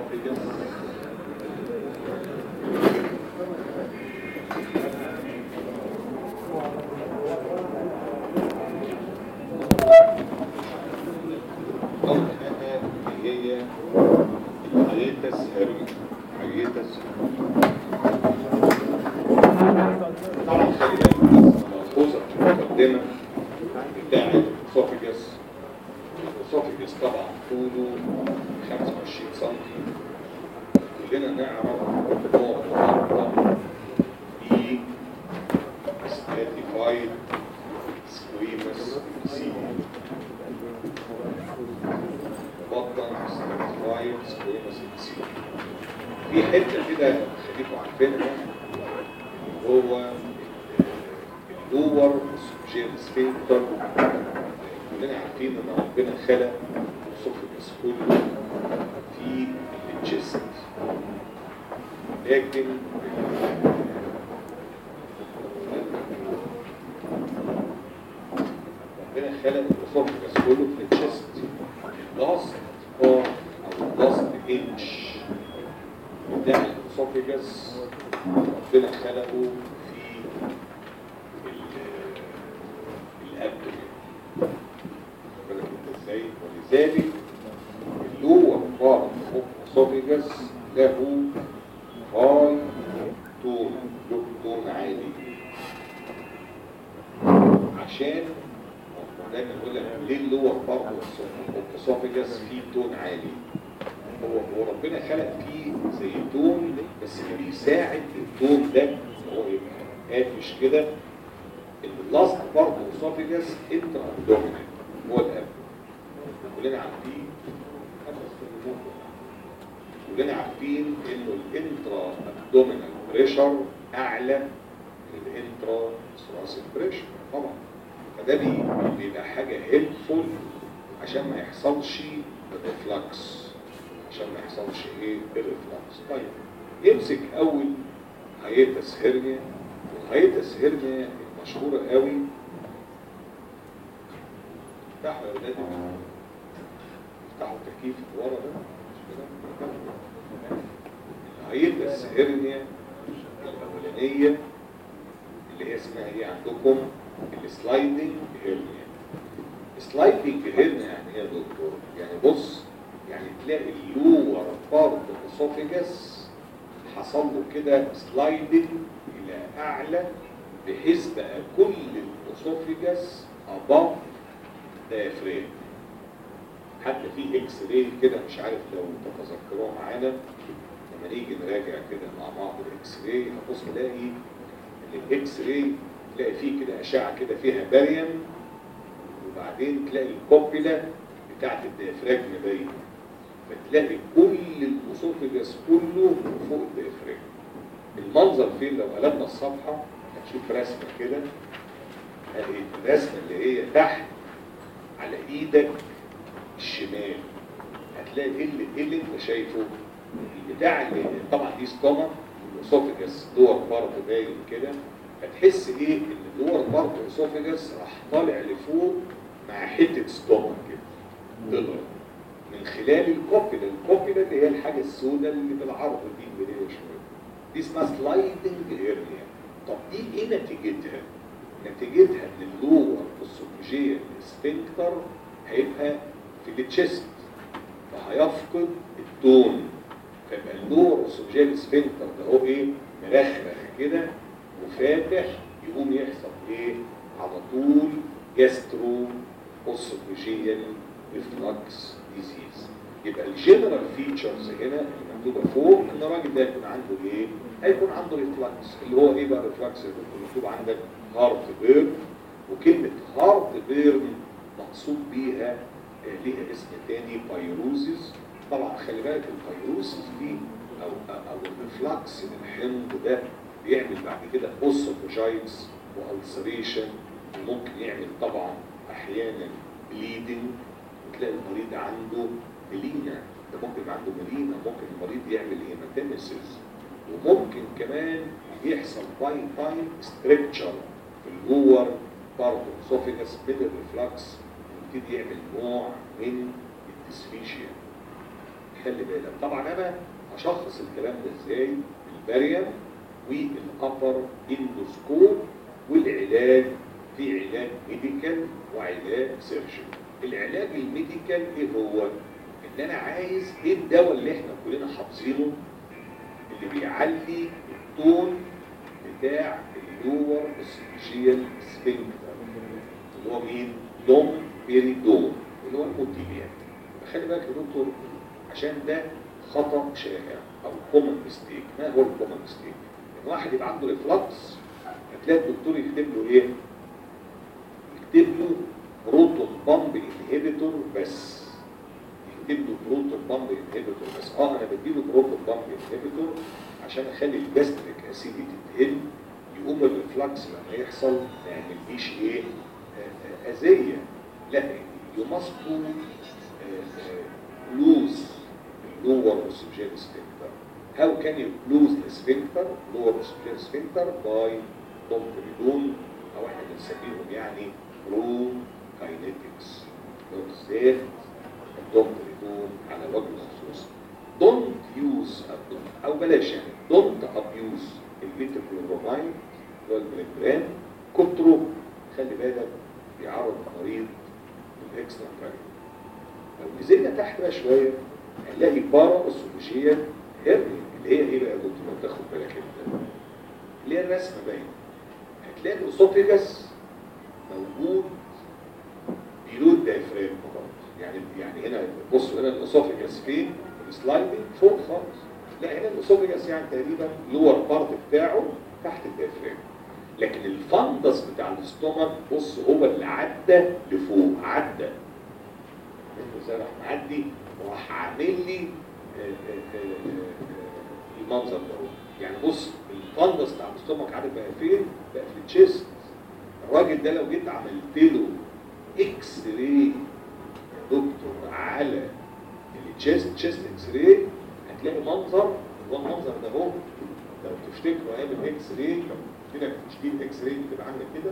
esophagus أول حاجة هي الهيئة السهرية الهيئة السهرية طبعا خلي بالك ملحوظة في المقدمة بتاع الاسوفيجاس الاسوفيجاس طبعا طوله 25 سم كلنا نعرف ان هو مغطى ب stratified squamous epithelium بطن stratified squamous epithelium في حته كده خليكم عارفينها هو اللور اسوفيجيال سفنكتر كلنا عارفين ان ربنا خلق الاسوفيجاس كله في التشست لكن ربنا خلق الاسوفيجاس كله في التشست اللاست بار او اللاست انش بتاع الاسوفيجاس ربنا خلقه في الابدومين بالك انت ازاي ولذلك اللور بارت اوف اسوفيجاس له هاي تون له تون عالي عشان دايما بقول لك ليه اللور بارت اوف اسوفيجاس فيه تون عالي هو هو ربنا خلق فيه زي تون بس اللي بيساعد التون ده ان هو يبقى قافش كده ان اللاست برضه اسوفيجاس انترا ابدومينال هو الاب كلنا عارفين كلنا عارفين انه الانترا ابدومينال بريشر اعلى من الانترا ثوراسيك بريشر طبعا فده بي- بيبقى حاجه هيلفول عشان ما يحصلش ريفلكس عشان ما يحصلش ايه الريفلكس طيب يمسك اول هيئتس هيرنيا والهيئتس هيرنيا المشهوره قوي افتحوا يا اولاد افتحوا التكييف اللي ورا ده مش كده؟ الهيئتس هيرنيا الاولانيه اللي هي اسمها ايه عندكم السلايدنج هيرنيا سلايدنج هيرنيا يعني ايه يا دكتور يعني بص يعني تلاقي اللور بارت الاسوفيجاس حصل له كده سلايدنج الى اعلى بحيث بقى كل الاسوفيجاس اباف دايفرام حتى في اكس راي كده مش عارف لو تتذكروها معانا لما نيجي نراجع كده مع بعض الاكس راي هتبص تلاقي ان الاكس راي تلاقي فيه كده اشعه كده فيها باريوم وبعدين تلاقي الكوبيلا بتاعت الديافراجم باينه فتلاقي كل الاسوفيجاس كله فوق الديافراجم المنظر فين لو قلبنا الصفحه هتشوف رسمه كده هذه الرسمه اللي هي تحت على ايدك الشمال هتلاقي ايه اللي, إيه اللي انت شايفه البتاع اللي طبعا دي ستوما الاسوفيجاس دور بارت باين كده هتحس ايه ان الدور بارت الاسوفيجاس راح طالع لفوق مع حته ستوما كده طلع من خلال الكوبيلا الكوبيلا اللي هي الحاجه السوداء اللي بالعرض دي اللي هي شويه دي اسمها سلايدنج هيرنيا طب دي ايه نتيجتها؟ نتيجتها ان اللور السوفيجيال سفنكتر هيبقى في التشست فهيفقد التون فيبقى اللور السوفيجيال سفنكتر ده هو ايه؟ مرخرخ كده وفاتح يقوم يحصل ايه؟ على طول جاسترو اوسوفيجيال ريفلكس ديزيز يبقى الجنرال فيتشرز هنا اللي مكتوبه فوق ان الراجل ده يكون عنده ايه؟ هيكون عنده ريفلكس اللي هو ايه بقى ريفلكس اللي مكتوب عندك هارت بيرن وكلمه هارت بيرن مقصود بيها آه، ليها اسم تاني بايروزيس طبعا خلي بالك البايروزيس دي او او الريفلكس من الحمض ده بيعمل بعد كده اوسوفوجايتس والسريشن وممكن يعمل طبعا احيانا بليدنج وتلاقي المريض عنده ملينا ده ممكن يبقى عنده ملينا ممكن المريض يعمل هيماتيمسيس وممكن كمان يحصل باي تايم ستريكتشر في اللور بارت اسوفيجاس من الريفلكس ويبتدي يعمل نوع من الديسفيشيا خلي بالك طبعا انا هشخص الكلام ده ازاي الباريم والابر اندوسكوب والعلاج في علاج ميديكال وعلاج سيرجن العلاج الميديكال ايه هو ان انا عايز ايه الدواء اللي احنا كلنا حافظينه اللي بيعلي التون بتاع اللور اسوشيال سفنكتر اللي هو مين دوم بيريدون اللي هو الموتيليا خلي بالك يا دكتور عشان ده خطأ شائع او كومن ميستيك ما هو الكومن ميستيك ان واحد يبقى عنده ريفلكس هتلاقي الدكتور يكتب له ايه يكتب له بروتون بامب انهبيتور بس يكتب له بروتون بامب انهبيتور بس اه انا بديله بروتون بامب انهبيتور عشان اخلي الجاستريك اسيديتي تقل يقوم الريفلكس لما يحصل ما يعمليش ايه آه، آه، اذيه لا you must to uh, uh, lose the lower esophageal sphincter. How can you lose the sphincter, lower esophageal sphincter by domperidone او احنا بنسميهم يعني برو كاينيتكس بالذات الدومبريدون على وجه الخصوص don't use abdom- او بلاش يعني don't abuse الميتوكلوروماين اللي هو البريمبران كتره خلي بالك بيعرض المريض للاكسترا كاريو لو نزلنا تحت بقى شويه هنلاقي بارا اسوفيجيال هيرني اللي هي ايه بقى يا دكتور لو تاخد بالك انت اللي هي الرسمه باينه هتلاقي الاسوفيجاس موجود بيلو الدايفرام فقط يعني يعني هنا بصوا هنا الاسوفيجاس فين السلايدنج فوق خالص لا هنا الاسوفيجاس يعني تقريبا لور بارت بتاعه تحت الدايفرام لكن الفندس بتاع الاستومك بص هو اللي عدى لفوق عدى انت ازاي راح معدي وراح عامل لي آه، آه، آه، آه، المنظر ده اهو. يعني بص الفندس بتاع الاستومك عارف بقى فين؟ بقى في التشيست الراجل ده لو جيت عملت له اكس راي يا دكتور على التشيست تشيست اكس راي هتلاقي منظر هو المنظر ده اهو لو تفتكروا ايام الاكس راي كده تشكيل اكس راي بتبقى عامله كده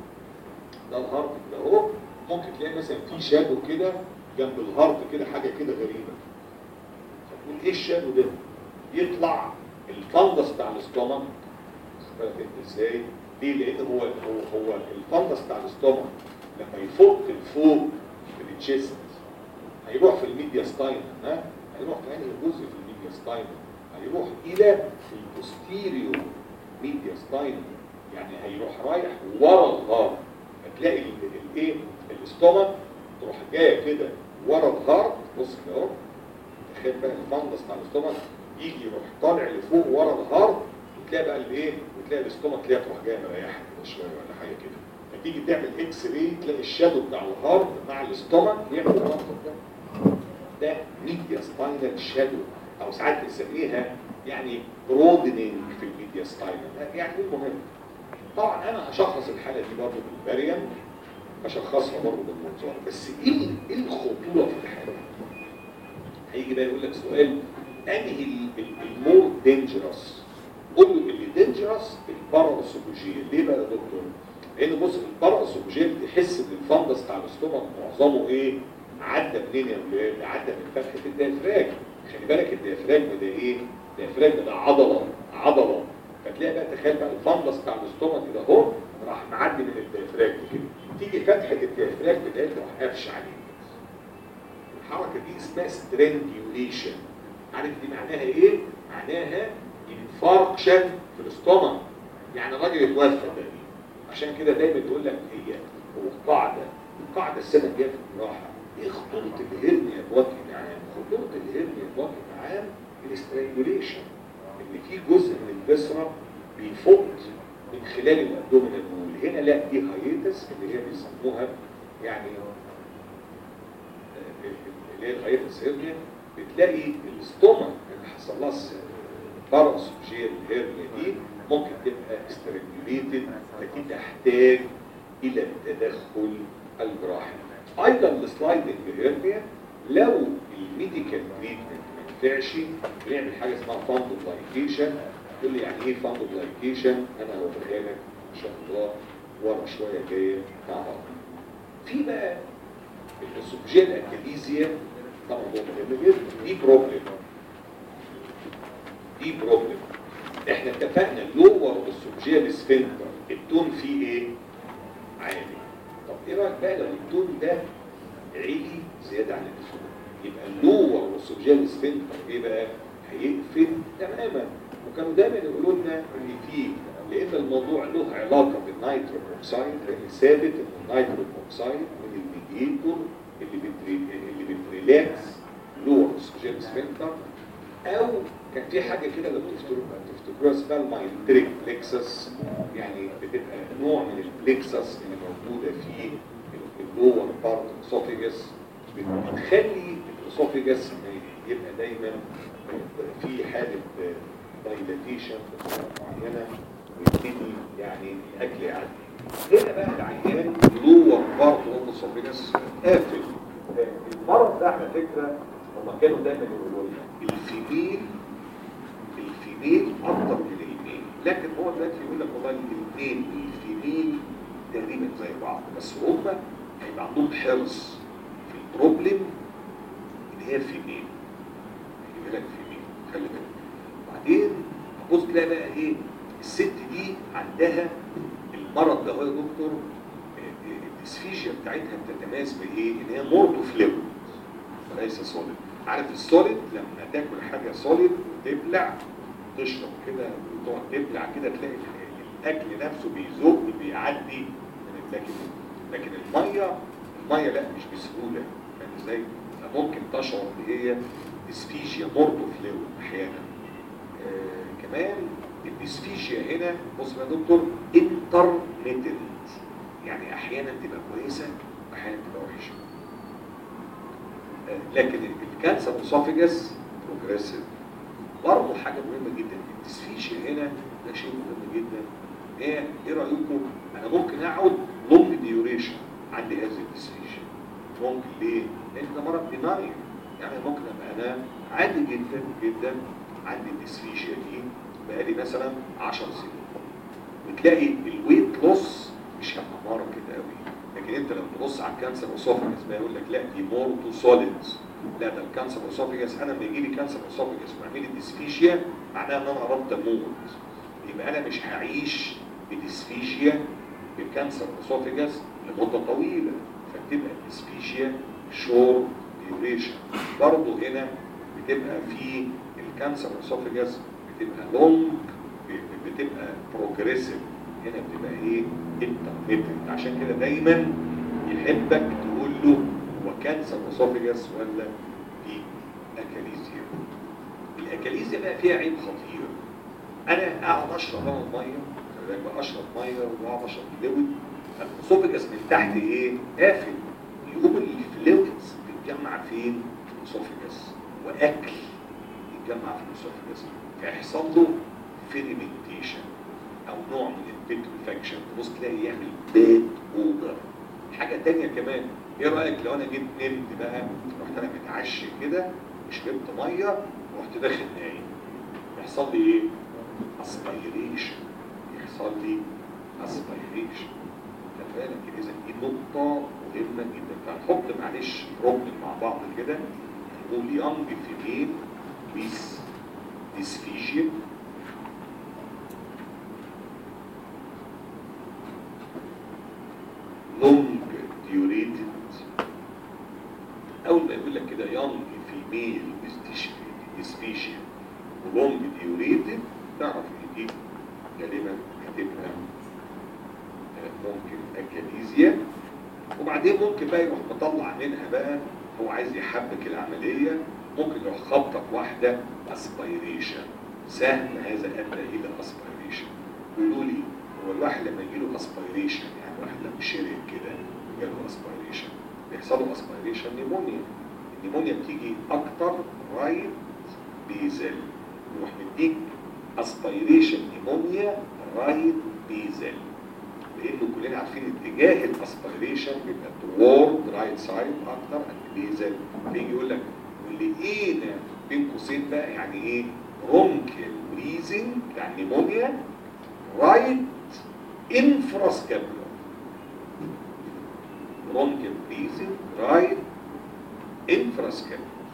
ده الهارت كده اهو ممكن تلاقي مثلا في شادو كده جنب الهارت كده حاجه كده غريبه فتقول ايه الشادو ده؟ يطلع الفندس بتاع الاستومك واخد بالك انت ازاي؟ ليه؟ لان هو هو هو الفندس بتاع الاستومك لما يفك لفوق في التشيست هيروح في الميديا ستاين ها؟ هيروح في انهي جزء في الميديا ستاين؟ هيروح الى البوستيريو ميديا ستاين يعني هيروح رايح ورا الهارت هتلاقي ال- الايه الاستومك تروح جايه كده ورا الهارت بص كده اهو تخيل بقى الفندس بتاع الاستومك يجي يروح طالع لفوق ورا الهارت وتلاقي بقى الايه وتلاقي الاستومك تلاقيها تروح جايه مريحه كده شويه ولا حاجه كده فتيجي تعمل اكس راي تلاقي الشادو بتاع الهارت مع الاستومك يعمل المنظر ده ده ميديا سباينال شادو او ساعات بنسميها يعني برودنينج في الميديا سباينال يعني المهم طبعا انا هشخص الحاله دي برضه بالباريم هشخصها برضه بالمنظار بس ايه ال- ايه الخطوره في الحاله هيجي بقى يقول لك سؤال انهي ال- ال- المور دينجرس قول له اللي دينجرس الباراسوبوجيه ليه بقى يا دكتور لان بص الباراسوبوجيه بتحس ان الفندس بتاع الاستومك معظمه ايه عدى منين يا ولاد عدى من فتحه الديافراجم خلي بالك الديافراجم ده ايه الديافراجم ده عضله عضله فتلاقي بقى تخيل بقى الفندس بتاع الاستومك كده اهو راح معدي من الديافراجم كده تيجي فتحه الديافراجم ده تروح قافشه عليه الحركه دي اسمها سترينجيوليشن عارف دي معناها ايه؟ معناها انفاركشن في الاستومك يعني الراجل اتوفى تقريبا عشان كده دايما تقول لك هي هو قاعده القاعده السنه الجايه في الجراحه ايه خطوره الهرنيا بوجه عام؟ خطوره الهرنيا بوجه عام الاسترينجيوليشن ان في جزء من البسره بيفوت من خلال الابدومينال وول هنا لا دي هايتس اللي هي بيسموها يعني اللي هي الهايتس هيرنيا بتلاقي الاستومك اللي حصل لها باراسوجيال هيرنيا دي ممكن تبقى استرينجوليتد فتي تحتاج الى التدخل الجراحي ايضا السلايدنج هيرنيا لو الميديكال تريتمنت ما ينفعش بنعمل حاجه اسمها فاندوبلايكيشن تقول لي يعني ايه فاندوبلايكيشن انا هوريها لك ان شاء الله ورا شويه جايه مع بعض في بقى الاسوفجيال اكاليزيا ده موضوع مهم جدا دي بروبلم دي بروبلم احنا اتفقنا اللور والسوبجيال سفنكتر التون فيه ايه؟ عالي طب ايه رايك بقى لو التون ده عالي زياده عن اللزوم يبقى اللور والسوبجيال سفنكتر ايه بقى؟ هيقفل تماما وكانوا دايما يقولوا لنا ان في لان الموضوع له علاقه بالنيتروك اوكسايد لان ثابت ان النيتروك اوكسايد من الميديتور اللي بتري... اللي بتريلاكس لور والسوبجيال سفنكتر او كان في حاجه كده لو تفتكروا تفتكروها اسمها المايلتريك بلكسس يعني بتبقى نوع من البلكسس اللي موجوده في اللور بارت اسوفيجس بتخلي الاسوفيجس يبقى دايما في حاله دايلاتيشن بصوره معينه ويبتدي يعني الاكل يعدي هنا بقى العيان لور بارت اوف اسوفيجس قافل المرض ده على فكره هما كانوا دايما يقولوا لنا الفيميل الفيميل اكتر من الميل لكن هو دلوقتي يقول لك والله الاثنين الفيميل تقريبا زي بعض بس هما هيبقى عندهم حرص في البروبلم ان هي فيميل يجيب لك فيميل خلي بالك بعدين تبص تلاقي بقى ايه الست دي عندها المرض ده هو يا دكتور الديسفيجيا بتاعتها بتتميز بايه؟ ان هي مورتو فلويد وليس سوليد عارف السوليد لما تاكل حاجه سوليد وتبلع تشرب كده وتقعد تبلع كده تلاقي الاكل نفسه بيزق بيعدي من لكن لكن الميه الميه لا مش بسهوله فاهم ازاي؟ ممكن تشعر ان هي ديسفيجيا مورتو فلويد احيانا آه كمان الديسفيجيا هنا بص يا دكتور انترميتنت يعني احيانا تبقى كويسه واحيانا تبقى وحشه لكن الكانسر اسوفيجاس بروجريسيف برضه حاجه مهمه جدا الديسفيشيا هنا ده شيء مهم جدا ايه ايه رايكم انا ممكن اقعد لونج ديوريشن عندي هذه الديسفيشيا ممكن ليه؟ لان ده مرض بناين يعني ممكن ابقى انا عادي جدا جدا عندي الديسفيشيا دي بقالي مثلا 10 سنين وتلاقي الويت لوس مش همارة كده قوي لكن انت لو تبص على الكانسر اسوفيجس بقى يقول لك لا دي مورتو سوليدز لا ده الكانسر اسوفيجس انا لما يجي لي كانسر اسوفيجس ويعمل لي ديسفيشيا معناها ان انا قربت اموت يبقى انا مش هعيش بديسفيشيا بكانسر اسوفيجس لمده طويله فتبقى الديسفيشيا شور ديوريشن برضه هنا بتبقى في الكانسر اسوفيجس بتبقى لونج بتبقى بروجريسيف هنا بتبقى ايه انترميتنت عشان كده دايما يحبك تقول له هو كانسر اسوفيجاس ولا في اكاليزيا الاكاليزيا بقى فيها عيب خطير انا اقعد اشرب انا الميه خلي بالك بقى اشرب ميه واقعد اشرب فلويد الاسوفيجاس من تحت ايه قافل يقوم الفلويدز تتجمع فين في الاسوفيجاس واكل يتجمع في الاسوفيجاس فيحصل له فيرمنتيشن او نوع من البيتريفاكشن تبص تلاقي يعمل باد اودر حاجه تانية كمان ايه رايك لو انا جيت نمت بقى رحت انا متعشي كده وشربت ميه ورحت داخل نايم يحصل لي ايه؟ اسبيريشن يحصل لي اسبيريشن خلي بالك اذا دي نقطه مهمه جدا فهنحط معلش بروبلم مع بعض كده نقول يونج فيميل with dysphagia long durated اول ما يقول لك كده young female with dysphagia ولونج ديوريتد تعرف ان دي غالبا هتبقى ممكن اكاليزيا وبعدين ممكن بقى يروح مطلع منها بقى هو عايز يحبك العمليه ممكن يروح خبطك واحده اسبيريشن سهم هذا ادى الى اسبيريشن يقولوا لي هو الواحد لما يجي له اسبيريشن يعني واحد لما شرب كده جاله اسبيريشن بيحصل له اسبيريشن نيمونيا النيمونيا بتيجي اكتر رايت بيزل يروح مديك اسبيريشن نيمونيا رايت بيزل لانه كلنا عارفين اتجاه الاسبيريشن بيبقى توورد رايت سايد اكتر بيزل فيجي يقول لك واللي اينا بين قوسين بقى يعني ايه رونكل بريزنج بتاع النيمونيا رايت انفراسكابولار رونكل بريزنج رايت انفراسكابولار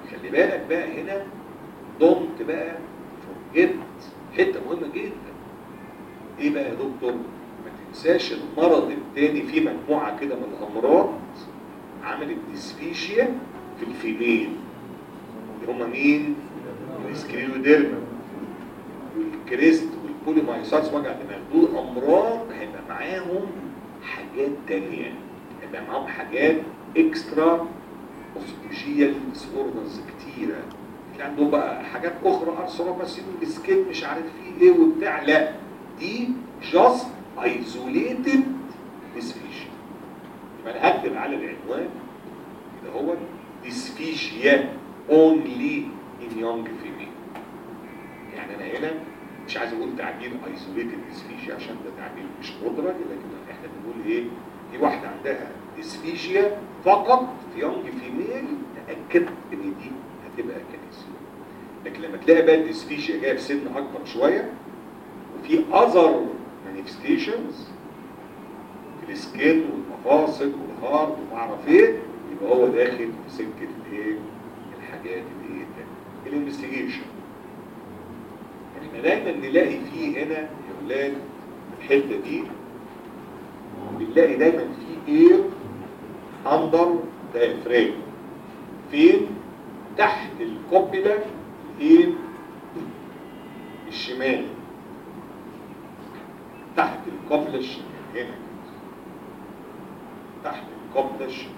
خلي بالك بقى هنا دونت بقى فورجيت حته مهمه جدا ايه بقى يا دكتور ما تنساش المرض التاني في مجموعه كده من الامراض عملت ديسفيشيا في الفيميل اللي هم مين السكريوديرما والكريست والبوليمايسايتس وجع دماغ دول امراض هيبقى معاهم حاجات تانية هيبقى معاهم حاجات اكسترا اوسيتوجيال ديسوردرز كتيره في عندهم بقى حاجات اخرى ارثروباسين السكين مش عارف فيه ايه وبتاع لا دي جاست ايزوليتد ديسفيشيا يبقى انا هكتب على العنوان اللي هو ديسفيشيا اونلي ان يونج فيميل يعني انا هنا مش عايز اقول تعبير ايزوليتد ديسفيشيا عشان ده تعبير مش مدرج لكن احنا بنقول ايه دي واحده عندها ديسفيشيا فقط في يونج فيميل تاكد ان دي هتبقى كنيسه لكن لما تلاقي بقى الديسفيشيا جايه في سن اكبر شويه وفي اذر مانيفستيشنز في السكين والمفاصل والهارت وما اعرف ايه يبقى هو داخل في سكه الايه الحاجات اللي ايه الانفستيجيشن احنا دايما نلاقي فيه هنا يا اولاد الحته دي بنلاقي دايما في اير اندر دايفرام فين تحت الكوبيلا الايه الشمال تحت الكوبيلا الشمال هنا تحت الكوبيلا الشمال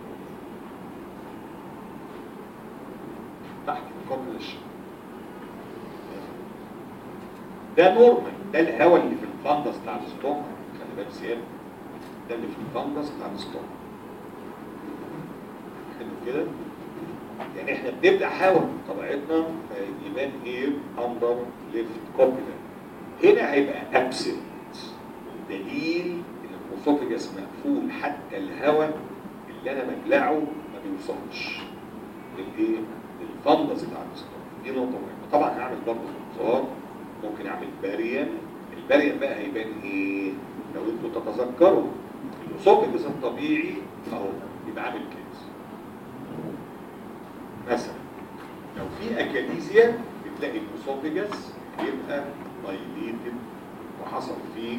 تحت الكوبيلا الشمال ده نورمال ده الهواء اللي في الفندس بتاع الستوم خلي بالك سيادة ده اللي في الفندس بتاع الستوم حلو كده يعني احنا بنبدا هواء طبيعتنا يبان ايه اندر ليفت كوبيلا هنا هيبقى ابسنت دليل ان الاسوفجس مقفول حتى الهواء اللي انا ببلعه ما بيوصلش للايه الفندس بتاع الستوم دي نقطه مهمه طبعا هعمل برضه انتظار ممكن اعمل باريان الباريان بقى هيبان ايه لو انتوا تتذكروا الاسوفجس الطبيعي اهو يبقى عامل كده مثلا لو في اكاليزيا بتلاقي الاسوفجس يبقى دايليتد وحصل فيه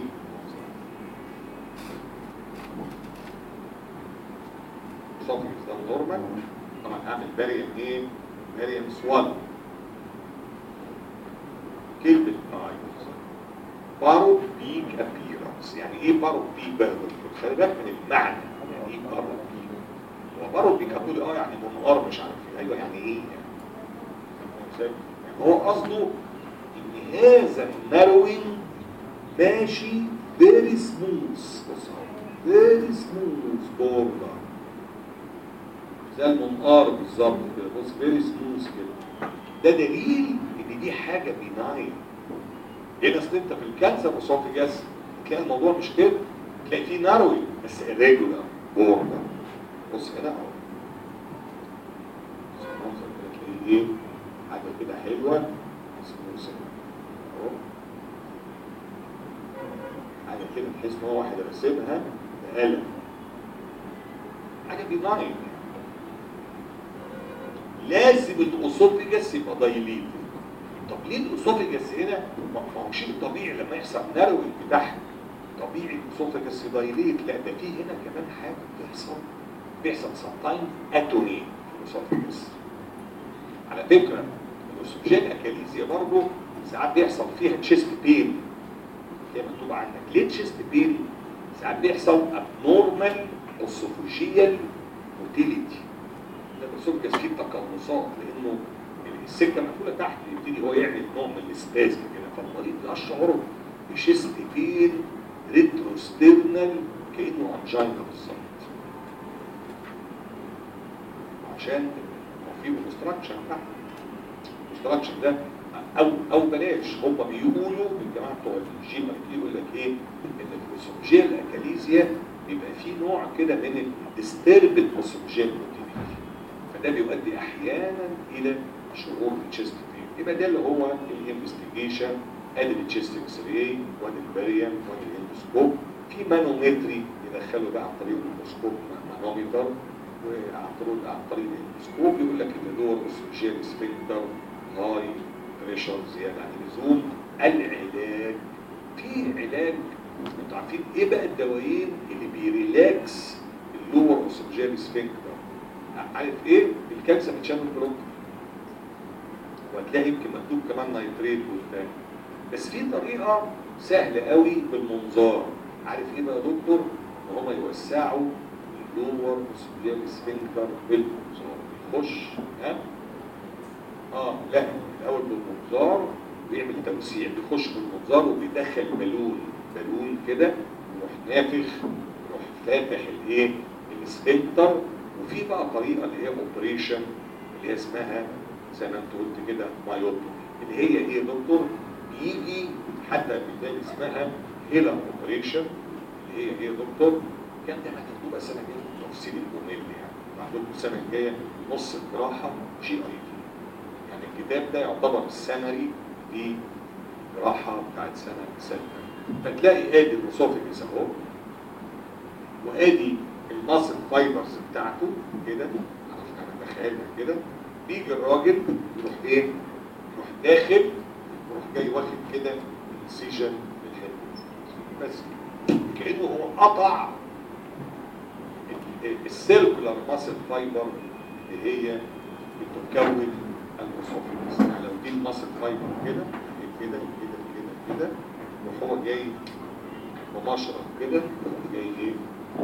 الاسوفجس ده نورمال طبعا هعمل باريان ايه باريان سوال كلمة اي بارو بيك ابيرنس يعني ايه بارو بيك بقى خلي بالك من المعنى يعني ايه بارو بيك هو بارو بيك هتقول اه يعني منقار مش عارف ايه ايوه يعني ايه يعني هو قصده ان هذا الناروينج ماشي فيري سموث بص فيري سموث بوردر زي المنقار بالظبط كده بص فيري سموث كده ده دليل ان دي حاجه بيناين هنا اصل انت في الكانسر اسوفيجاس تلاقي الموضوع مش كده تلاقي فيه ناروي بس irregular بوردر بص هنا اهو المنظر كده تلاقي ايه حاجه كده حلوه سموث اهو حاجه كده تحس ان هو واحد راسمها بقلم حاجه بيناين لازم الاسوفيجاس يبقى دايليتد طب ليه الاسوفيجاس هنا ما هو شيء طبيعي لما يحصل نروي تحت طبيعي الاسوفيجاس يدايليت لا ده في هنا كمان حاجه بتحصل بيحصل سام اتوني في الاسوفيجاس على فكره الاسوفيجيال اكاليزيا برضه ساعات بيحصل فيها تشيست بين زي ما مكتوب عندك ليه تشيست بين ساعات بيحصل ابنورمال اسوفيجيال موتيليتي الاسوفجس فيه تقلصات لانه السكه مقفوله تحت يبتدي هو يعمل نوع من الاسبازم كده فالمريض يشعر بشيست بين ريتروستيرنال كانه انجينا بالظبط عشان هو في اوبستراكشن تحت الاوبستراكشن ده او او بلاش هم بيقولوا الجماعه بتوع الجيم يقول لك ايه ان الاسوفجيال اكاليزيا بيبقى فيه نوع كده من الديستربد اسوفجيال فده بيؤدي احيانا الى شعور بالتشيست بين يبقى ده اللي هو الانفستيجيشن ادي التشيست اكس راي وادي البريم وادي الاندوسكوب في مانومتري يدخله بقى عن طريق الاندوسكوب مانومتر وعن طريق عن طريق الاندوسكوب يقول لك ان اللور اسوشيال سفنكتر هاي بريشر زياده عن اللزوم العلاج في علاج انتوا عارفين ايه بقى الدوايين اللي بيريلاكس اللور اسوشيال سفنكتر عارف ايه الكالسيوم شانل بلوك وهتلاقي يمكن مكتوب كمان نايتريت وبتاع بس في طريقه سهله قوي بالمنظار عارف ايه بقى يا دكتور ان هم يوسعوا اللور اسوشيال سفنكتر بالمنظار يخش ها اه لا الاول بالمنظار بيعمل توسيع بيخش بالمنظار وبيدخل بالون بالون كده يروح نافخ يروح فاتح الايه السفنكتر وفي بقى طريقه اللي هي اوبريشن اللي هي اسمها زي ما انت قلت كده مايوب اللي هي ايه يا دكتور بيجي حتى بتلاقي اسمها هيلا اوبريشن اللي هي ايه يا دكتور كان ده مكتوبه السنه الجايه تفصيل الممل يعني عندكم السنه الجايه نص الجراحه جي اي تي يعني الكتاب ده يعتبر السمري دي جراحه بتاعت سنه سنه فتلاقي ادي الاسوفيجس اهو وادي الماسل فايبرز بتاعته كده انا بتخيلها كده بيجي الراجل يروح ايه يروح داخل يروح جاي واخد كده السيجن الحلو بس كانه هو قطع السيركولار ماسل فايبر اللي هي بتكون الاسوفيجس يعني لو دي الماسل فايبر كده كده كده كده كده وهو جاي بمشرط كده جاي ايه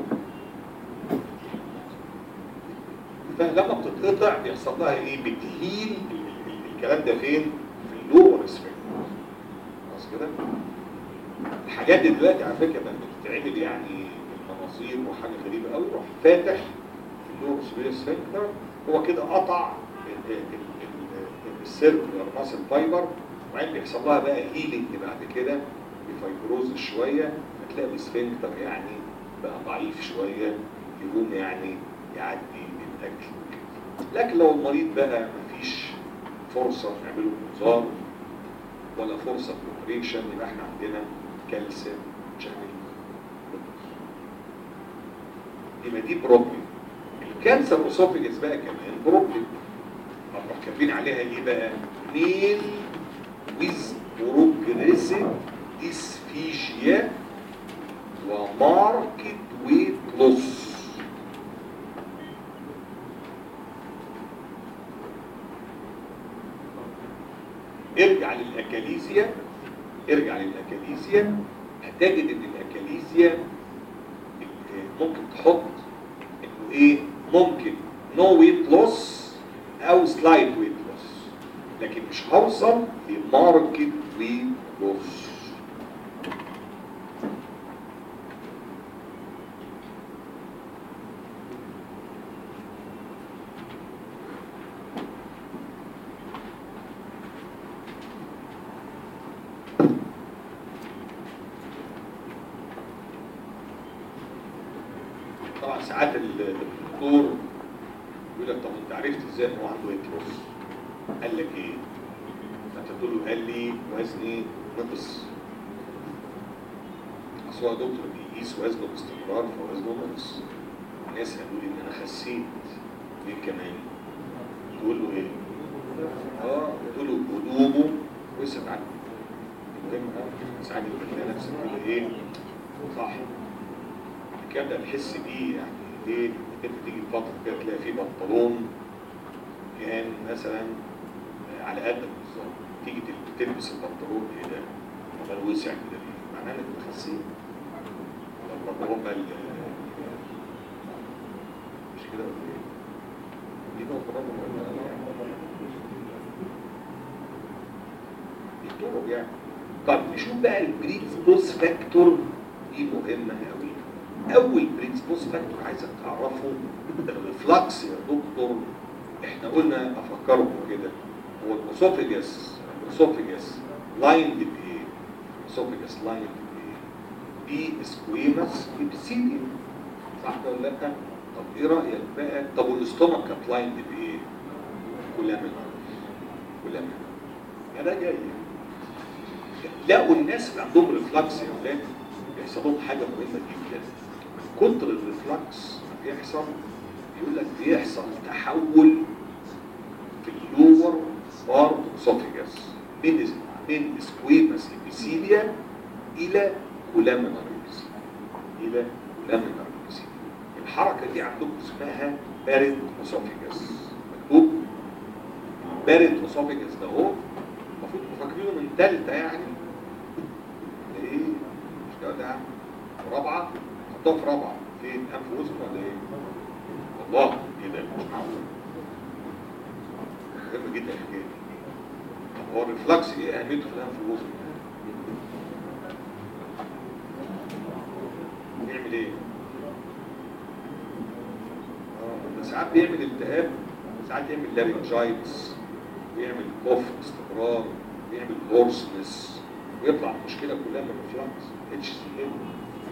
فلما بتتقطع بيحصل لها ايه بتهيل الكلام ده فين في اللور سفنكتر خلاص كده الحاجات دي دلوقتي على فكره بقت بتتعمل يعني المناظير وحاجه غريبه قوي يروح فاتح في اللور سفنكتر هو كده قطع السيركولار ماسل فايبر وبعدين بيحصل لها بقى هيلينج بعد كده بفايبروز شويه فتلاقي السفنكتر يعني بقى ضعيف شويه يقوم يعني يعدي الاكل لكن لو المريض بقى مفيش فرصه نعمله منظار ولا فرصه اوبريشن يبقى احنا عندنا كالسيوم شامل يبقى دي بروبلم الكانسر اسوفيجس بقى كمان بروبلم اروح كاتبين عليها ايه بقى ميل ويز بروجريسيف ديسفيجيا وماركت ويت لوس ارجع للاكاليزيا ارجع للاكاليزيا هتجد ان الاكاليزيا ممكن تحط انه ايه ممكن نو ويت لوس او سلايد ويت لوس لكن مش هوصل لماركت ويت لوس طبعا ساعات الدكتور يقول لك طب انت عرفت ازاي ان هو عنده ويت لوس؟ قال لك ايه؟ فانت تقول له قال لي وزني نقص اصل هو دكتور بيقيس وزنه باستمرار فوزنه نقص الناس قالوا لي ان انا خسيت ليه كمان؟ تقول له ايه؟ اه تقول له هدومه وسعت عنه المهم اه ساعات بتلاقي نفسك كده ايه؟ صح الكلام ده بنحس بيه يعني ليه؟ انت تيجي فتره كده تلاقي فيه بنطلون كان مثلا على قدك بالظبط تيجي تلبس البنطلون ايه ده؟ عمال وسع كده ليه؟ معناه انك بتخسيه ولا البنطلون بقى مش كده ولا ايه؟ دي نقطه برضه مهمه دي طرق يعني طب نشوف بقى البريدسبوز فاكتور دي مهمه قوي اول بريدسبوز فاكتور عايزك تعرفه الريفلكس يا دكتور احنا قلنا افكركم كده هو الاسوفيجاس الاسوفيجاس لايند بايه؟ الاسوفيجاس لايند بايه؟ بي سكويمس ابسيديوم صح ولا لا؟ طب ايه رايك بقى؟ طب والاستومك كانت لايند بايه؟ كولامينر كولامينر انا جاي لقوا الناس اللي عندهم ريفلكس يا ولاد بيحصل لهم حاجه مهمه جدا كتر الريفلكس بيحصل يقول لك بيحصل تحول في اللور بارت اسوفيجاس من من سكويمس ابيثيليا الى كولامينار ابيثيليا الى كولامينار ابيثيليا الحركه دي عندكم اسمها بارد اسوفيجاس مكتوب بارد اسوفيجاس ده اهو المفروض تبقوا فاكرينه من ثالثه يعني ايه مش ده ده رابعه حطوها في رابعه فين انف وزن ولا ايه والله ايه ده مش معقول مهم جدا الحكايه دي طب هو الريفلكس ايه اهميته في الانف والوزن بيعمل ايه اه ده ساعات بيعمل التهاب ساعات يعمل لارنجايتس بيعمل كوف استقرار بيعمل هورسنس ويطلع المشكله كلها من الريفلكس اتش سي ال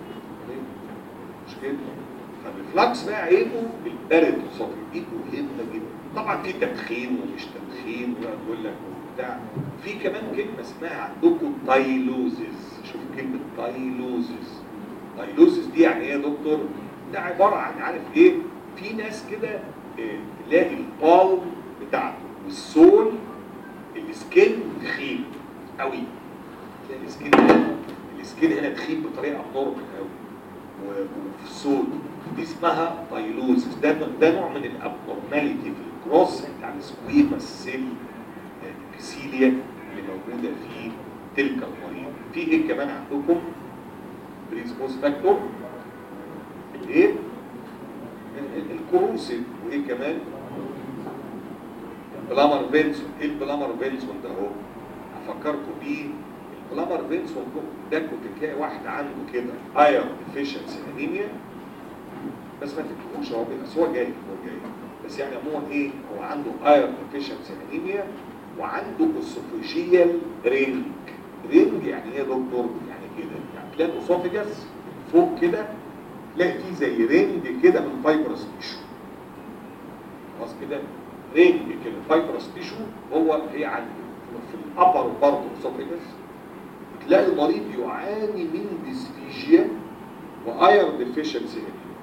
مش كده فالريفلكس بقى عيبه بالبرد الصدري دي مهمه جدا طبعا في تدخين ومش تدخين ويقول لك وبتاع في كمان كلمه اسمها عندكم تايلوزز شوف كلمه تايلوزز تايلوزز دي يعني ايه يا دكتور ده عباره عن عارف ايه في ناس كده إيه، تلاقي البالم بتاعته والسول السكين تخين قوي تلاقي السكين السكين هنا تخين بطريقه نورمال قوي و- وفي السول دي اسمها تايلوزس ده ده نوع من الابنورماليتي في الكروس بتاع السكويما السيل الابيثيليا اللي موجوده في تلك المريض في ايه كمان عندكم بريسبوز فاكتور الايه ال- ال- الكروسيف وايه كمان بلامر بنسون ايه البلامر بنسون ده اهو هفكركم بيه البلامر بنسون ده كنت تلاقي واحد عنده كده ايرون ديفيشنسي انيميا بس ما تكتبوش هو بس هو جاي هو جاي بس يعني عموما ايه هو عنده ايرون ديفيشنسي انيميا وعنده اسوفيجيال رينج رينج يعني ايه يا دكتور يعني كده يعني تلاقي الاسوفيجاس فوق كده تلاقي فيه زي رينج كده من فايبرس تيشو خلاص كده رينج كده فايبرس تيشو هو هي عنده في الابر برضه اسوفيجاس تلاقي المريض يعاني من ديسفيجيا واير ديفيشنسي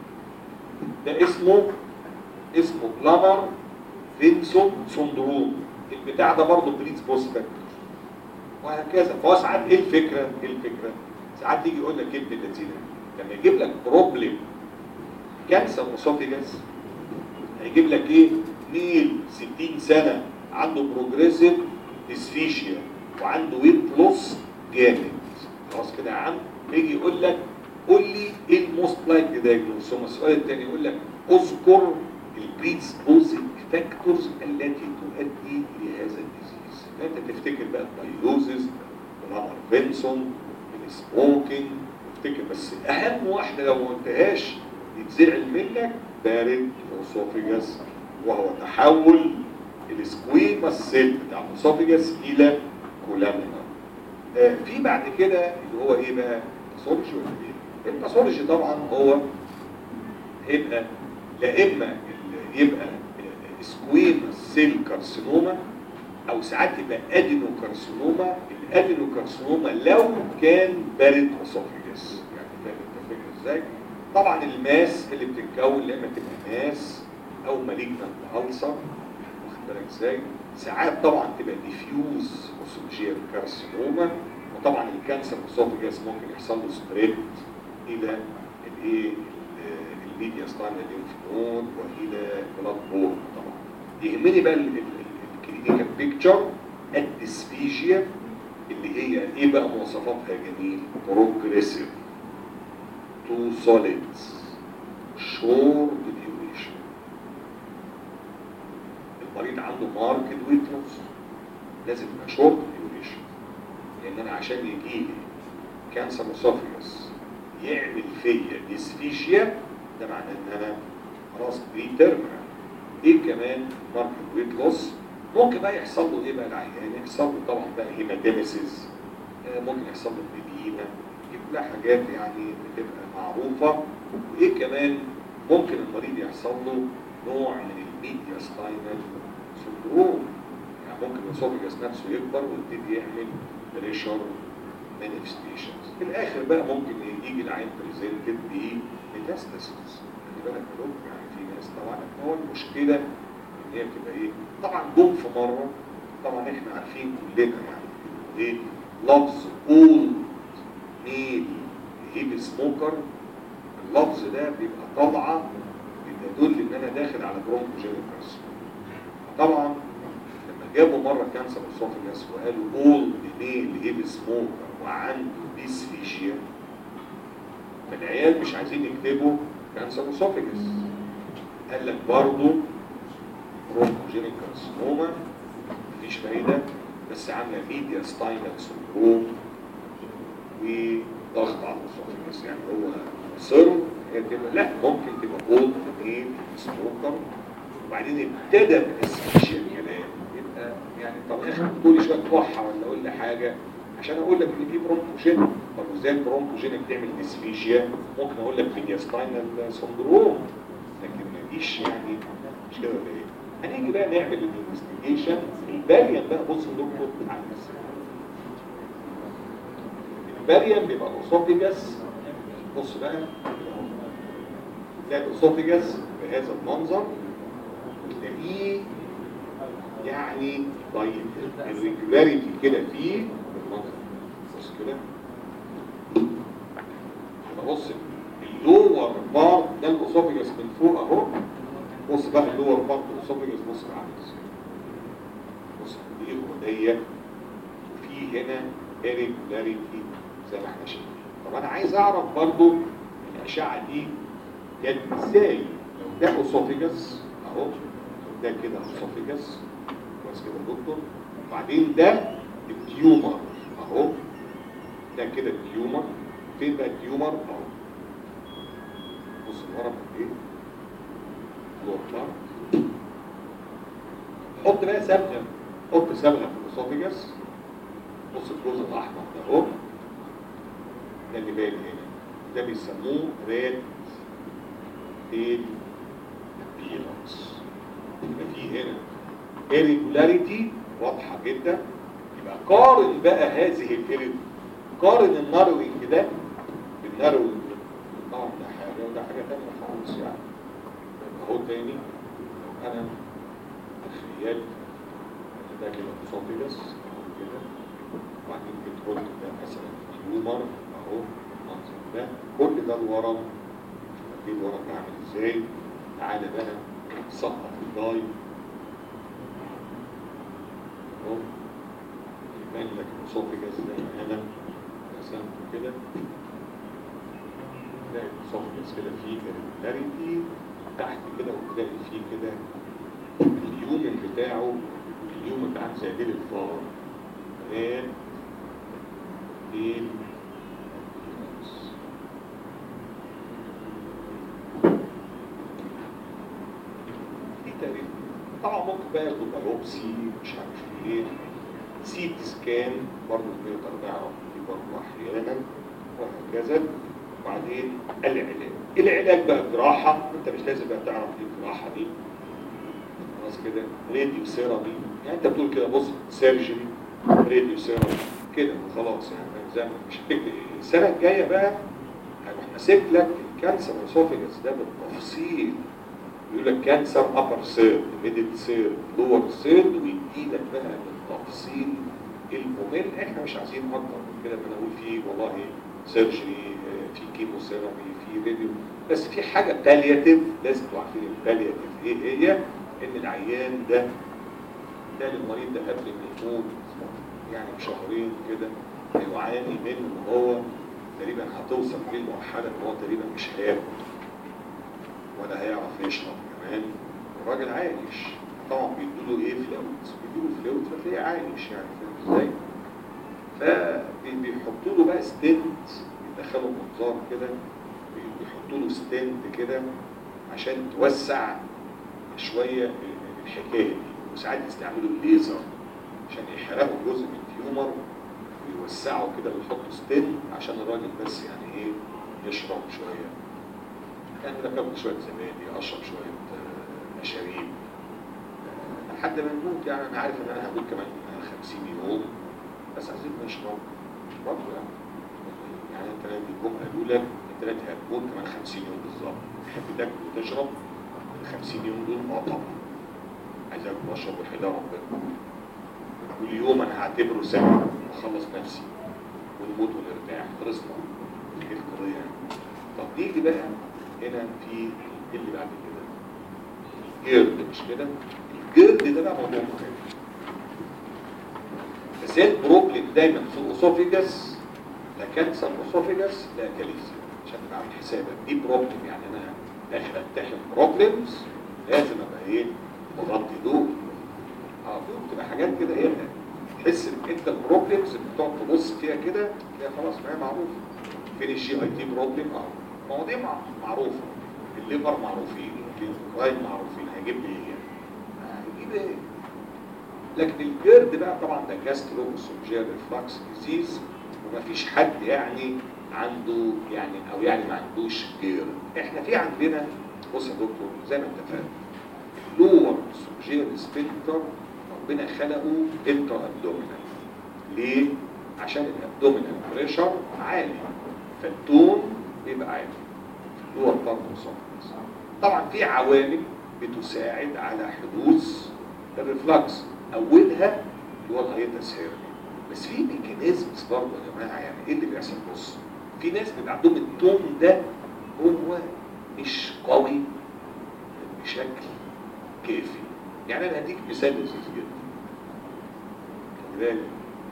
ده اسمه اسمه بلامر فينسون سندروم البتاع ده برضه بريز بوست فاكتور وهكذا فهو ساعات ايه الفكره؟ ايه الفكره؟ ساعات يجي يقول لك كلمه لذيذه لما يجيب لك بروبلم كانسر اسوفيجاس هيجيب لك ايه؟ ميل 60 سنه عنده بروجريسيف ديسفيشيا وعنده ويت لوس جامد خلاص كده يا عم يجي يقول لك قول لي ايه الموست لايكلي دايجنوز ثم السؤال الثاني يقول لك اذكر البريدسبوزنج فاكتورز التي تؤدي لهذا الديزيز فانت تفتكر بقى الدايلوزز ولامر فينسون السموكينج تفتكر بس اهم واحده لو ما قلتهاش يتزعل منك بارد اسوفيجاس وهو تحول السكويما سيل بتاع الاسوفيجاس الى كولامينا آه، في بعد كده اللي هو ايه بقى باثولوجي ولا ايه الباثولوجي طبعا هو هيبقى لا اما ال- يبقى سكويما سيل كارسينوما او ساعات يبقى ادينو كارسينوما الادينو كارسينوما لو كان بارد اسوفيجاس يعني فاهم انت الفكره ازاي طبعا الماس اللي بتتكون لما تبقى ماس او مالجنت ألسر واخد بالك ازاي ساعات طبعا تبقى ديفيوز اسوفيجيال كارسينوما وطبعا الكانسر اسوفيجاس ممكن يحصل له سبريد الى الايه الميديا ستايل الليمف والى بلاد بورن طبعا يهمني بقى الكلينيكال بيكتشر الديسفيجيا اللي هي ايه بقى مواصفاتها يا جميل بروجريسيف تو سوليدز شورت ديوريشن المريض عنده ماركت ويت لوس لازم يبقى شورت ديوريشن لان انا عشان يجي لي كانسر اسوفيوس يعمل فيا ديسفيشيا ده معناه ان انا خلاص بري تيرمينال ايه كمان ماركت ويت لوس ممكن بقى يحصل له ايه بقى العيان يحصل له طبعا بقى هيماتيمسيس آه، ممكن يحصل له بليدينا دي كلها حاجات يعني بتبقى معروفه وايه كمان ممكن المريض يحصل له نوع من الميديا ستاينال سندروم يعني ممكن الاسوفيجاس نفسه يكبر ويبتدي يعمل بريشر مانيفستيشنز في الاخر بقى ممكن يجي العين بريزنتد بميتاستاسيس خلي بالك يا دكتور يعني في ناس طبعا هو المشكله ان هي بتبقى ايه طبعا جم في مره طبعا احنا عارفين كلنا يعني ايه لفظ اول ميل هيب سموكر اللفظ ده بيبقى طبعه بتدل ان انا داخل على برونكوجينيك كارسينوما طبعا لما جابوا مره كانسر اسوفيجاس وقالوا اول ميل هيب سموكر وعنده ديسفيجيا فالعيال مش عايزين يكتبوا كانسر اسوفيجاس قال لك برضه برونكوجينيك كارسينوما مفيش فايده بس عامله ميديا ستاينر سندروم وضغط على الاسوفيجاس يعني هو مصر هي تبقى لا ممكن تبقى اولد ميل سموكر وبعدين ابتدى بالاسفيشيا الكلام يبقى يعني طب يا اخي تقولي شويه كحه ولا اقول لي حاجه عشان اقول لك ان في برونكوجين طب وازاي البرونكوجين بتعمل ديسفيشيا ممكن اقول لك ميدياستاينال سندروم لكن ما فيش يعني مش كده ولا ايه هنيجي بقى نعمل الانفستيجيشن الباريان بقى بص دكتور على الباريان بيبقى الاسوفيجاس بص بقى تلاقي الاسوفيجاس بهذا المنظر تلاقيه يعني طيب الريجولاريتي كده فيه بالمنظر بص كده يبقى بص اللور بارت ده الاسوفيجاس من فوق اهو بص بقى اللور بارت الاسوفيجاس بص عامل ازاي بص دي غديه وفي هنا irregularity زي ما احنا شايفين طب انا عايز اعرف برضو الاشعه دي جت ازاي لو ده اسوفيجاس اهو ده كده اسوفيجاس كويس كده يا دكتور وبعدين ده التيومر اهو ده كده التيومر فين بقى التيومر اهو بص الورم قد ايه لور بارت حط بقى صبغه حط صبغه في الاسوفيجاس بص الجزء الاحمر ده اهو ده اللي باين هنا ده بيسموه ريد تيل بيلانس يبقى في هنا irregularity واضحة جدا يبقى قارن بقى هذه الإيريد قارن الناروينج ده بالناروينج طبعا ده حاجة وده حاجة تانية خالص يعني اهو تاني لو انا تخيلت ان ده كده اسوفيجاس اهو كده وبعدين بتقول ده مثلا تيومر اهو المنظر ده كل ده الورم دي الورم ده عامل ازاي تعالى بقى سقط الداي اهو يبان لك الاسوفيجاس زي ما انا رسمته كده تلاقي الاسوفيجاس كده فيه irregularity تحت كده وتلاقي فيه كده اليومن بتاعه اليومن بتاعه عامل زي ديل الفار راد ديل دي تقريبا طبعا ممكن بقى ياخدوا بايوبسي مش عارف ايه سيت سكان برضه نقدر نعرف دي برضه احيانا وهكذا وبعدين العلاج العلاج بقى جراحه انت مش لازم بقى تعرف ايه الجراحه دي خلاص كده راديو ثيرابي يعني انت بتقول كده بص سيرجري راديو ثيرابي كده وخلاص يعني زي ما مش السنه الجايه بقى هروح ماسك لك الكانسر اسوفيجاس ده بالتفصيل يقول لك كانسر ابر سيرد ميدل سيرد لور سيرد ويدي لك بقى بالتفصيل الممل احنا مش عايزين اكتر من كده ان انا اقول فيه والله سيرجري في كيموثيرابي في راديو بس في حاجه بالياتيف لازم تبقوا عارفين البالياتيف ايه هي ان العيان ده ده المريض ده قبل ما يموت يعني بشهرين كده هيعاني من ان هو تقريبا هتوصل بيه المرحله ان هو تقريبا مش هياكل ولا هيعرف يشرب كمان الراجل عايش طبعا بيدوا له ايه فلوت بيدوا له فلوت فتلاقيه عايش يعني فاهم ازاي؟ فبيحطوا له بقى ستنت يدخلوا منظار كده بيحطوا له ستنت كده عشان توسع شويه الحكايه دي وساعات يستعملوا الليزر عشان يحرقوا جزء من التيومر ويوسعوا كده ويحطوا ستنت عشان الراجل بس يعني ايه يشرب شويه يعني ده كان شويه زبادي اشرب شويه مشاريب لحد ما نموت يعني انا عارف ان انا هموت كمان 50 يوم بس عايزين نشرب برضه يعني يعني انت لما بيجوا قالوا لك انت دلوقتي هتموت كمان 50 يوم بالظبط تحب تاكل وتشرب ال 50 يوم دول اه طبعا عايز اكل واشرب وحيد ربنا واليوم انا هعتبره سنه واخلص نفسي ونموت ونرتاح خلصنا ايه القضيه يعني طب نيجي بقى هنا في إيه اللي بعد كده الجرد مش كده الجرد ده بقى موضوع مهم بس هي البروبلم دايما في الاسوفيجاس لا كانسر اسوفيجاس لا كاليسيا عشان تبقى عامل حسابك دي بروبلم يعني انا داخل امتحن بروبلمز لازم ابقى ايه مغطي دول اه دول بتبقى حاجات كده ايه تحس ان انت البروبلمز بتقعد تبص فيها كده تلاقي خلاص ما هي معروفه فين الجي اي تي بروبلم اه مواضيع مع- معروفه الليفر معروفين الكرايم معروفين هيجيب لي ايه يعني هيجيب ايه لكن الجرد بقى طبعا ده جاستروسوجيال ريفلكس ديزيز ومفيش حد يعني عنده يعني او يعني ما عندوش جير احنا في عندنا بص يا دكتور زي ما انت فاهم اللور سوجيال سبنتر ربنا خلقه انتر ابدومينال ليه؟ عشان الابدومينال بريشر عالي فالتون بيبقى عالي في اللور بارت طبعا في عوامل بتساعد على حدوث الريفلكس اولها اللي هو الهيئه هيرني بس في ميكانيزمز برضه يا جماعه يعني ايه اللي بيحصل بص في ناس بيبقى عندهم التون ده هو مش قوي بشكل كافي يعني انا هديك مثال لذيذ جدا خلي بالك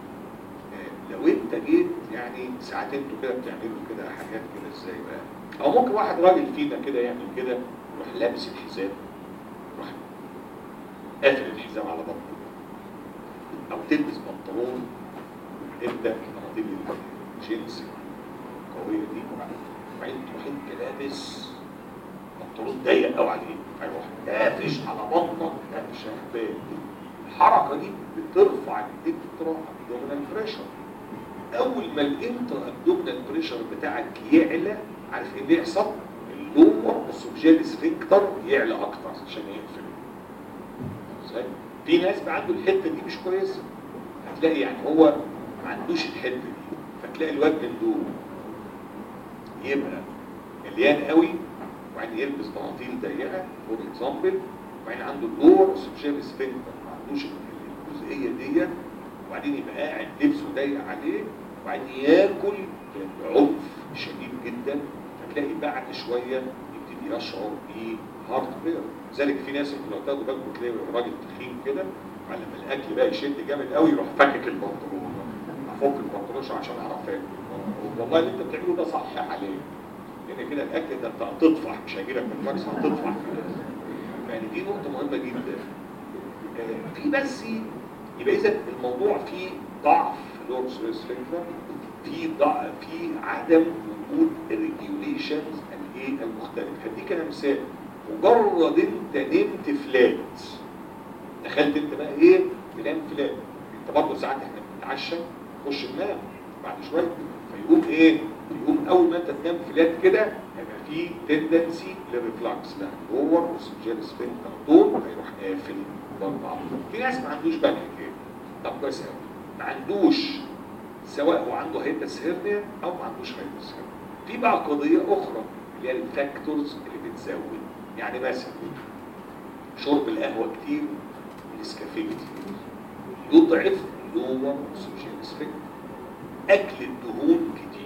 آه، لو انت جيت يعني ساعات انتوا كده بتعملوا كده حاجات كده ازاي بقى او ممكن واحد راجل فينا كده يعمل كده يروح لابس الحزام يروح قافل الحزام على بطنه او تلبس بنطلون انت بناطيل الجينز القويه دي وبعدين تروح انت لابس بنطلون ضيق قوي عليه فيروح قافش على بطنك قافش اخبال الحركه دي بترفع الانترا ابدومينال بريشر اول ما الانترا ابدومينال بريشر بتاعك يعلى عارف ايه اللي يحصل اللور السوبجيال سفنكتر يعلى اكتر عشان يقفل ازاي في ناس بقى عنده الحته دي مش كويسه هتلاقي يعني هو ما عندوش الحته دي فتلاقي الواد من دول يبقى مليان قوي وبعدين يلبس بناطيل ضيقه فور اكزامبل وبعدين عنده اللور سوبجيال سفنكتر ما عندوش الجزئيه ديت وبعدين يبقى قاعد لبسه ضيق عليه وبعدين ياكل بعنف شديد جدا فتلاقي بعد شويه يبتدي يشعر بهارت فير لذلك في ناس انتوا لو تاخدوا بالكم تلاقي راجل تخين كده لما الاكل بقى يشد جامد قوي يروح فاكك البنطلون افك البنطلون عشان اعرف اكل والله اللي انت بتعمله ده صح عليه لان كده الاكل ده انت هتطفح مش هيجيلك من الفاكس هتطفح يعني دي نقطه مهمه جدا آه، في بس يبقى اذا الموضوع فيه ضعف لورد سويس فكره في ضعف في عدم وجود الريجيوليشنز الايه المختلفه هديك انا مثال مجرد انت نمت فلات دخلت انت بقى ايه تنام فلات انت برضه ساعات احنا بنتعشى نخش ننام بعد شويه فيقوم ايه يقوم اول ما انت تنام فلات كده هيبقى في تندنسي للريفلكس لا لور وسجل سفنكتر دول هيروح قافل برضه في ناس ما عندوش بقى كده طب كويس قوي ما عندوش سواء هو عنده هيبس هيرنيا او ما عندوش هيبس هيرنيا في بقى قضيه اخرى اللي هي الفاكتورز اللي بتزود يعني مثلا شرب القهوه كتير النسكافيه كتير يضعف لور سوشيال سفنكتر اكل الدهون كتير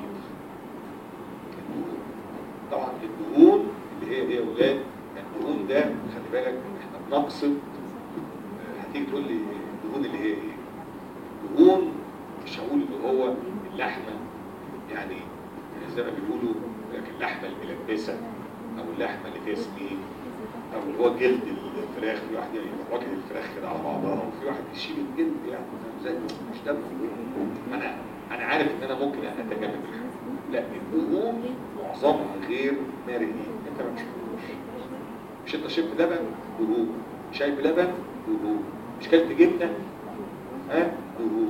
الدهون. طبعا الدهون اللي هي ايه يا اولاد الدهون ده خلي بالك احنا بنقصد هتيجي تقول لي الدهون اللي هي ايه دهون مش هقول اللي هو اللحمه يعني زي ما بيقولوا لك اللحمه الملبسه او اللحمه اللي فيها سمين او اللي هو جلد الفراخ في واحد يروح واكل الفراخ كده على بعضها وفي واحد يشيل الجلد يعني زي مش ده انا انا عارف ان انا ممكن اتجنب الحاجة. لا الدهون معظمها غير مرئي انت ما بتشوفوش مش انت شربت لبن دهون شاي بلبن دهون مش كلت جبنه ها دهون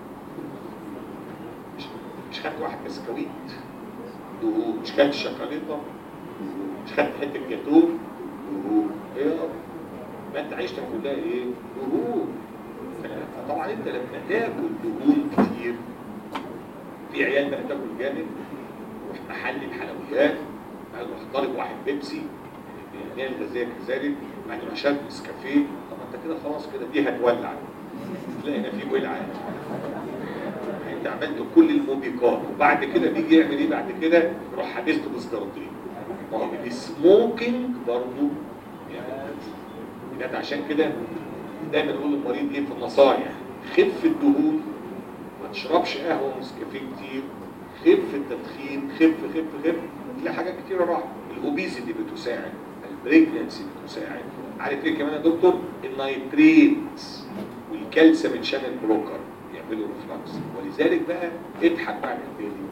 مش مش خدت واحد بسكويت دهون مش كلت شوكولاته دهون مش خدت حته جاتوه دهون ايه يا رب؟ ما انت عيشتك كلها ايه دهون فطبعا انت لما تاكل دهون كتير في عيال بقى تاكل جامد يروح محل الحلويات يروح ضارب واحد بيبسي العنايه الغذائيه كذلك بعد ما شرب نسكافيه طب ما انت كده خلاص كده دي هتولع تلاقي هنا في ولعه انت عملت كل الموبقات وبعد كده بيجي يعمل ايه بعد كده يروح حابسته بسكرتين ما هو السموكينج برضه يعني بجد عشان كده دايما نقول للمريض ايه في النصايح خف الدهون ما تشربش قهوه ونسكافيه كتير خف التدخين خف خف خف تلاقي حاجات كتيره راحت الاوبيزيتي بتساعد البريجنسي بتساعد عارف ايه كمان يا دكتور النايتريت والكالسيوم شانل بلوكر يعملوا ريفلكس ولذلك بقى اضحك بعد الحكايه دي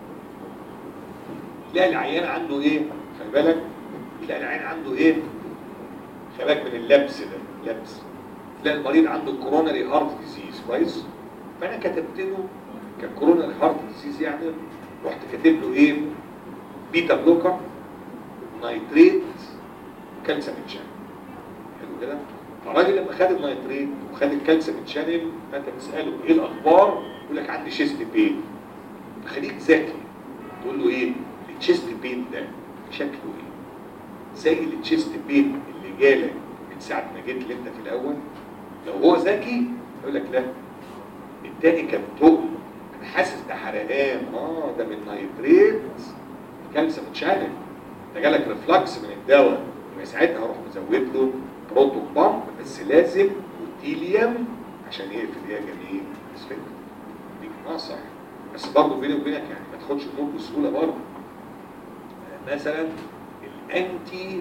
تلاقي العيان عنده ايه خلي بالك تلاقي العيان عنده ايه خلي بالك من اللبس ده لبس تلاقي المريض عنده كوروناري هارت ديزيز كويس فانا كتبت له ككوروناري هارت ديزيز يعني رحت كاتب له ايه بيتا بلوكر نايتريت كالسيوم شانل حلو كده فالراجل لما خد النايتريت وخد الكالسيوم شانل فانت بتساله ايه الاخبار يقول لك عندي شيست بين خليك ذكي تقول له ايه التشيست بين ده شكله ايه زي التشيست بين اللي جالك من ساعه ما جيت اللي انت في الاول لو هو ذكي يقول لك لا التاني كان تقل انا حاسس ده حرقان اه ده من نايتريت كالسيوم شانل ده جالك ريفلكس من الدواء يبقى ساعتها هروح مزود له بروتون بامب بس لازم روتيليوم عشان يقفل يا جميل اسفل ديك ناصح بس برضه بيني وبينك يعني ما تاخدش الامور بسهوله برضه آه، مثلا الانتي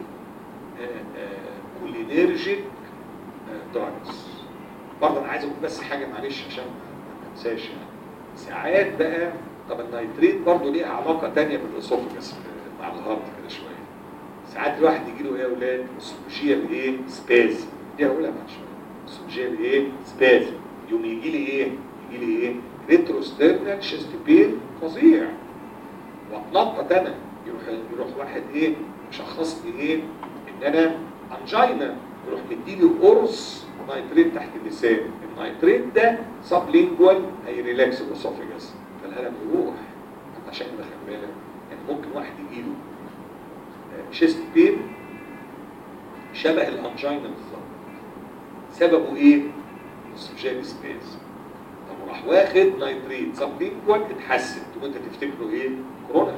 كولينيرجيك دراجز برضه انا عايز اقول بس حاجه معلش عشان ما انساش يعني ساعات بقى طب النيتريت برضه ليها علاقه ثانيه بالاسوفجس مع الهارت كده شويه ساعات الواحد يجي له ايه يا اولاد اسوفجيه بايه سباز دي هقولها بعد شويه اسوفجيه بايه سباز يوم يجي لي ايه يجي لي ايه ريتروسترنال شيست بين فظيع واتنطط انا يروح يروح واحد ايه مشخص لي ايه ان انا انجينا يروح مديلي قرص نايتريت تحت اللسان النايتريت ده سب لينجوال هيريلاكس الاسوفجس فالالم يروح عشان كده خلي بالك يعني ممكن واحد يجي له شيست بين شبه الانجينا بالظبط سببه ايه؟ اسوفجيال سبيس طب راح واخد نايتريت سب لينجوال اتحسن تقوم انت تفتكره ايه؟ كورونا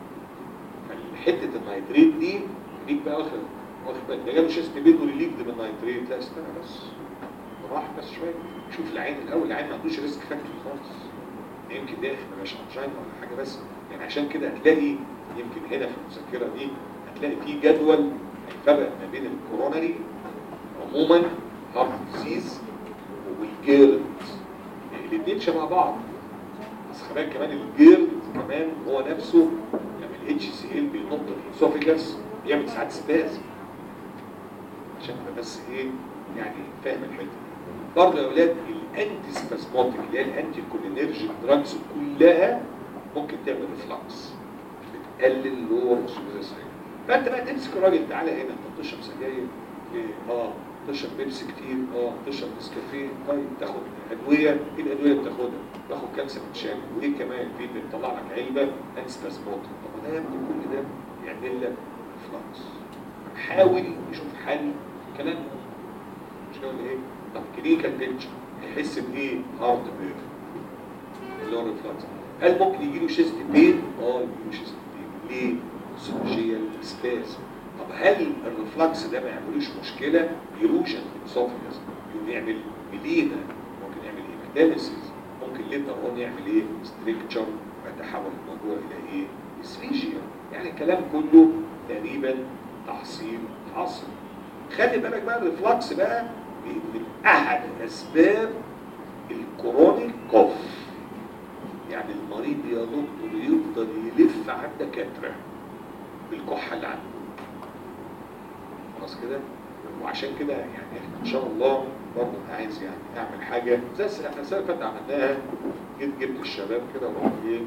فحته النايتريت دي ليك بقى واخد واخد بالك ده جاله شيست بين وريليفد من النايتريت لا استنى بس راح بس شويه شوف العين الاول العين ما عندوش ريسك فاكتور خالص يمكن ده ما بقاش انجينا ولا حاجه بس يعني عشان كده هتلاقي يمكن هنا في المذكره دي هتلاقي في جدول هيفرق ما بين الكوروناري عموما هارت ديزيز والجيرد الاثنين شبه بعض بس خلي بالك كمان الجيرد كمان هو نفسه لما الاتش سي ال بينط الاسوفيجاس بيعمل ساعات سباز عشان تبقى بس ايه يعني فاهم الحته دي برضه يا اولاد الانتي سباسموتيك اللي هي الانتي كولينرجيك دراجز كلها ممكن تعمل ريفلكس بتقلل اللور اوكسجين فانت بقى تمسك الراجل تعالى هنا انت بتشرب سجاير إيه؟ اه تشرب بيبسي كتير اه تشرب نسكافيه طيب تاخد ادويه ايه الادويه اللي بتاخدها؟ تاخد كالسيوم شامل وايه كمان في بتطلع لك علبه انتي سباسموتيك طب ما ده يا ابني كل ده يعمل لك ريفلكس حاول نشوف حل كلام مش كده ولا ايه؟ طب كلينيكال بيكتشر هيحس بايه؟ هارت بير اللي هو الريفلكس هل ممكن يجي له شيست بين؟ اه يجي له شيست بين ليه؟ سوجيال سباس طب هل الريفلكس ده ما يعملوش مشكله؟ ايروجن اسوفيجاس يقوم يعمل ميلينا ممكن يعمل هيماتاليسيس ممكن ليتر اون يعمل ايه؟ ستريكتشر ويتحول الموضوع الى ايه؟ اسفيجيا يعني الكلام كله تقريبا تحصيل حاصل خلي بالك بقى الريفلكس بقى من احد اسباب الكرونيك كوف يعني المريض يا دكتور يفضل يلف على الدكاتره بالكحه اللي عنده خلاص كده وعشان كده يعني احنا ان شاء الله برضه انا عايز يعني اعمل حاجه زي الس- احنا السنه اللي فاتت عملناها جيت جبت الشباب كده ورحت ايه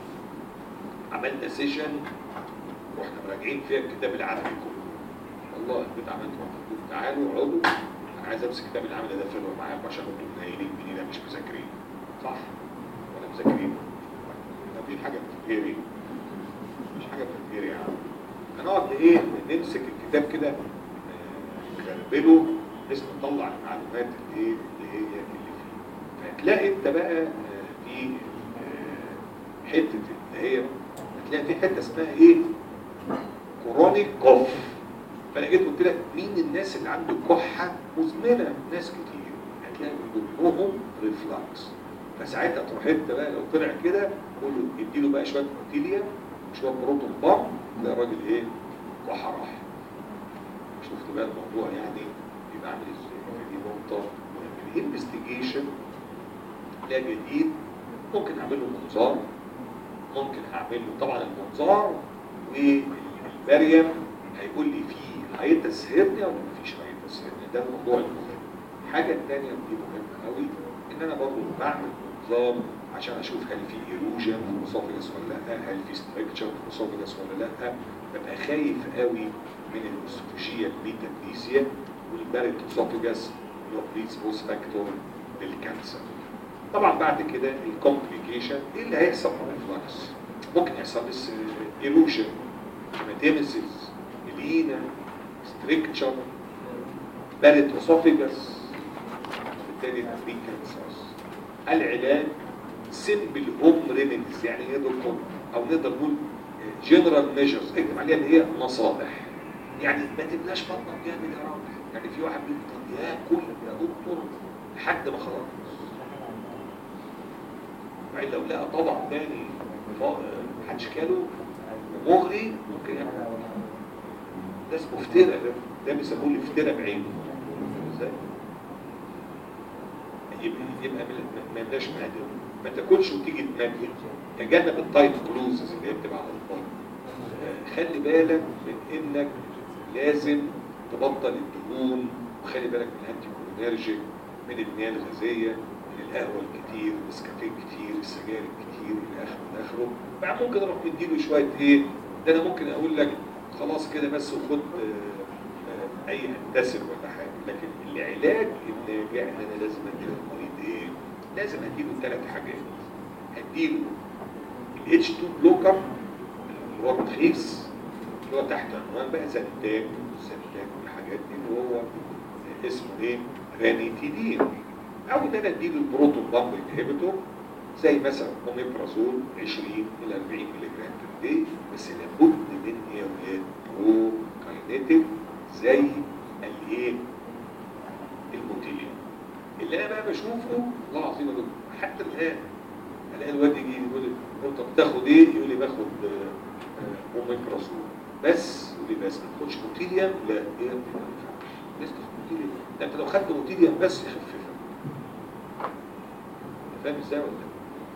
عملنا سيشن واحنا مراجعين فيها الكتاب العربي كله والله البيت عملت قلت تعالوا اقعدوا انا عايز امسك كتاب العمل ده فيلم معاكم عشان انتوا منيلين منينا مش مذاكرين صح ولا مذاكرين طب دي حاجه بتتهري مش حاجه بتتهري يا عم هنقعد ايه نمسك الكتاب كتاب كده كربله اسمه طلع المعلومات اللي ايه اللي هي اللي فيه فهتلاقي انت بقى آه، في آه، حته اللي هي هتلاقي في حته اسمها ايه كورونيك كوف فانا جيت قلت لك مين الناس اللي عنده كحه مزمنه ناس كتير هتلاقي كلهم ريفلاكس فساعتها تروح انت بقى لو طلع كده قول له اديله بقى شويه اوتيليا وشويه بروتون بام تلاقي الراجل ايه كحه راح شفت بقى الموضوع يعني يبقى عامل ازاي فدي نقطه مهمه الانفستيجيشن لا جديد ممكن اعمل له منظار ممكن اعمل له طبعا المنظار والمريم هيقول لي في هيئه هيرنيا ولا مفيش هيئه هيرنيا ده الموضوع المهم الحاجه الثانيه ودي مهمه قوي ان انا برضه بعمل منظار عشان اشوف هل في ايروجن في الاسوفجس ولا لا هل في ستركتشر في الاسوفجس ولا لا ببقى خايف قوي من الاستروجيا الميتابليزيا والبارت اسوفجس اللي هو بريز بوست فاكتور للكانسر طبعا بعد كده الكومبليكيشن ايه اللي هيحصل مع الريفلكس ممكن يحصل بس ايروجن هيماتيمسيس الينا ستريكتشر بارت اسوفجس بالتالي يبقى في كانسرز العلاج سيمبل هوم ريميديز يعني ايه يا دكتور او نقدر نقول جنرال ميجرز اكتب عليها اللي هي نصائح يعني ما تبلاش بطنك جامد يا راجل يعني في واحد بيفضل ياكل يا دكتور لحد ما خلاص وبعدين لو لقى طبق تاني فا- محدش كاله مغري ممكن ياكل ده اسمه افتراء ده ده بيسموه الافتراء بعينه ازاي؟ يبقى يبقى ما- ما يبقاش مهدئ ما تاكلش وتيجي تمجد تجنب التايت كلوزز اللي هي بتبقى على البطن آه، خلي بالك من انك لازم تبطل الدهون وخلي بالك من الانتي كولينرجيك من المياه الغازيه من القهوه الكتير النسكافيه الكتير السجاير الكتير الى اخره الى اخره بعد ممكن اروح مديله شويه ايه ده انا ممكن اقول لك خلاص كده بس وخد آه، آه، اي انتسب ولا حاجه لكن العلاج الناجع ان انا لازم ادي للمريض ايه لازم اديله ثلاث حاجات اديله الاتش 2 بلوكر اللي هو رخيص اللي هو تحت عنوان بقى زنتاج والزنتاج والحاجات دي اللي هو اسمه ايه رانيتيدين او ان انا اديله البروتون بامب انهبيتور زي مثلا اوميبرازول 20 الى 40 ملي جرام في الدي بس لابد من ايه يا ولاد برو كاينيتيك زي الايه الموتيلين اللي انا بقى بشوفه والله العظيم يا دكتور حتى الان الاقي الواد يجي يقول لي انت بتاخد ايه؟ يقول لي باخد آه، آه، اوميبرازول بس يقول لي بس ما تاخدش موتيليوم لا ايه يا ابني ما ينفعش لازم تاخد موتيليوم ده انت لو خدت موتيليوم بس يخففك أنت فاهم ازاي ولا لا؟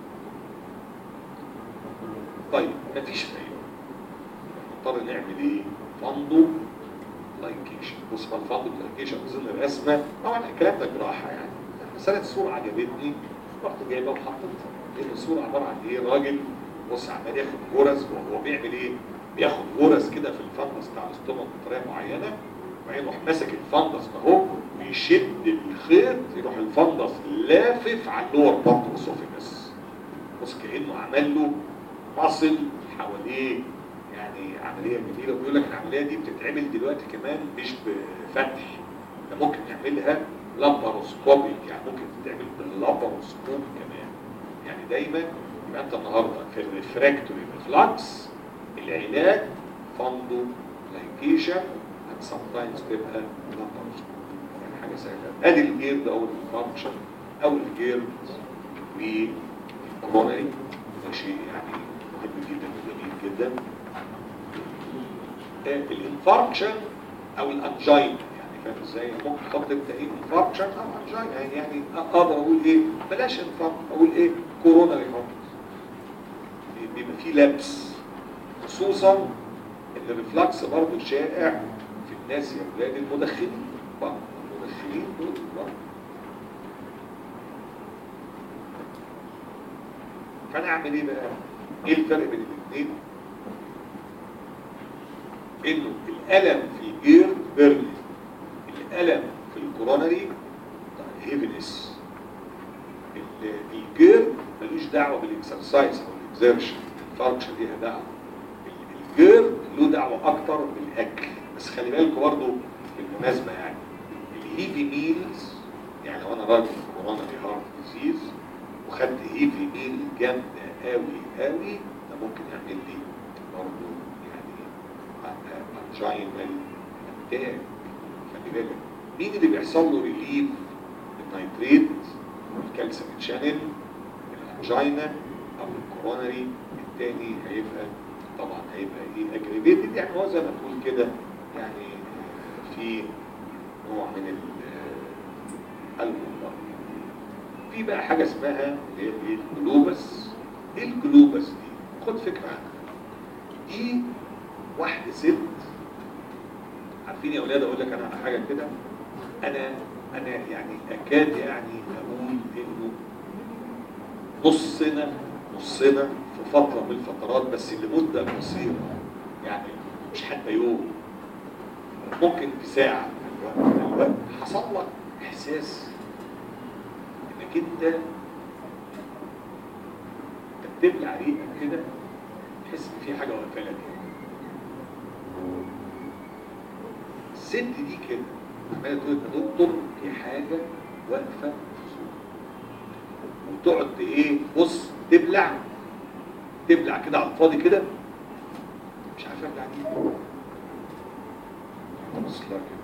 طيب مفيش فايده نضطر نعمل ايه؟ فندو لايكيشن بص بقى الفندو لايكيشن اظن الرسمه طبعا الكلام ده جراحه يعني بس انا الصوره عجبتني رحت جايبها وحطيتها لان الصوره عباره عن ايه؟ راجل بص عمال ياخد غرز وهو بيعمل ايه؟ بياخد غرز كده في الفندس بتاع الاستومك بطريقه معينه وبعدين يروح ماسك الفندس ده اهو ويشد الخيط يروح الفندس لافف على اللور بارت اسوفيجس بص كانه عمل له مصل حواليه يعني عمليه جميله وبيقول لك العمليه دي بتتعمل دلوقتي كمان مش بفتح ده ممكن نعملها لاباروسكوبيك يعني ممكن تتعمل باللاباروسكوب كمان يعني دايما يبقى انت النهارده في الريفراكتوري ريفلكس العلاج فندو لايكيشن and sometimes تبقى لاباروسكوب يعني حاجه سهله ادي الجير ده اول الفانكشن او الجير والكورونري ده شيء يعني مهم جدا وجميل جدا الانفاركشن او الانجين يعني فاهم ازاي ممكن تحط انت ايه انفاركشن او انجين يعني يعني اقدر اقول ايه بلاش انفاركت اقول ايه كورونا ريفاركت بيبقى فيه لبس خصوصا ان الريفلكس برضه شائع في الناس يا اولاد المدخنين برضه المدخنين دول برضه فانا اعمل ايه بقى؟ ايه الفرق بين الاثنين؟ انه الالم في جير بيرلي الالم في الكورونري هيفنس الجير ملوش دعوه بالاكسرسايز او الاكزertion الفانكشن ليها دعوه الجير له دعوه اكتر بالاكل بس خلي بالكوا برضه بالمناسبه يعني الهيفي ميلز يعني لو انا راجل في كورونا هارت ديزيز وخدت هيفي ميل جامده قوي قوي ده ممكن يعمل لي برضه يعني انجينال اتاك خلي بالك مين اللي بيحصل له ريليف النيتريت الكالسيوم شانل الانجينا او الكورونري التاني هيبقى طبعا هيبقى ايه اجريفيتد يعني هو زي ما تقول كده يعني في نوع من المنظر في بقى حاجه اسمها اللي هي ايه الجلوبس ايه الجلوبس دي خد فكره عنها دي واحده ست عارفين يا اولاد اقول لك انا على حاجه كده انا انا يعني اكاد يعني اقول انه نصنا نصنا في فتره من الفترات بس لمده قصيره يعني مش حتى يوم ممكن في ساعه من الوقت من الوقت حصل لك احساس انك انت بتبلع ريقك كده تحس ان في حاجه واقفه لك الست دي كده عماله تقول يا دكتور في حاجه واقفه في صوتي وتقعد ايه بص تبلع تبلع كده على الفاضي كده مش عارف ابلع دي بص لها كده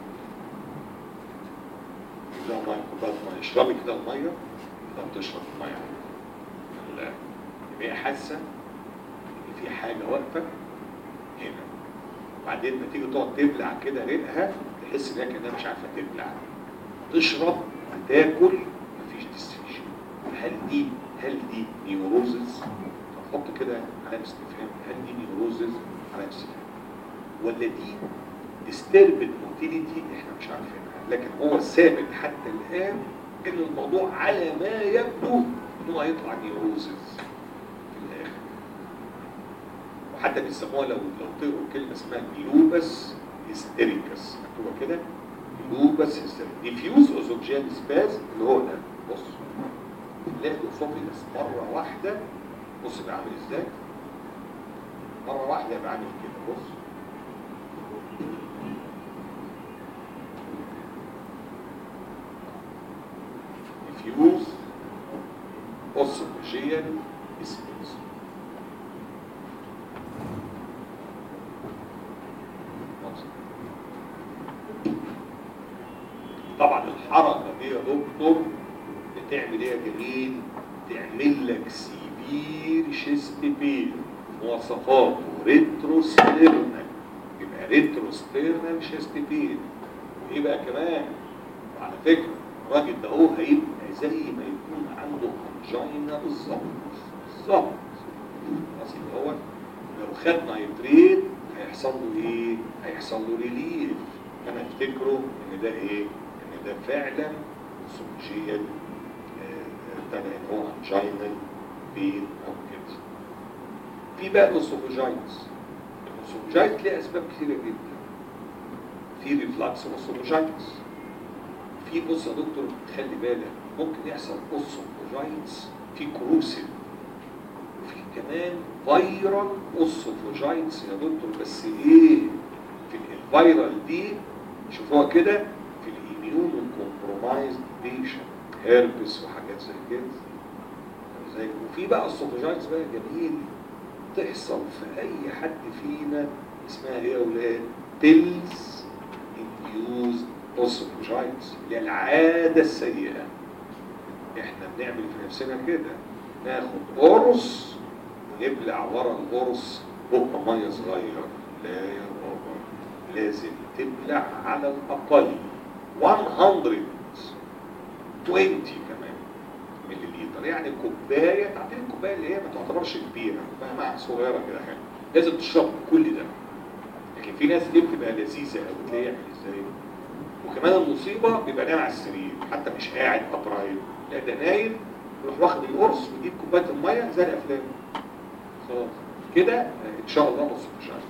لا ميه كوبايه ميه اشربي كده الميه كده بتشرب الميه لا يبقى هي حاسه ان في حاجه واقفه هنا وبعدين لما تيجي تقعد تبلع كده ريقها تحس ان هي كانها مش عارفه تبلع تشرب وتاكل مفيش ديستريشن هل دي هل دي نيوروزز حط كده علامه استفهام هل دي نيوروزز علامه استفهام ولا دي disturbed موتيليتي احنا مش عارفينها لكن هو ثابت حتى الان ان الموضوع على ما يبدو انه هيطلع نيوروزز في الاخر وحتى بيسموها لو لو تقروا كلمه اسمها جلوبس هيستيريكس مكتوبه كده جلوبس هيستيريكس ديفيوز اوزوجيال سباز اللي هو ده بص تلاقي الاسوفيجس مره واحده بص بقى عامل ازاي مره واحده يبقى عامل كده بص diffuse osophageal space طبعا الحركه دي يا دكتور بتعمل ايه يا جميل؟ تعمل لك سيفير شيست بين مواصفاته ريتروستيرنال يبقى ريتروستيرنال شيست بين وايه بقى كمان؟ وعلى فكره الراجل ده هو هيبقى زي ما يكون عنده انجينا بالظبط بالظبط اصل هو لو خد نايتريت هيحصل له ايه؟ هيحصل له ريليف انا افتكره ان ده ايه؟ ان ده فعلا سوشيال ابتدى ان هو انجينال بين او كده في بقى الاوسوفوجايتس الاوسوفوجايتس ليه اسباب كثيره جدا في ريفلاكس اوسوفوجايتس في بص يا دكتور خلي بالك ممكن يحصل اوسوفوجايتس في كروسيل وفي كمان فيرال اوسوفوجايتس يا دكتور بس ايه في الفيرال دي شوفوها كده في الاميون كومبرومايزد بيشن هيربس وحاجات زي كده زي وفي بقى السوفوجايتس بقى جميل تحصل في اي حد فينا اسمها ايه يا اولاد بيلز انديوزد اوسوفوجايتس اللي هي العاده السيئه احنا بنعمل في نفسنا كده ناخد قرص ونبلع ورا القرص بق ميه صغير لا يا بابا لازم تبلع على الاقل 100 20 كمان ملليلتر يعني كوبايه تعطيني الكوبايه اللي هي ما تعتبرش كبيره كوبايه مع صغيره كده حلو لازم تشرب كل ده لكن في ناس دي بتبقى لذيذه قوي تلاقي يعمل ازاي وكمان المصيبه بيبقى نايم على السرير حتى مش قاعد ابرايل لا ده نايم يروح واخد القرص ويجيب كوبايه الميه زي الافلام خلاص كده ان شاء الله نص مش عارف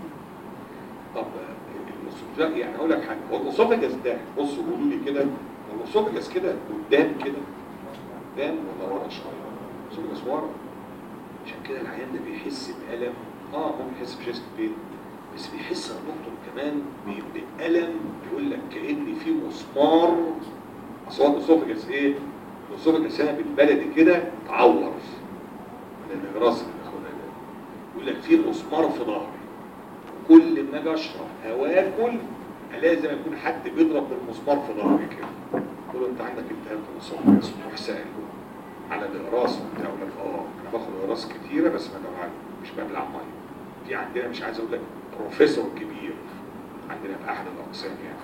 طب الاسوفجاس يعني اقول لك حاجه هو الاسوفجاس ده بصوا قولوا لي كده هو الاسوفجاس كده قدام كده قدام ولا ورا شويه الاسوفجاس ورا عشان كده العيان ده بيحس بألم اه ممكن يحس بشيست بين بس بيحس الدكتور كمان ب- بألم يقول لك كأن في مسمار اصل هو الاسوفجس ايه؟ الاسوفجس هنا بالبلدي كده اتعور من الاجراس اللي بياخدها ده يقول لك في مسمار في ظهري كل ما اجي اشرب او اكل الاقي زي ما يكون حد بيضرب بالمسمار في ظهري كده تقول له انت عندك التهاب في الاسوفجس تروح سائل على الاقراص وبتاع يقول لك اه انا باخد اقراص كتيره بس ما ببلع مش ببلع ميه في عندنا مش عايز اقول لك بروفيسور كبير عندنا في احد الاقسام يعني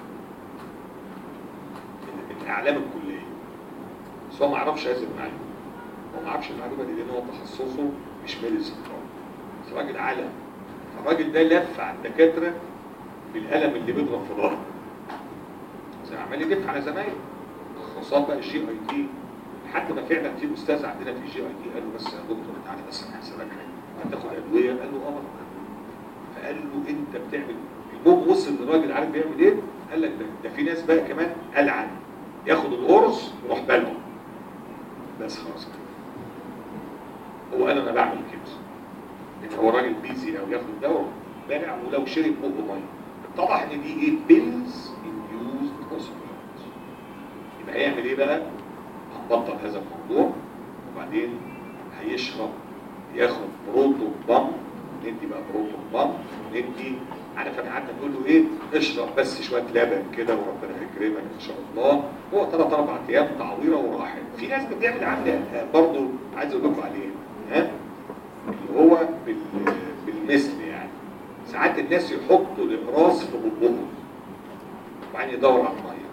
من- من اعلام الكليه بس هو ما يعرفش هذه المعلومه هو ما يعرفش المعلومه دي لان هو تخصصه مش ميديسن خالص بس راجل عالم فالراجل ده لف على الدكاتره بالقلم اللي بيضرب في ظهره زي عمال يلف على زمايله تخصصات بقى الجي اي تي لحد ما فعلا في استاذ عندنا في الجي اي تي قال له بس يا دكتور تعالى بس انا هحسبك حاجه هتاخد ادويه قال له اه فقال له انت بتعمل المهم وصل للراجل عارف بيعمل ايه؟ قال لك ده, ده في ناس بقى كمان العن ياخد القرص يروح بلعه بس خلاص كده هو قال انا بعمل كده لان هو راجل بيزي او ياخد دواء بلع ولو شرب بقه ميه اتضح ان دي ايه بيلز انديوزد اوسمولايتس يبقى هيعمل ايه بقى؟ هنبطل هذا الموضوع وبعدين هيشرب ياخد بروتو بام ندي بقى بروتو بام ندي عارف انا قعدنا نقول له ايه اشرب بس شويه لبن كده وربنا يكرمك ان شاء الله هو ثلاث اربع ايام تعويره وراحت في ناس بتعمل عامله برضه عايز اقول لكم عليه ها اللي هو بال- بالمثل يعني ساعات الناس يحطوا الاقراص في بقهم وبعدين يدور على الميه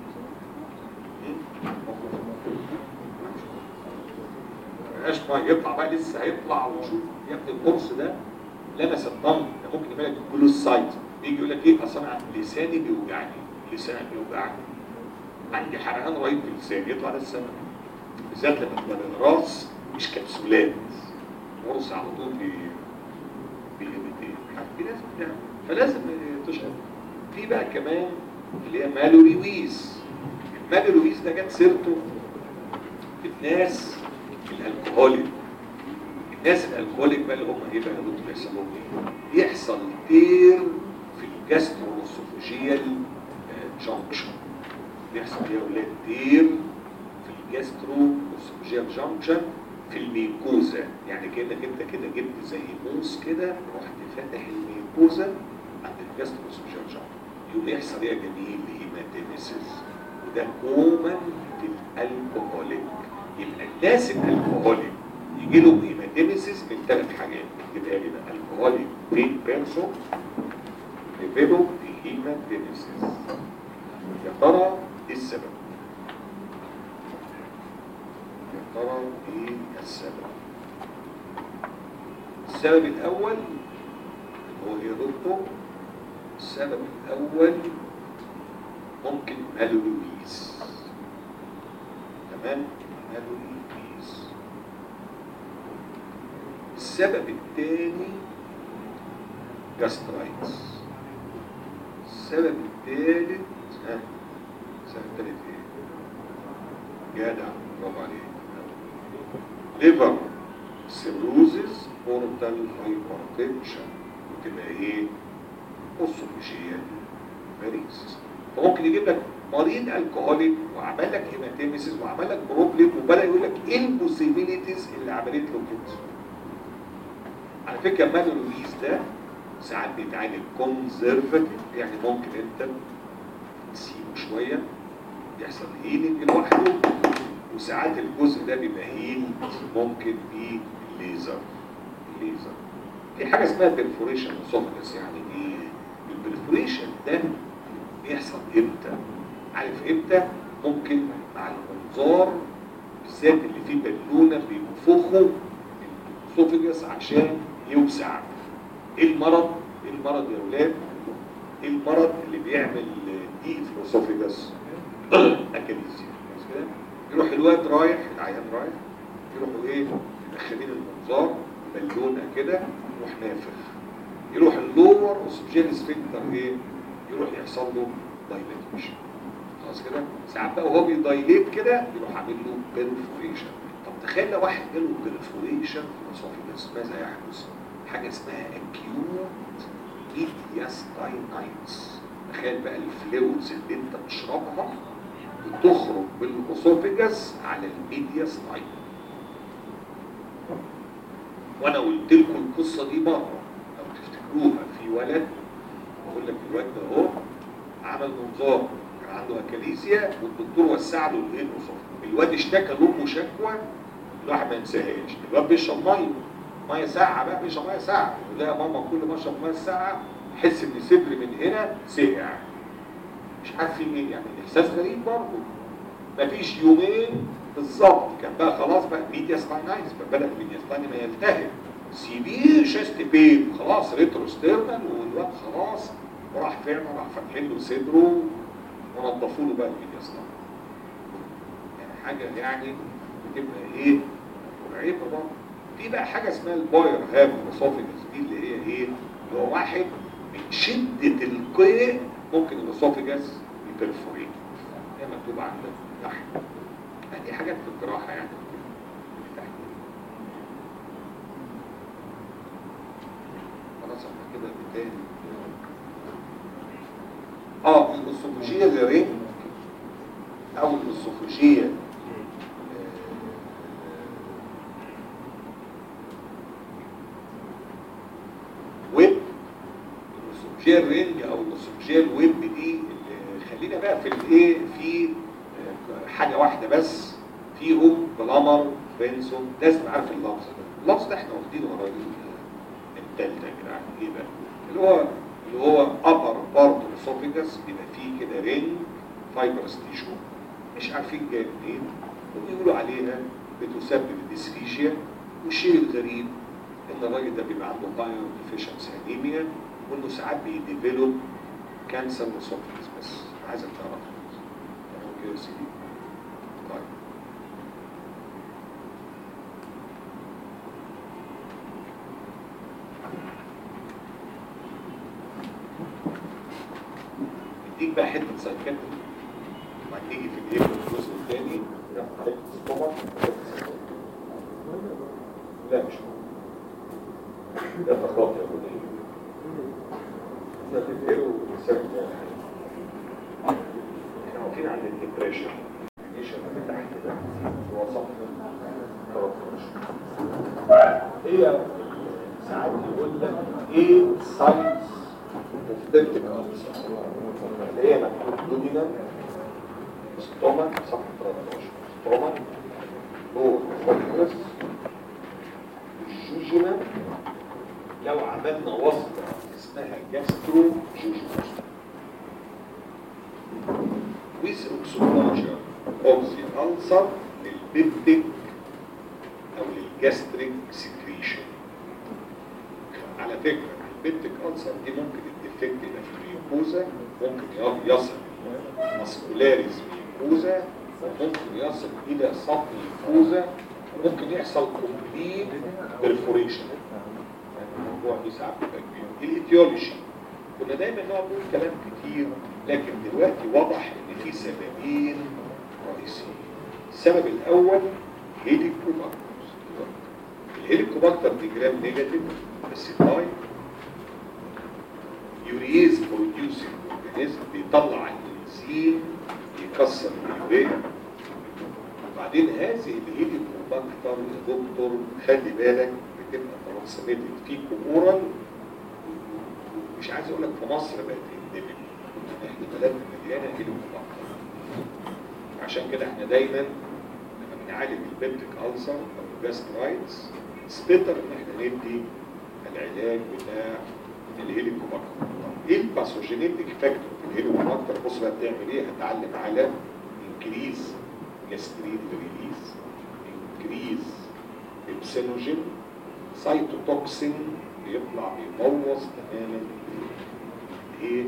مبقاش ميه يطلع بقى لسه هيطلع وشوف يا ابني القرص ده لمس الضم ده ممكن يبقى لك جلوسايت يجي يقول لك ايه اصل انا لساني بيوجعني لساني بيوجعني عندي حرقان رهيب في لساني يطلع ده السبب بالذات لما تبقى الراس مش كبسولات قرص على طول بي بي- في ناس بتعمل فلازم تشرب في بقى كمان اللي هي مالوريويز المالوريويز ده جت سيرته في الناس الالكهوليك الناس الالكهوليك بقى اللي هم ايه بقى اللي بيحصل لهم ايه؟ يحصل تير في الجاستروسوفوجيال جانكشن بيحصل ايه يا اولاد تير في الجاستروسوفوجيال جانكشن في الميكوزا يعني كانك انت كده جبت زي موس كده رحت فاتح الميكوزا عند الجاستروسوفوجيال جانكشن يقوم يحصل ايه يا جميل هيماتيميسيس وده كومن في الالكهوليك يبقى الناس الالكهوليك يجي لهم هيماتيميسيس من ثلاث حاجات يبقى لي بقى الكهوليك بين بيرسون ديفيلوب هيماتيميسيس يا ترى ايه السبب؟ يا ترى ايه السبب؟ السبب الاول هو ايه يا دكتور؟ السبب الاول ممكن مالولويز تمام مالولويز السبب الثاني جاسترايتس السبب الثالث ها السبب الثالث ايه جدع برافو عليك ليفر سيروزز بورتال هايبرتنشن وتبقى ايه اوسوفيجيال فاريكسس فممكن يجيب لك مريض الكهوليك وعمل لك هيماتيميسيس وعمل لك بروبلم وبدا يقول لك ايه البوسيبيليتيز اللي عملت له كده على فكره مالولويز ده ساعات بيتعالج كونزرفاتيف يعني ممكن انت تسيبه شويه يحصل هيلينج لوحده وساعات الجزء ده بيبقى هيل ممكن بليزر ليزر في حاجه اسمها بيرفوريشن اسوفجس يعني ايه البرفوريشن ده بيحصل امتى عارف امتى ممكن مع المنظار بالذات اللي فيه بالونه بينفخوا الاسوفجس عشان يوسع ايه المرض ايه المرض يا اولاد ايه المرض اللي بيعمل ضيق في الاسوفجس اكاليزيا بس كده يروح الواد رايح العيان رايح يروحوا ايه مدخلين المنظار بالونه كده يروح نافخ يروح اللور اوسوجين سفنكتر ايه يروح يحصل له دايليتيشن خلاص كده ساعات بقى وهو بيدايليت كده يروح عامل له بيرفوريشن طب تخيل لو واحد جاله بيرفوريشن في الاسوفجس ماذا يحدث؟ حاجه اسمها اكيوت ميدياستاينايتس تخيل بقى الفلويدز اللي انت بتشربها بتخرج بالاسوفيجاس على الميدياستاين وانا قلت لكم القصه دي مره لو تفتكروها في ولد بقول لك الواد ده اهو عمل منظار كان عنده اكاليزيا والدكتور وسع له الايه الواد اشتكى لامه شكوى الواحد ما ينساهاش الواد بيشرب ميه ميه ساقعه بقى بيشرب ميه ساقعه وده يا ماما كل ما اشرب ميه ساقعه احس ان صدري من هنا سقع مش عارف في ايه يعني احساس غريب برضه مفيش يومين بالظبط كان بقى خلاص بقى ميديا سباينايز فبدا الميديا سباينايز ما يلتهب سيفير شيست بين خلاص ريترو ستيرنال والواد خلاص وراح فعلا راح فاتحين له صدره ونضفوا له بقى الميديا سباينايز يعني حاجه يعني بتبقى ايه مرعبه برضه في بقى حاجه اسمها الباير هاب اسوفيجس دي اللي هي ايه؟ اللي هو واحد من شده القيء ممكن الاسوفيجس يبرفوريت هي مكتوب عندك تحت دي حاجات في الجراحه يعني خلاص احنا كده بالتالي اه الاسوفوجيه الرينج او الاسوفوجيه ويب الاسوفوجيه الرينج او الاسوفوجيه الويب دي اللي خلينا بقى في الايه في حاجه واحده بس فيهم بلامر بنسون لازم عارف اللفظ ده اللفظ ده احنا واخدينه ورا التالتة يا جدعان ايه بقى اللي هو اللي هو ابر بارت الاسوفيجاس بيبقى فيه كده رينج فايبرس تيشو مش عارفين جاي منين وبيقولوا عليها بتسبب الديسفيشيا والشيء الغريب ان الراجل ده بيبقى عنده بايو ديفيشنسي انيميا وانه ساعات بيديفلوب كانسر اسوفيجاس بس عايزك تعرف تمام كده يا سيدي طيب اديك بقى حته سايكاتري وهتيجي في الايه في الجزء الثاني ناخد حته ستومك لا مش هو ده تخاط يا بني احنا تديله سكت احنا واقفين عند الديبريشن الديبريشن اللي تحت ده هو صف 13 هي ساعات يقول لك ايه ساينس مختلفة اللي هي مكتوب دودينا ستومك صفحة 13 ستومك نور فوكس الجوجنا لو عملنا وصفة اسمها جاسترو جوجنا with oxygen oxy ulcer للبيبتيك او للجاستريك سكريشن على فكرة البيبتيك ألسر دي ممكن الديفكت يبقى في الميوكوزا ممكن يصل ماسكولاريز ميوكوزا وممكن يصل إلى سطح الميوكوزا ممكن يحصل كومبليت برفوريشن الموضوع دي ساعات بيبقى كبير الايتيولوجي كنا دايما نقعد نقول كلام كتير لكن دلوقتي واضح ان في سببين رئيسيين السبب الاول هيليكوباكتر الهيليكوباكتر دي جرام نيجاتيف بس باي يوريز بروديوسنج اورجانيزم بيطلع الانزيم يكسر اليوريا وبعدين هذه الهيليكوباكتر يا دكتور خلي بالك بتبقى ترانسميتد فيكم اورال مش عايز اقول لك في مصر بقت انديميك احنا بلدنا مليانه هيليكوباكتر عشان كده احنا دايما لما بنعالج البيبتيك ألسر او الجاسترايتس سبيتر ان احنا ندي العلاج بتاع الهيليكوباكتر ايه الباثوجينيتك فاكتور في الهيليكوباكتر بص بقى بتعمل ايه هتعلم على انكريز جاسترين ريليز انكريز ابسينوجين سايتوتوكسين بيطلع بيبوظ تماما ايه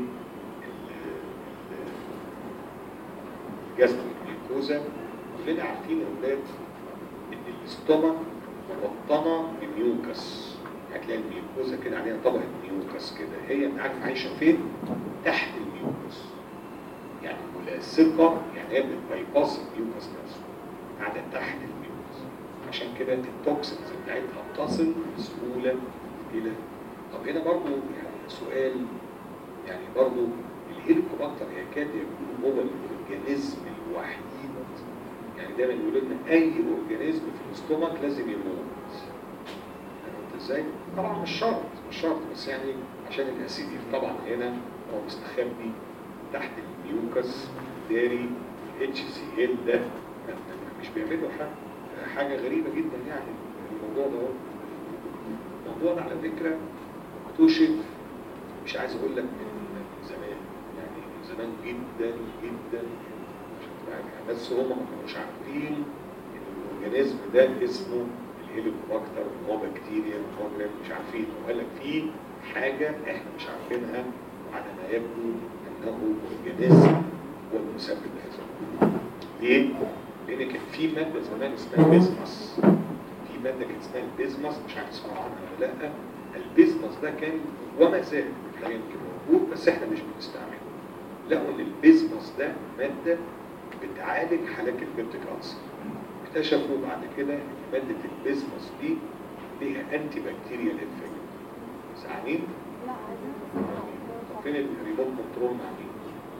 الجاستريك ميكوزا كلنا عارفين يا اولاد ان الاستومك مبطنه بميوكس هتلاقي الميوكوزا كده عليها طبقه ميوكس كده هي انت عارف عايشه فين؟ تحت الميوكس يعني ملاصقه يعني هي بتبايباس الميوكس نفسه قاعده تحت الميوكس عشان كده التوكسينز بتاعتها تصل بسهوله الى طب هنا برضه يعني سؤال يعني برضو الهيليكوباكتر يكاد يكون هو الاورجانيزم الوحيد يعني دايما يقولوا لنا اي اورجانيزم في الاستومك لازم يموت فهمت ازاي؟ طبعا مش شرط مش شرط بس يعني عشان الاسيديل طبعا هنا هو مستخبي تحت الميوكس داري الاتش سي ال ده مش بيعملوا حاجه حاجه غريبه جدا يعني الموضوع ده الموضوع ده على فكره اكتشف مش عايز اقول لك من زمان يعني من زمان جدا جدا بس هم ما كانوش عارفين ان الاورجانيزم ده اسمه الهيليكوباكتر هو بكتيريا هو مش عارفين وقال لك في حاجه احنا مش عارفينها وعلى ما يبدو انه اورجانيزم هو المسبب لهذا ليه؟ لان كان في ماده زمان اسمها بيزمس في ماده كانت اسمها البيزمس مش عارف تسمعوا عنها ولا لا البيزمس ده كان وما زال حاليا يمكن موجود بس احنا مش بنستعمله لقوا ان البيزمس ده ماده بتعالج حالات البيبتيك ألسر اكتشفوا بعد كده ان ماده البيزمس دي ليها انتي بكتيريال افكت زعلانين؟ لا عايزين طب فين الريموت كنترول مع مين؟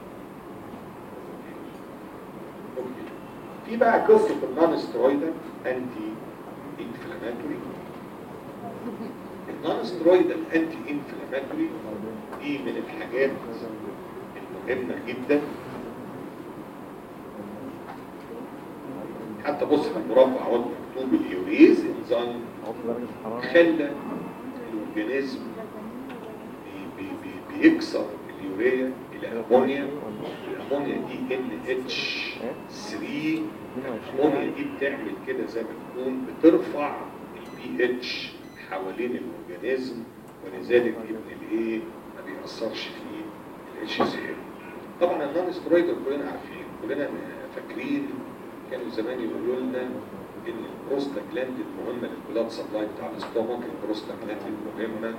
اوكي في بقى قصه النون سترويدال انتي انفلاماتوري النون سترويدال انتي انفلاماتوري دي من الحاجات المهمه جدا حتى بص في المربع اهو مكتوب اليوريز انزيم خلى الاورجانيزم بي- بي- بي- بيكسر اليوريا الى امونيا الامونيا دي ان اتش 3 الامونيا دي بتعمل كده زي ما تكون بترفع البي اتش حوالين الاورجانيزم ولذلك ابن الايه ما بيأثرش فيه الاتش سي طبعا النون سترويد كلنا عارفين كلنا فاكرين كانوا زمان يقولوا لنا ان البروستاجلاند المهمه للبلاد سبلاي بتاع الاستومك البروستاجلاند المهمه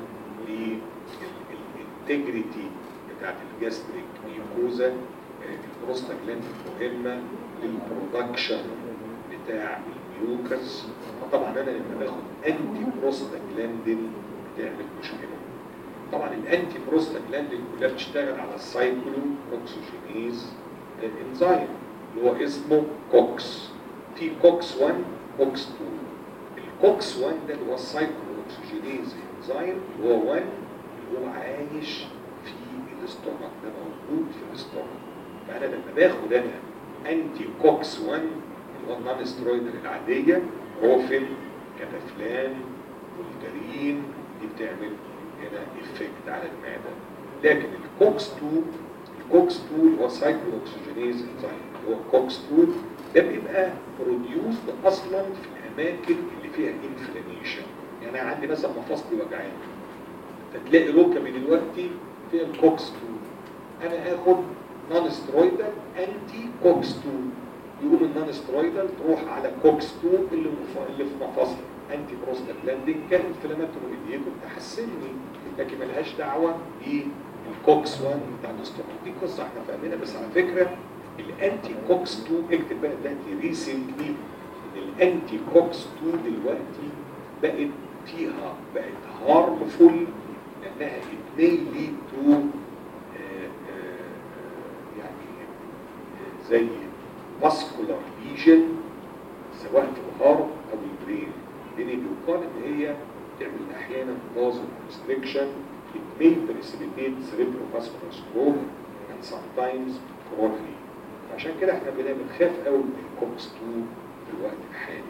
للانتجريتي بتاعت الجاستريك ميوكوزا البروستاجلاند المهمه للبرودكشن بتاع الميوكس طبعا انا لما باخد انتي بروستاجلاندين بتعمل مشكله طبعا الانتي بروستاجلاندين كلها بتشتغل على السايكلو اوكسجينيز انزيم اللي هو اسمه كوكس في كوكس 1 كوكس 2 الكوكس 1 ده اللي هو السايكلو اوكسجينيز انزيم اللي هو 1 اللي هو عايش في الاستومك ده موجود في الاستومك فانا لما باخد انا انتي كوكس 1 اللي هو النون سترويدال العاديه روفين كتافلان فولتارين دي بتعمل هنا افكت على المعده لكن الكوكس 2 الكوكس 2 اللي هو سايكلو اوكسجينيز انزيم اللي هو كوكس 2 ده بيبقى بروديوسد اصلا في الاماكن اللي فيها انفلاميشن يعني انا عندي مثلا مفاصلي وجعاني فتلاقي ركبي دلوقتي فيها الكوكس 2 انا اخد نون سترويدال انتي كوكس 2 يقوم النون سترويدال تروح على كوكس 2 اللي مف- اللي في مفاصلي انتي بروستاجلاندين كان انفلاماتوري ايديكم تحسنني لكن ملهاش دعوه بالكوكس 1 بتاع الاستومك دي قصه احنا فاهمينها بس على فكره الانتي كوكس 2 اكتب بقى دلوقتي ريسنتلي ان الانتي كوكس 2 دلوقتي بقت فيها بقت هارمفول لانها it may lead to آه، آه، يعني آه، زي vascular lesion سواء في الهارت او البرين لان بيقال ان هي تعمل احيانا نازل constriction it may precipitate cerebrovascular stroke and sometimes coronary عشان كده احنا بنبقى بنخاف قوي من الكوكس 2 في الوقت الحالي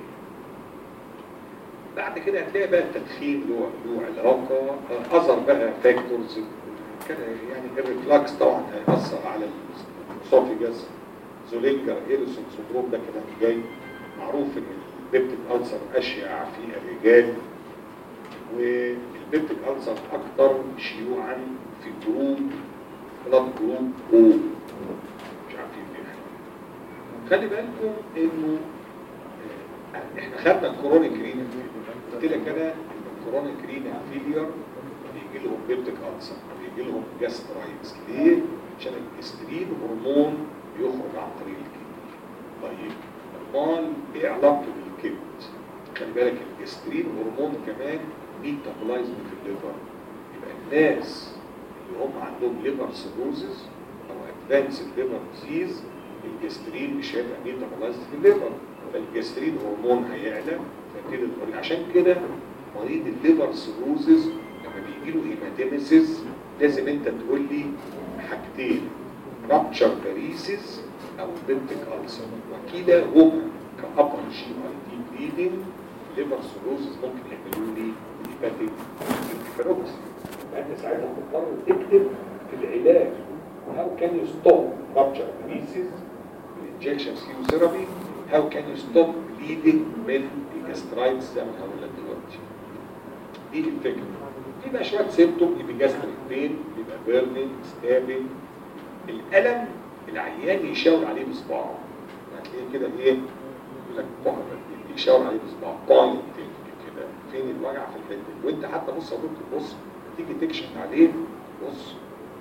بعد كده هتلاقي بقى التدخين له له علاقه اثر بقى فاكتورز كان يعني الريفلاكس طبعا هيأثر على الاسوفيجاس زولينجر ايرسون سندروم ده كده جاي معروف ان البيبتيك ألسر اشيع في الرجال والبيبتيك ألسر اكثر شيوعا في جروب بلاد جروب او مش عارفين ليه خلي بالكم انه آه، احنا خدنا الكورونيك رينال قلت لك انا ان الكورونيك رينال فيلير بيجي لهم بيبتيك ألسر بيجي لهم جاسترايتس ليه؟ عشان الاسترين هرمون بيخرج عن طريق الكبد طيب امال ايه علاقته بالكبد؟ خلي بالك الجسترين هرمون كمان ميتابولايزد في الليفر يبقى الناس اللي هم عندهم ليفر سيروزز او ادفانس ليفر ديزيز الجسترين مش هيبقى ميتابولايزد في الليفر فالجسترين هرمون هيعلى فيبتدي المريض عشان كده مريض الليفر سيروزز لما بيجي له هيماتيمسيس لازم انت تقول لي حاجتين رابتشر باريسيس او بنتك ألسر وكلاهما كأبر جي اي تي بليدنج ليفر سيروزز ممكن يعملوا لي هيباتيك انتفاروكس فانت ساعتها تضطر تكتب في العلاج how can you stop rupture pieces injection chemotherapy how can you stop bleeding من الجاسترايتس زي ما هقول لك دلوقتي دي الفكره في بقى شويه سيمتوم ايبيجاستريك بين بيبقى بيرنينج ستابنج الالم العيان يشاور عليه بصباعه هتلاقيه كده ايه يقول لك بوينت يشاور عليه بصباعه بوينت كده فين الوجع في الحته دي وانت حتى بص يا دكتور بص تيجي تكشف عليه بص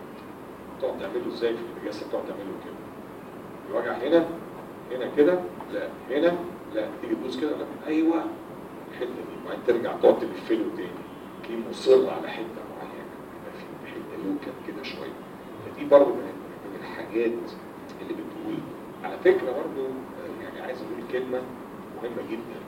تقعد تعمله ازاي في الجسد تقعد تعمله كده الوجع هنا هنا كده لا هنا لا تيجي تبص كده لا ايوه الحته دي وبعدين ترجع تقعد تلفله تاني تلاقيه مصر على حته معينه يبقى في حته يوكل كده شويه فدي برضه من من الحاجات اللي بتقول على فكره برضه يعني عايز اقول كلمه مهمه جدا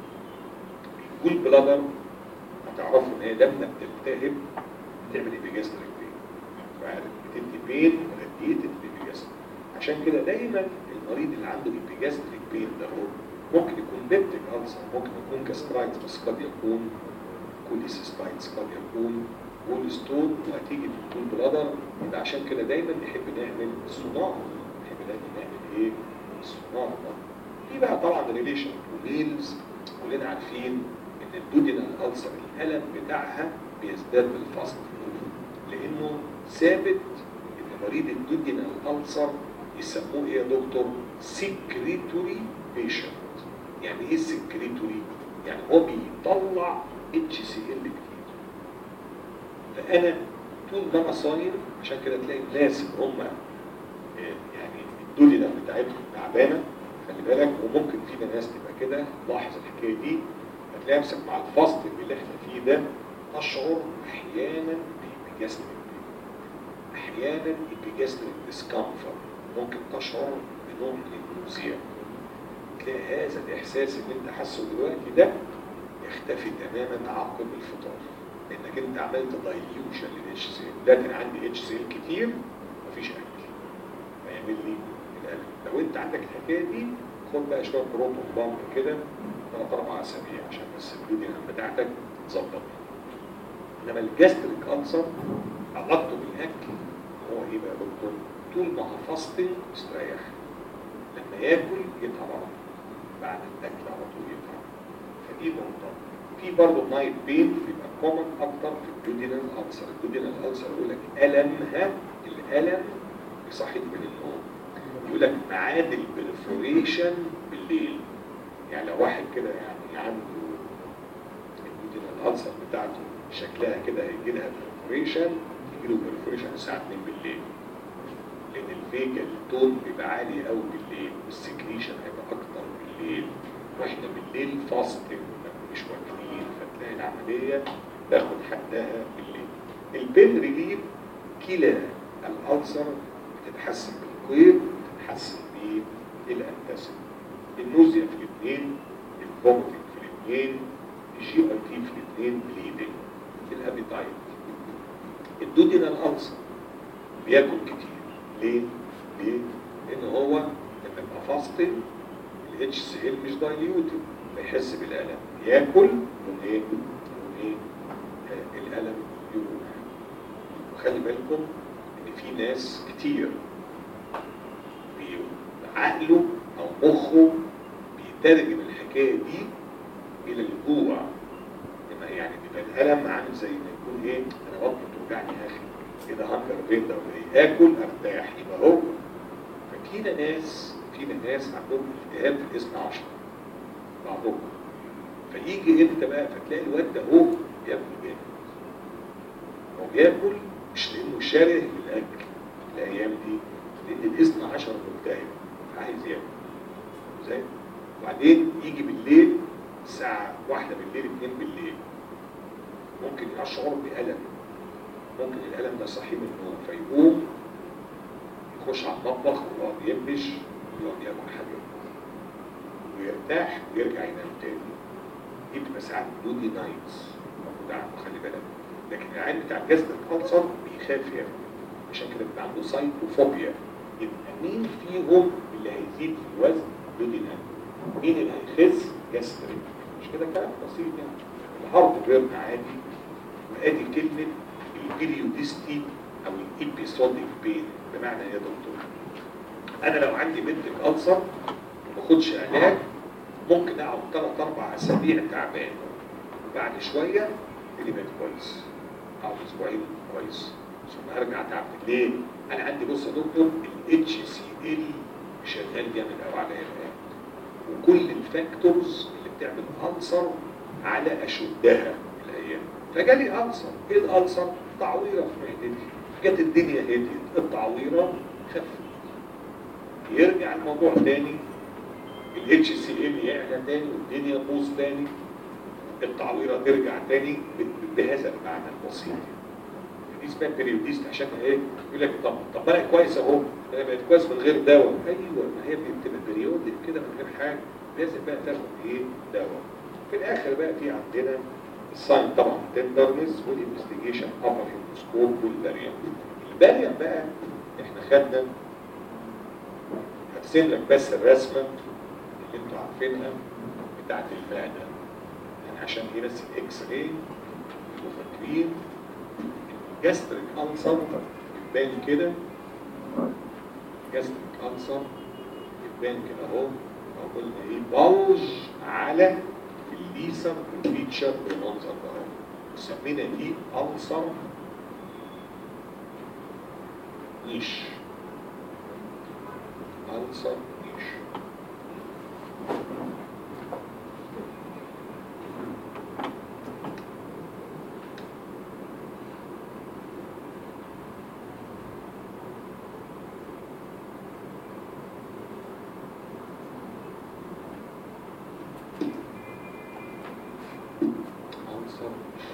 الجول بلادر هتعرفوا ان هي لما بتلتهب بتعمل ايبيجاستريك بين فعلا بتدي بين راديتد ايبيجاستريك عشان كده دايما المريض اللي عنده ايبيجاستريك بين ده هو ممكن يكون بيبتيك ألسر ممكن يكون كاسترايتس بس قد يكون كوليسيستايتس قد يكون وول ستون وهتيجي في التول بلادر يبقى عشان كده دايما نحب نعمل الصناعه نحب دايما نعمل ايه الصناعه ده في بقى طبعا ريليشن وميلز كلنا عارفين ان الدودينال ألسر الالم بتاعها بيزداد بالفاست لانه ثابت ان مريض الدودينال ألسر يسموه ايه يا دكتور سكريتوري بيشنت يعني ايه سكريتوري يعني هو بيطلع اتش سي ال كتير فانا طول ما انا صايم عشان كده تلاقي الناس اللي هم يعني الدولة بتاعتهم تعبانه خلي بالك وممكن فينا ناس تبقى كده لاحظ الحكايه دي هتلاقي نفسك مع الفاست اللي احنا فيه ده تشعر احيانا بجسم احيانا بجسم ديسكمفورت ممكن تشعر بنوع من النوزيا تلاقي هذا الاحساس اللي انت حاسه دلوقتي ده يختفي تماما عقب الفطار لانك انت عملت دايليوشن للاتش سي ال ده كان عندي اتش سي ال كتير مفيش اكل فيعمل لي الالم لو انت عندك الحكايه دي خد بقى شويه بروتون بامب كده ثلاث اربع اسابيع عشان بس الدنيا بتاعتك تظبط انما الجاستريك ألسر علاقته بالاكل هو ايه بقى يا دكتور؟ طول ما هو فاستنج استريح لما ياكل يتعب على طول بعد الاكل على طول يتعب فدي نقطه في برضه نايت بين بيبقى كومن اكتر في الدودينال ألسر الدودينال ألسر يقول لك المها الالم يصحيك من النوم يقول لك معاد البرفوريشن بالليل يعني لو واحد كده يعني عنده الدودينال ألسر بتاعته شكلها كده هيجي لها برفوريشن يجي له برفوريشن الساعه 2 بالليل لان الفيجا التون بيبقى عالي قوي بالليل والسكريشن هيبقى اكتر بالليل واحنا بالليل فاستنج مش واكلين فتلاقي العمليه تاخد حدها بالليل البين ريليف كلا الالسر بتتحسن بالقيد بتتحسن بالانتاسيد النوزيا في الاثنين الفوميتنج في الاثنين الجي اي تي في الاثنين بليدنج الابيتايت الدودينال ألسر بياكل كتير ليه؟ ليه؟ لأن هو لما يبقى فاستنج الاتش سي ال مش دايليوتد فيحس بالألم ياكل يقوم ايه؟ يقوم ايه؟ آه الألم يروح وخلي بالكم إن في ناس كتير عقله أو مخه بيترجم الحكاية دي إلى الجوع لما يعني بيبقى الألم عامل زي ما يكون ايه؟ أنا بطني بتوجعني يا أخي كده هنكر فين ده ولا ايه؟ آكل أرتاح يبقى هو ففينا ناس فينا ناس عندهم التهاب في الاثنى عشر بعضهم فيجي انت بقى فتلاقي الواد ده هو بياكل جامد هو بياكل مش لانه شره للاكل الايام دي لان الاثنى عشر ملتهب عايز ياكل زي وبعدين يجي بالليل الساعة واحدة بالليل اتنين بالليل ممكن يشعر بألم ممكن الالم ده صحي من النوم فيقوم يخش على المطبخ ويقعد ينبش ويقعد ياكل حاجه ويرتاح ويرجع ينام تاني دي بتبقى ساعات دودي نايتس موجوده عنده خلي بالك لكن العيان بتاع الجسد الكانسر بيخاف ياكل عشان كده بيبقى عنده سايتوفوبيا يبقى مين فيهم اللي هيزيد في الوزن دودي نايت مين اللي هيخس جاستريك مش كده كلام بسيط يعني الهارت بيرن عادي وادي كلمه البيريودستي او الابيسوديك بين بمعنى ايه يا دكتور انا لو عندي بنت كانسر وما باخدش علاج ممكن اقعد ثلاث اربع اسابيع تعبان وبعد شويه اللي بقت كويس اقعد اسبوعين كويس ثم ارجع تعبان ليه؟ انا عندي بص يا دكتور الاتش سي ال شغال جامد قوي عليا الان وكل الفاكتورز اللي بتعمل ألسر على أشدها الأيام فجالي ألسر إيه الألسر؟ تعويرة في معدتي جت الدنيا هديت التعويرة خفت يرجع الموضوع تاني الاتش سي ال يعلى تاني والدنيا تبوظ تاني التعويرة ترجع تاني ب- بهذا المعنى البسيط دي اسمها بريوديست عشان ايه يقول لك طب طب انا كويس اهو انا بقيت كويس من غير دواء ايوه ما هي بتبقى بريودك كده من غير حاجه لازم بقى تاخد ايه دواء في الاخر بقى في عندنا الساين طبعا تندرنس والانفستيجيشن ابر هيدروسكوب والباريوم الباريوم بقى احنا خدنا هرسم لك بس الرسمه اللي انتوا عارفينها بتاعت المعده يعني عشان دي بس الاكس راي وفاكرين جاستريك ألسر بتبان كده جاستريك ألسر بتبان كده اهو أو قلنا ايه بلج على الليسر والفيتشر بالمنظر ده اهو سمينا دي ألسر نيش ألسر نيش ألسر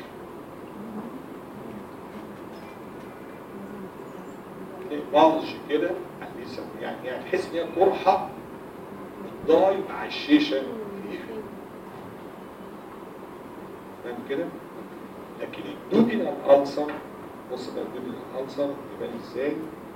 بلج كده على الليسر يعني يعني تحس ان هي قرحه ضاي مع الشيشه فيها فاهم كده؟ لكن الدودينال ألسر بص بقى الدودينال ألسر يبان ازاي؟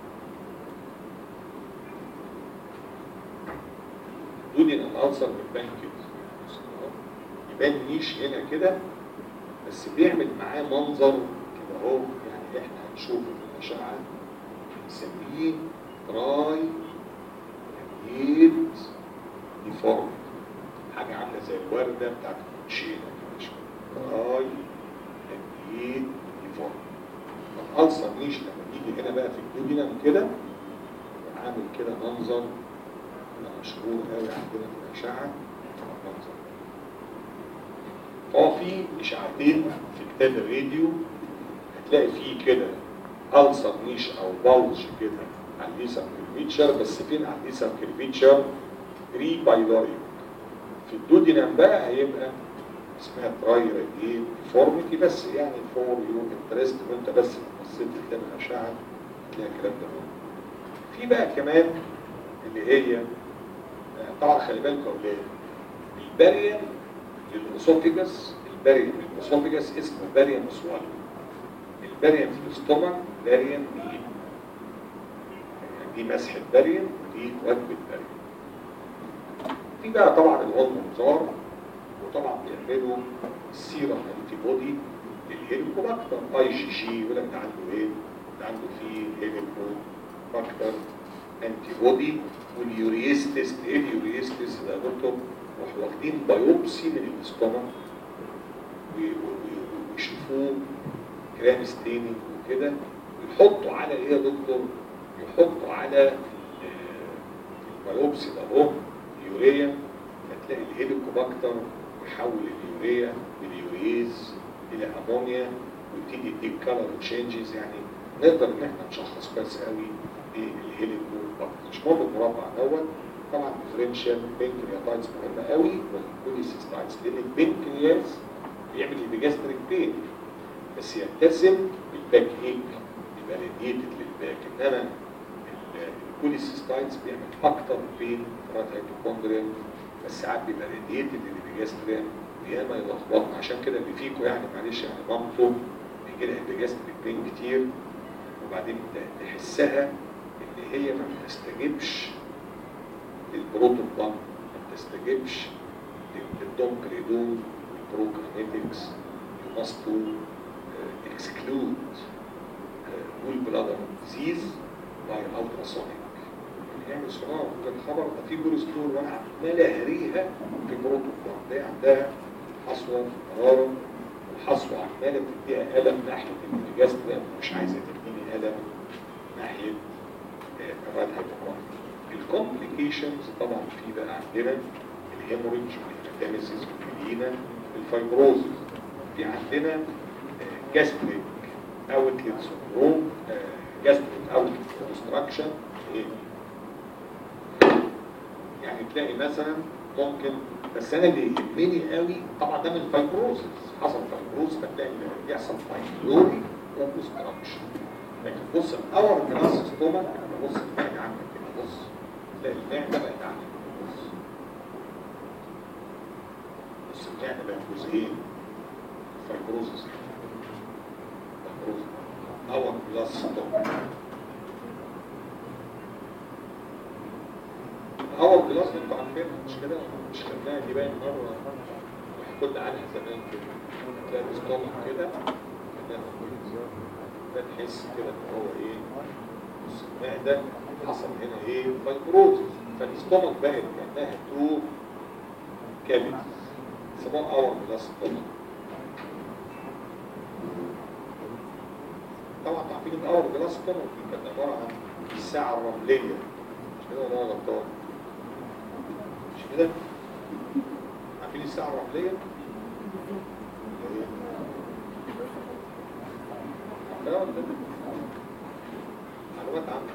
الدودينال ألسر بتبان كده بص كده أهو. يبان نيش هنا كده بس بيعمل معاه منظر كده اهو يعني احنا هنشوفه في الأشعة بنسميه تراي هيد ديفورم حاجة عاملة زي الوردة بتاعت الكوتشينة كده شوية. تراي هيد ديفورم الألسر نيش لما تيجي هنا بقى في الدودينم كده يبقى عامل كده منظر ده مشهور قوي عندنا في الأشعة منظر فهو في إشاعتين في كتاب الراديو هتلاقي فيه كده ألسر نيش أو بلج كده على الليسر كيرفيتشر بس فين على الليسر كيرفيتشر ري بايلوري في الدودينام بقى هيبقى اسمها تراي راديت فورميتي بس يعني فور يو انترست وانت بس بصيت قدام الاشعه تلاقي الكلام ده في بقى كمان اللي هي طبعا خلي بالكم يا اولاد الباريم للاسوفيجاس الباريم للاسوفيجاس اسمه باريم سوال الباريم في الاستومك باريم دي يعني دي مسحه باريم ودي وجبه باريم في بقى طبعا الهرمونزار وطبعا بيعملوا السيرم انتي بودي للهيليكوباكتر اي جي جي يقول لك ده عنده ايه؟ ده عنده فيه هيليكوباكتر انتي بودي واليوريز تيست ايه اليوريز تيست ده يا دكتور؟ راحوا واخدين بايوبسي من الاستومك وي- وي- ويشوفوه كرام ستيننج وكده ويحطوا على ايه يا دكتور؟ يحطوا على ال- البايوبسي ده اهو يوريا هتلاقي الهيليكوباكتر يحول اليوريا باليوريز الى امونيا ويبتدي يديك كلر تشينجز يعني نقدر ان احنا نشخص كويس قوي بالهيليكوباكتر مش مهم المربع دوت طبعا ديفرنشال بنكرياتايتس مهمه قوي والكوليسيستايتس لان البنكرياس بيعمل ايبيجاستريك بين بس يلتزم الباك ايك يبقى راديتد للباك انما ال- الكوليسيستايتس بيعمل اكتر بين فرات هيبوكوندريا بس ساعات بيبقى راديتد للبيجاستريا ياما يلخبطنا عشان كده اللي فيكم يعني معلش يعني مامته بيجي لها البيجاستريك بين كتير وبعدين ت- تحسها ان هي ما بتستجيبش للبروتون بامب ما بتستجيبش للدومكريدون والبروكرينيتكس you must to uh, exclude uh, gallbladder disease by ultrasonic نعمل سونار كان خبر ده في جولستور وانا عمال اهريها في بروتون بامب ده عندها حصوه مراره الحصوه عماله بتديها الم ناحيه الانجاز ده مش عايزه تديني الم ناحيه الراد هايبوكوندريا الكومبليكيشنز طبعا في بقى عندنا الهيموريدج والهيماتيمسيس والميلينا الفايبروزز في عندنا جاستريك اوتلت سندروم جاستريك اوتلت كونستراكشن يعني تلاقي مثلا ممكن بس انا اللي يهمني قوي طبعا ده من فايبروزز حصل فايبروز فتلاقي يحصل فايبروري وكونستراكشن لكن بص الاور كلاس ستومك انا بص المعده عندك كده بص تلاقي المعده بقت عندك بص بص المعده بقت جزئين فايبروزس فايبروزس اور كلاس ستومك اور كلاس انتوا عارفينها مش كده مش خدناها دي باين مره كنا عنها زمان كده تلاقي الستومك كده ده تحس كده ان هو ايه بص المعده حصل هنا ايه فايبروز فالاستومك بقت كانها تو كابيتس سموها اور بلس ستومك طبعا عارفين الاور بلس ستومك دي كانت عباره عن الساعه الرمليه مش كده ولا انا غلطان مش كده عارفين الساعه الرمليه لا ولا لا؟ معلومات عنها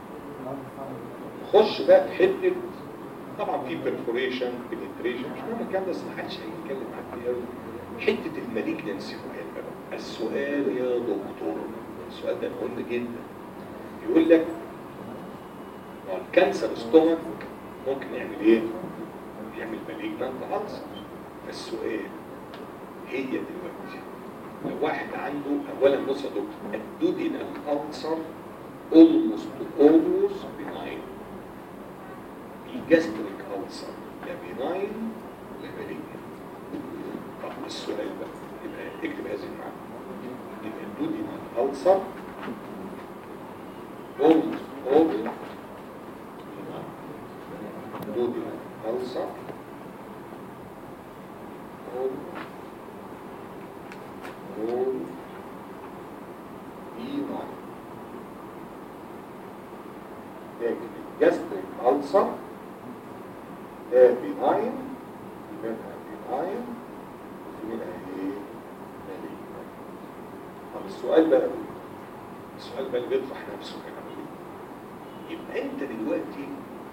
خش بقى في حته طبعا في برفوريشن بنتريشن مش مهم الكلام ده بس ما حدش هيتكلم عن دي قوي حته المالجنسي مهمه بقى السؤال يا دكتور السؤال ده مهم جدا يقول لك ما هو الكانسر ستومك ممكن يعمل ايه؟ يعمل مالجنانت ألسر السؤال هي دلوقتي لو واحد عنده اولا بص يا دكتور الدودينال ألسر almost always benign الجاستريك ألسر لا benign لا malignant طب السؤال بقى يبقى اكتب هذه المعلومة يبقى الدودينال ألسر almost always دودينال ألسر almost all benign لكن الجاستريك ألسر ده بناين منها بناين وفي منها ايه؟ مالين طب السؤال بقى السؤال بقى اللي بيطرح نفسه هنا يبقى انت دلوقتي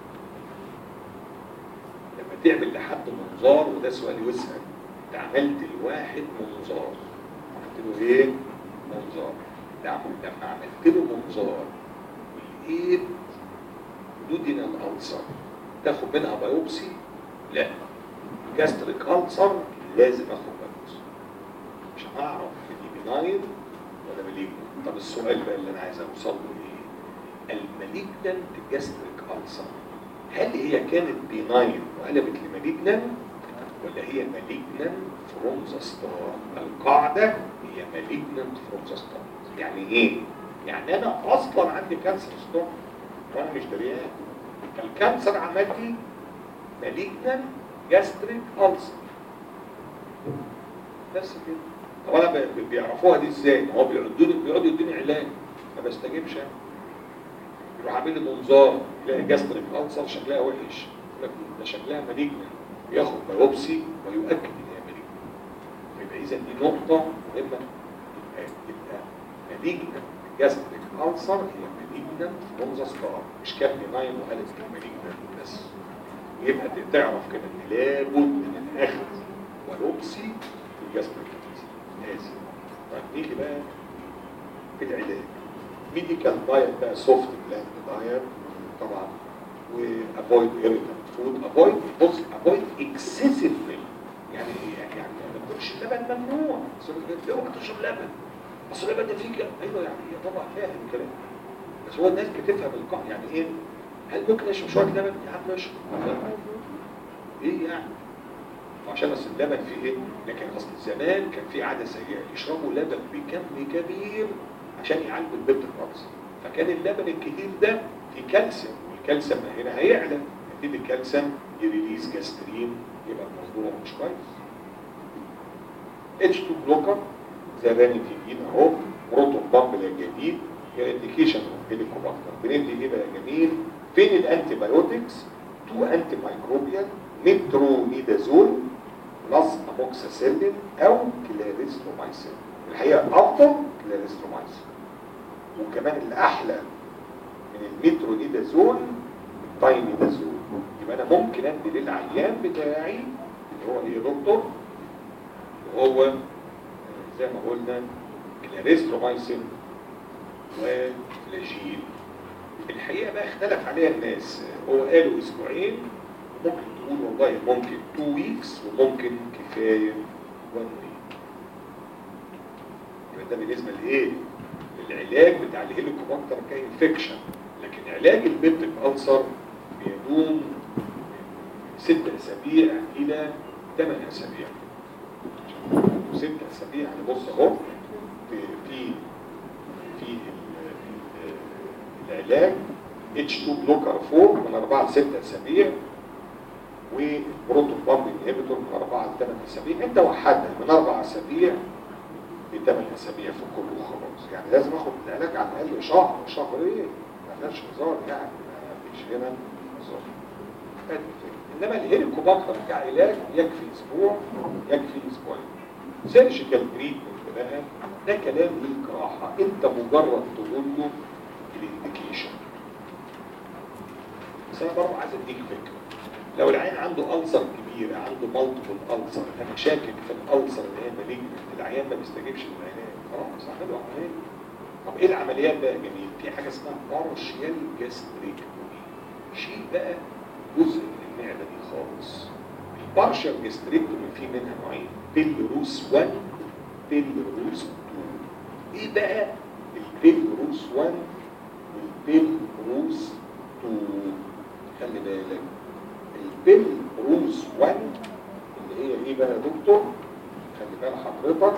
لما تعمل لحد منظار وده سؤال يسأل انت عملت لواحد منظار عملت له ايه؟ منظار ده لما عملت له منظار ولقيت دودينال ألسر تاخد منها بايوبسي لا جاستريك ألسر لازم اخد بايوبسي مش هعرف دي بناين ولا مالجنت طب السؤال بقى اللي انا عايز اوصل له ايه المالجنت جاستريك ألسر هل هي كانت بناين وقلبت لمالجنت ولا هي مالجنت فروم ذا ستار القاعده هي مالجنت فروم ذا ستار يعني ايه يعني انا اصلا عندي كانسر ستوم وانا مش دريان الكانسر عمل لي مالجنان جاستريك ألسر بس كده طب انا ب- بيعرفوها دي ازاي؟ ما هو بيقعدوا بيقعدوا يدوني علاج ما بستجيبش انا يروح عامل لي منظار يلاقي جاستريك ألسر شكلها وحش يقول لك ده شكلها مالجنان ياخد بايوبسي ويؤكد ان هي مالجنان يبقى اذا دي نقطه مهمه يبقى يبقى مالجنان جاستريك ألسر هي مالجنان منذ ستار مش كان بناين وقالت كان مالجنان بس يبقى تعرف كده ان لابد من الاخذ ولوبسي في الجاستريك لازم طيب نيجي بقى في العلاج ميديكال دايت بقى سوفت بلاند دايت طبعا وافويد ايريتنت فود افويد بص افويد اكسسيف يعني يعني يعني ما تاكلش لبن ممنوع بس يقول لك اوعى تشرب لبن اصل اللبن ده فيه كده ايوه يعني هي طبعا فاهم الكلام بس هو الناس بتفهم القاعده يعني ايه هل ممكن اشرب شويه لبن يا عم اشرب ايه يعني عشان بس اللبن فيه ايه لكن اصل زمان كان في عاده سيئه يشربوا لبن بكم كبير عشان يعالجوا البنت الرأس فكان اللبن الكتير ده فيه كالسيوم والكالسيوم هنا هيعلى يبتدي الكالسيوم يريليز جاسترين يبقى الموضوع مش كويس H2 بلوكر زي رانيتيدين اهو بروتون بامب الجديد هي انديكيشن اوف هيليكوباكتر بندي ايه بقى يا جميل فين الانتي بايوتكس تو انتي مايكروبيال مترونيدازول بلس اموكساسيلين او كلاريسترومايسين الحقيقه افضل كلاريسترومايسين وكمان الاحلى من المترونيدازول التايميدازول يبقى انا ممكن ادي للعيان بتاعي اللي هو ايه يا دكتور وهو زي ما قلنا كلاريسترومايسين وفلاجيل الحقيقه بقى اختلف عليها الناس هو قالوا اسبوعين ممكن تقول والله ممكن 2 ويكس وممكن كفايه 1 ويك يبقى ده بالنسبه لايه؟ للعلاج بتاع الهيليكوباكتر كانفكشن لكن علاج البيبتيك ألسر بيدوم ست اسابيع الى ثمان اسابيع ست اسابيع يعني بص اهو في في في ال- ال- العلاج H2 بلوكر 4 من 4 ل 6 اسابيع وبروتون بامب انهبيتور من 4 ل 8 اسابيع انت وحدها من 4 اسابيع ل 8 اسابيع في كل وخلاص يعني لازم اخد العلاج على الاقل شهر شهر ايه ما فيهاش هزار يعني ما فيش هنا هزار ادي الفكرة. انما الهيليكوباكتر كعلاج يكفي اسبوع يكفي اسبوعين سيرجيكال تريتمنت بقى ده كلام للجراحه انت مجرد تقول له الانديكيشن بس انا برضه عايز اديك فكره لو العيان عنده ألسر كبيرة عنده مالتيبل ألسر أنا شاكك في الألسر اللي هي مالجنت العيان ما بيستجيبش للعلاج خلاص اعمله عملية طب ايه العمليات بقى يا جميل؟ في حاجة اسمها بارشيال جاستريكتومي شيل بقى جزء من المعدة دي خالص البارشيال جاستريكتومي في منها نوعين بيلروس 1 بيلروس 2 ايه بقى البيلروس 1 والبيلروس 2 خلي بالك البيل روز 1 اللي هي ايه بقى يا دكتور خلي بال حضرتك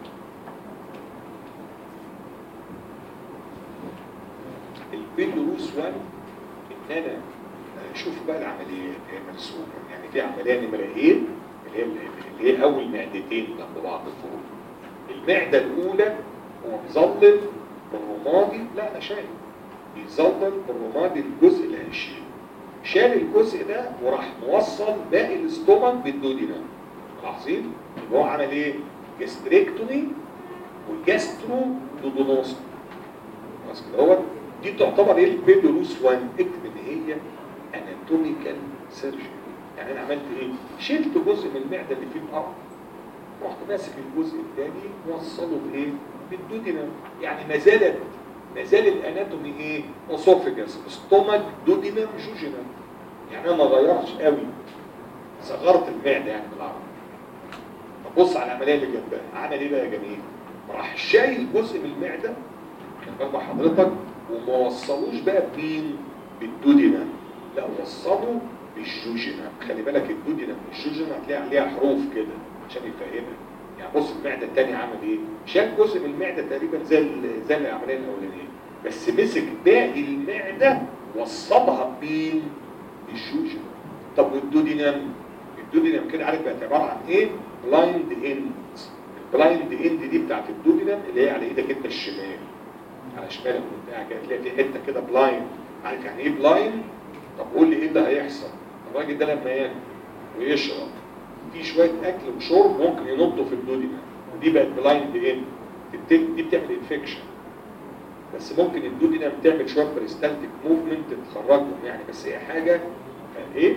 البيل روز 1 ان انا شوف بقى العمليات هي مرسومه يعني في عمليه نمره ايه اللي هي اللي هي اول معدتين جنب بعض فوق المعده الاولى هو بيظلل بالرمادي لا انا شايف بيظلل بالرمادي الجزء اللي هيشيله شال الجزء ده وراح موصل باقي الاستومك بالدودينام ملاحظين يبقى هو عمل ايه جاستريكتومي وجاسترو دودونوستومي خلاص كده هو دي تعتبر ايه البيلوروس 1 اكتب ان هي اناتوميكال سيرجري يعني انا عملت ايه شلت جزء من المعده اللي فيه الارض رحت ماسك الجزء الثاني موصله بايه بالدودينام يعني ما زالت ما زال الاناتومي ايه اسوفيجاس ستومك دودينام جوجينام يعني انا ما غيرتش قوي صغرت المعده يعني بالعربي طب بص على العمليه اللي جنبها عمل ايه بقى يا جميل راح شايل جزء من المعده كان بقى حضرتك وما وصلوش بقى بمين بالدودينام لا وصلوا بالجوجينام خلي بالك الدودينام والجوجينام هتلاقي عليها حروف كده عشان يفهمك يعني بص المعده الثانيه عمل ايه شال جزء من المعده تقريبا زي ال- زي العمليه الاولانيه بس مسك باقي المعده وصلها بين الجوجينام طب والدودينام الدودينام كده عارف بقت عباره عن ايه بلايند اند البلايند اند دي بتاعت الدودينام اللي هي على ايدك انت الشمال على شمالك وبتاع كده تلاقي في حته كده بلايند عارف يعني ايه بلايند طب قول لي ايه اللي هيحصل الراجل ده لما ياكل ويشرب في شويه اكل وشرب ممكن ينطوا في الدودينام ودي بقت بلايند اند تبتدي- دي بتعمل انفكشن بس ممكن الدودينام تعمل شويه بريستالتيك موفمنت تخرجهم يعني بس هي حاجه ايه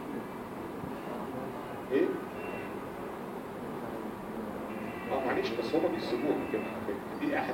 ايه اه معلش بس هما بيسيبوها كده على فكرة. دي احد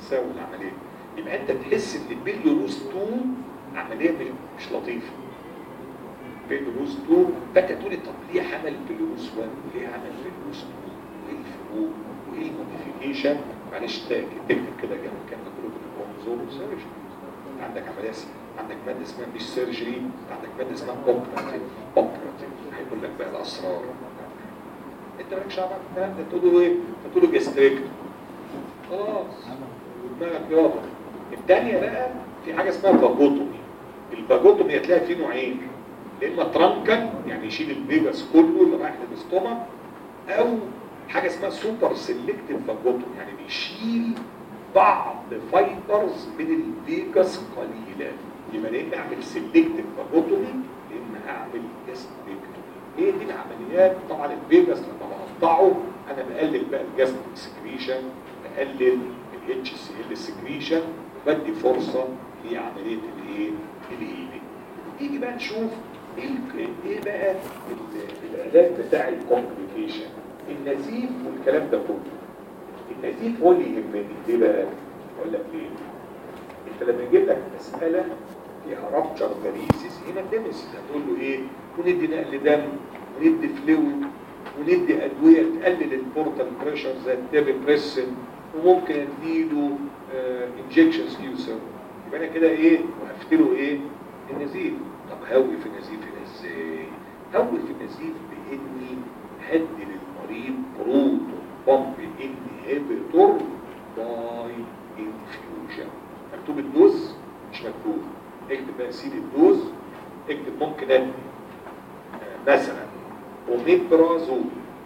تساوي العمليه يبقى انت تحس ان البيليروز 2 عمليه مش, مش لطيفه بيليروز 2 فانت تقولي طب ليه عمل بيليروز 1 وليه عمل بيليروز 2 وايه الفروق وايه الموديفيكيشن معلش تكتب كده جنب كان مكتوب الكروموزوم سيرجري عندك عمليه اسمها عندك ماده اسمها مش سيرجري عندك ماده اسمها اوبراتيف اوبراتيف هيقول لك بقى الاسرار انت مالكش دعوه بالكلام ده تقول له ايه؟ تقول له جاستريك خلاص ودماغك يابا الثانيه بقى في حاجه اسمها باجوتومي الباجوتومي هتلاقي فيه نوعين يا اما ترانكن يعني يشيل الفيجاس كله اللي رايح للاستوما او حاجه اسمها سوبر سيلكتيف باجوتومي يعني بيشيل بعض فايبرز من الفيجاس قليلا يبقى يا اما اعمل سيلكتيف باجوتومي يا اما اعمل جاستريكتومي هي دي العمليات طبعا الفيجاس لما بقطعه انا بقلل بقى الجاستريك سكريشن بقلل الاتش سي ال سكريشن بدي فرصه لعمليه الايه الهيلينج نيجي بقى نشوف ايه ال- ايه بقى ال- العلاج بتاع الكومبليكيشن النزيف والكلام ده كله النزيف هو اللي يهمني ليه بقى اقول لك ليه انت لما يجيب لك مساله فيها رابتشر فاريسيس هنا ديمس هتقول له ايه وندي نقل دم وندي فلويد وندي ادويه تقلل البورتال بريشر زي التيبريسن وممكن اديله انجكشنز فيوسر يبقى انا كده ايه وقفت له ايه النزيف طب هوي في النزيف هنا ازاي هوي في النزيف باني هدي للمريض بروتون بامب انهبيتور باي انفيوجن مكتوب الدوز مش مكتوب اكتب بقى سيد الدوز اكتب ممكن ادي آه، مثلا اوميبرازول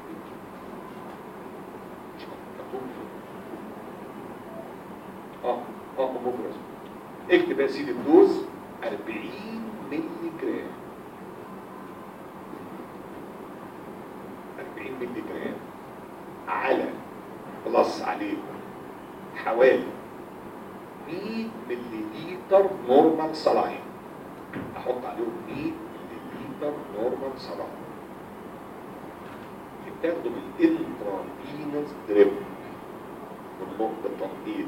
مش مكتوب اه اه اوميبرازول اكتب بقى سيد الدوز 40 مللي جرام 40 مللي جرام على بلس عليه حوالي 100 ملي لتر نورمال صلاين احط عليهم 100 ملي لتر نورمال صلاين بتاخده من الانترافينوس دريب من نقطة تنقيط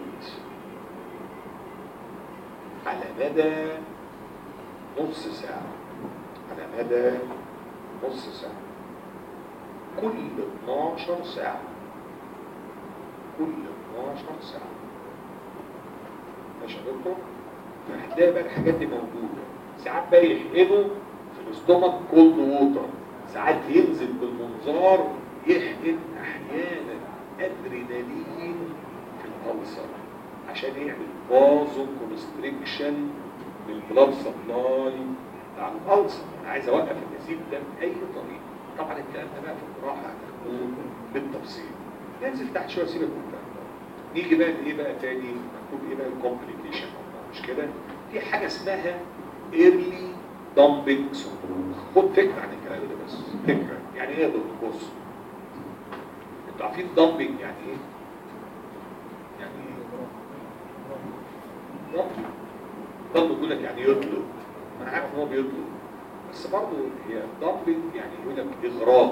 على مدى نص ساعة على مدى نص ساعة كل 12 ساعة كل 12 ساعة ماشي يا دكتور فهتلاقي بقى الحاجات دي موجودة ساعات بقى يحقنوا في الاستومك كولد ووتر ساعات ينزل بالمنظار يحقن احيانا ادرينالين في الالسر عشان يعمل بازو كونستريكشن للبلاد سبلاي بتاع الالسر انا عايز اوقف النزيف ده باي طريقه طبعا الكلام ده بقى في الجراحه هتاخدوه بالتفصيل ننزل تحت شويه سيبك من الكلام ده نيجي بقى لايه بقى تاني مكتوب ايه بقى الكومبليكيشن مش كده في حاجه اسمها ايرلي دامبنج سندروم خد فكره عن الكلام ده بس فكره يعني ايه يا دكتور بص انتوا عارفين دامبنج يعني ايه؟ يعني ايه؟ دامبنج دامبنج بيقول لك يعني يطلب انا عارف ان هو بيطلب بس برضه هي دامبنج يعني يقول لك اغراق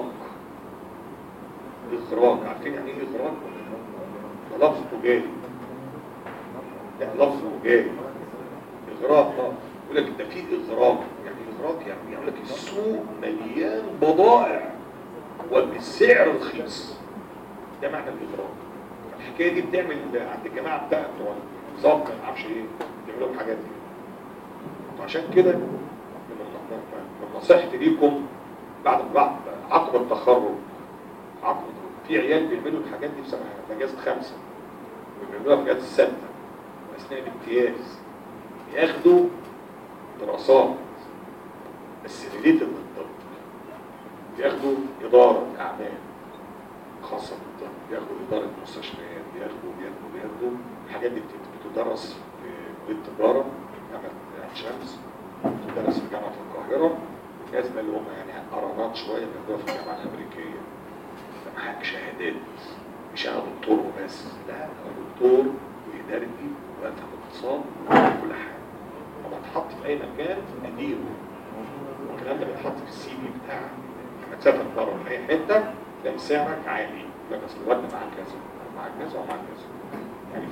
اغراق عارفين يعني ايه اغراق ولا لا؟ ده لفظ تجاري لا لفظ تجاري اغراق اه يقول لك ده في اغراق يعني اغراق يعني يقول لك السوق مليان بضائع وبسعر رخيص ده معنى الاغراق الحكايه دي بتعمل عند الجماعه بتاع بتوع النظام ما اعرفش ايه بيعملوا الحاجات دي وعشان كده من من نصيحتي ليكم بعد بعد عقب التخرج عقب في عيال بيعملوا الحاجات دي في سنه في اجازه خمسه وبيعملوها في اجازه سته اثناء الامتياز ياخدوا دراسات بس ريليتد للطب ياخدوا اداره اعمال خاصه بالطب ياخدوا اداره مستشفيات ياخدوا ياخدوا ياخدوا الحاجات دي بت- بتدرس في كليه التجاره جامعه عين شمس بتدرس في جامعه القاهره الناس بقى اللي هم يعني قرارات شويه بياخدوها في الجامعه الامريكيه معاك شهادات مش انا دكتور وبس لا انا دكتور وادارتي وافهم اقتصاد وكل حاجه لما اتحط في اي مكان اديره الكلام ده بيتحط في السي في بتاعك لما تسافر بره في اي حته تلاقي سعرك عالي يقول لك اصل الواد معاك كذا معاك كذا ومعاك كذا يعني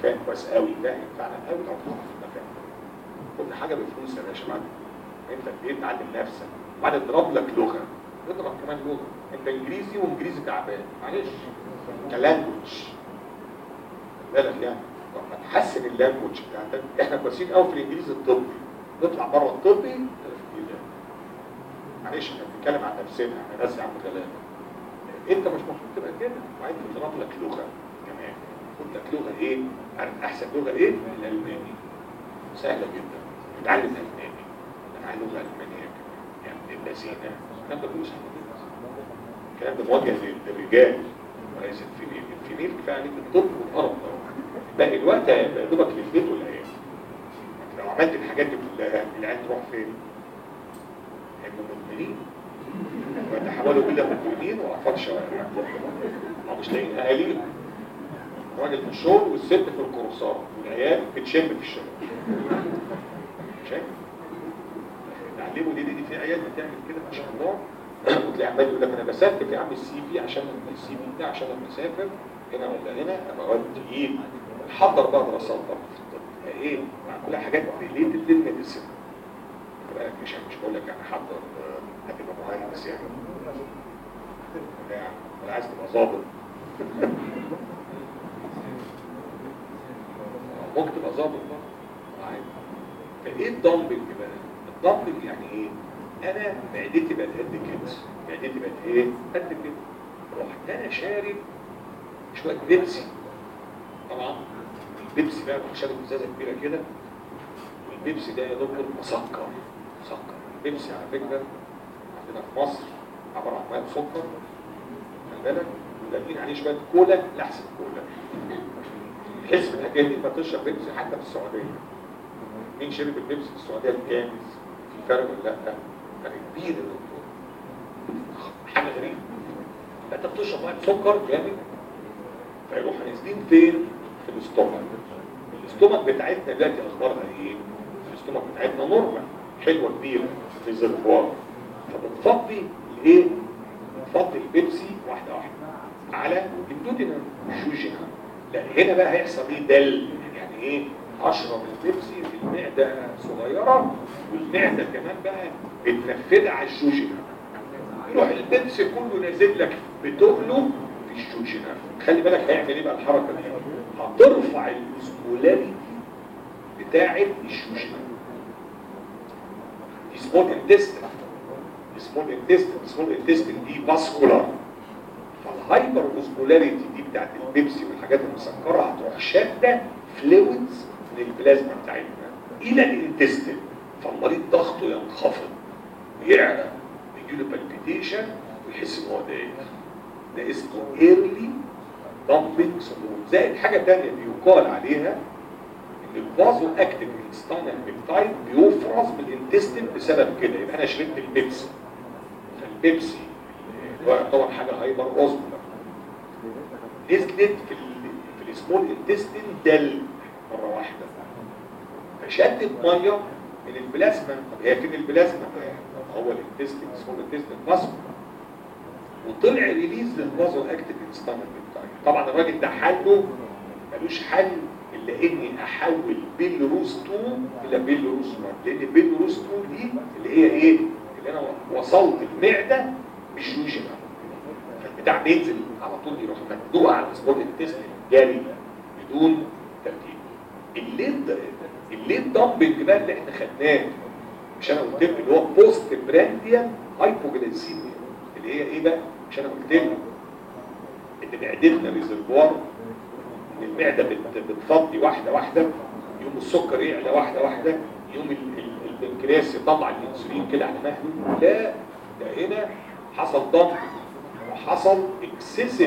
مكان كويس قوي ده ينفعنا قوي لو تروح في المكان كل حاجه بفلوس يا باشا بعد انت ايه تعلم نفسك وبعدين اضرب لك لغه اضرب كمان لغه انت انجليزي وانجليزي تعبان معلش كلانجوج بالك يعني طب ما تحسن اللانجوج بتاعتك احنا كويسين قوي في الانجليزي الطبي نطلع بره الطبي تفكير معلش احنا بنتكلم عن نفسنا احنا ناس يا عم غلابه انت مش المفروض تبقى كده وبعدين تضرب لك لغه كمان خد لك لغه ايه عارف احسن لغه ايه الالماني سهله جدا اتعلم الماني اتعلم لغه المانيه كمان يعني اللذينه الكلام ده كله سهل جدا الكلام ده موجه للرجال وليس الفيميل الفيميل كفايه عليك الطب والقرف باقي الوقت يا دوبك للبيت والعيال لو عملت الحاجات دي كلها العيال تروح فين؟ هيبقوا مدمنين ويتحولوا الى مدمنين واطفال شوارع ما مش لاقيين اهاليهم الراجل في الشغل والست في الكورسات والعيال بتشم في الشارع شايف؟ تعلموا دي, دي دي في عيال بتعمل كده ما شاء الله وتلاقي عمال يقول لك انا بسافر يا عم السي في عشان السي في ده عشان لما اسافر هنا ولا هنا ابقى واد تقيل نحضر بقى دراسات بقى في الطب ايه مع كلها حاجات ريليتد للميديسن مش مش بقول لك يعني حضر هتبقى مهندس يعني انا عايز تبقى ظابط ممكن تبقى ظابط بقى عادي فايه الدمبل بقى الدمبل يعني ايه انا معدتي بقت قد كده معدتي بقت ايه قد كده رحت انا شارب شويه بيبسي طبعا البيبسي بقى رحت شارب ازازه كبيره كده والبيبسي ده يا دكتور مسكر مسكر البيبسي على فكره عندنا في مصر عباره عن ميه سكر خلي بالك ولابين عليه شويه كولا لاحسن كولا تحس بالحكايه دي ما تشرب بيبسي حتى في السعوديه مين شرب البيبسي في السعوديه الجامز في فرق ولا لا فرق كبير يا دكتور حاجه غريبه انت بتشرب ميه سكر جامد فيروح نازلين فين في الاستومك الاستومك بتاعتنا دلوقتي اخبارها ايه الاستومك بتاعتنا نورمال حلوه كبيره في زرفوار فبتفضي الايه بتفضي البيبسي واحده واحده على الدودنا الجوجينا لا هنا بقى هيحصل ايه دل يعني ايه اشرب البيبسي في المعده صغيره والمعده كمان بقى بتنفذها على الجوجينا يروح البيبسي كله نازل لك بتقله في الجوجينا خلي بالك هيعمل ايه بقى الحركه دي هترفع الاسمولاريتي بتاعه الجوجينا سمول انتستين سمول انتستين سمول انتستين دي فاسكولار فالهايبر اوسمولاريتي دي بتاعت البيبسي والحاجات المسكره هتروح شاده فلويدز من البلازما بتاعتنا الى الانتستين فالمريض ضغطه ينخفض ويعلى يجيله بالبيتيشن ويحس ان هو دايخ ده اسمه ايرلي دامبنج سندروم زائد حاجه ثانيه بيقال عليها ان الفازو اكتيف انستانال بيبتايد بيفرز بالانتستين بسبب كده يبقى انا شربت البيبسي فالبيبسي هو يعتبر حاجه هايبر اوزمولار نزلت في ال في السمول انتستين دل مره واحده فشدت ميه من البلازما طب هي فين البلازما؟ هو الانتستين سمول انتستين فاسو وطلع ريليز للفازو اكتيف انستانال بيبتايد طبعا الراجل ده حله ملوش حل الا اني احول بيلروس 2 الى بيلروس 1 لان بيلروس 2 دي اللي هي ايه اللي انا وصلت المعده مش يوجنا فالبتاع بينزل على طول يروح مدوق على السبورت انتستين جاري بدون ترتيب الليد الليد دامبنج بقى اللي احنا خدناه مش انا قلت لك اللي هو بوست برانديان هايبوجلايسيميا اللي هي ايه بقى مش انا قلت لك ان معدتنا ريزرفوار المعدة بتفضي واحدة واحدة يوم السكر يعلى واحدة واحدة يوم البنكرياس يطلع الانسولين كده على مهله لا ده هنا حصل ضغط وحصل اكسسيف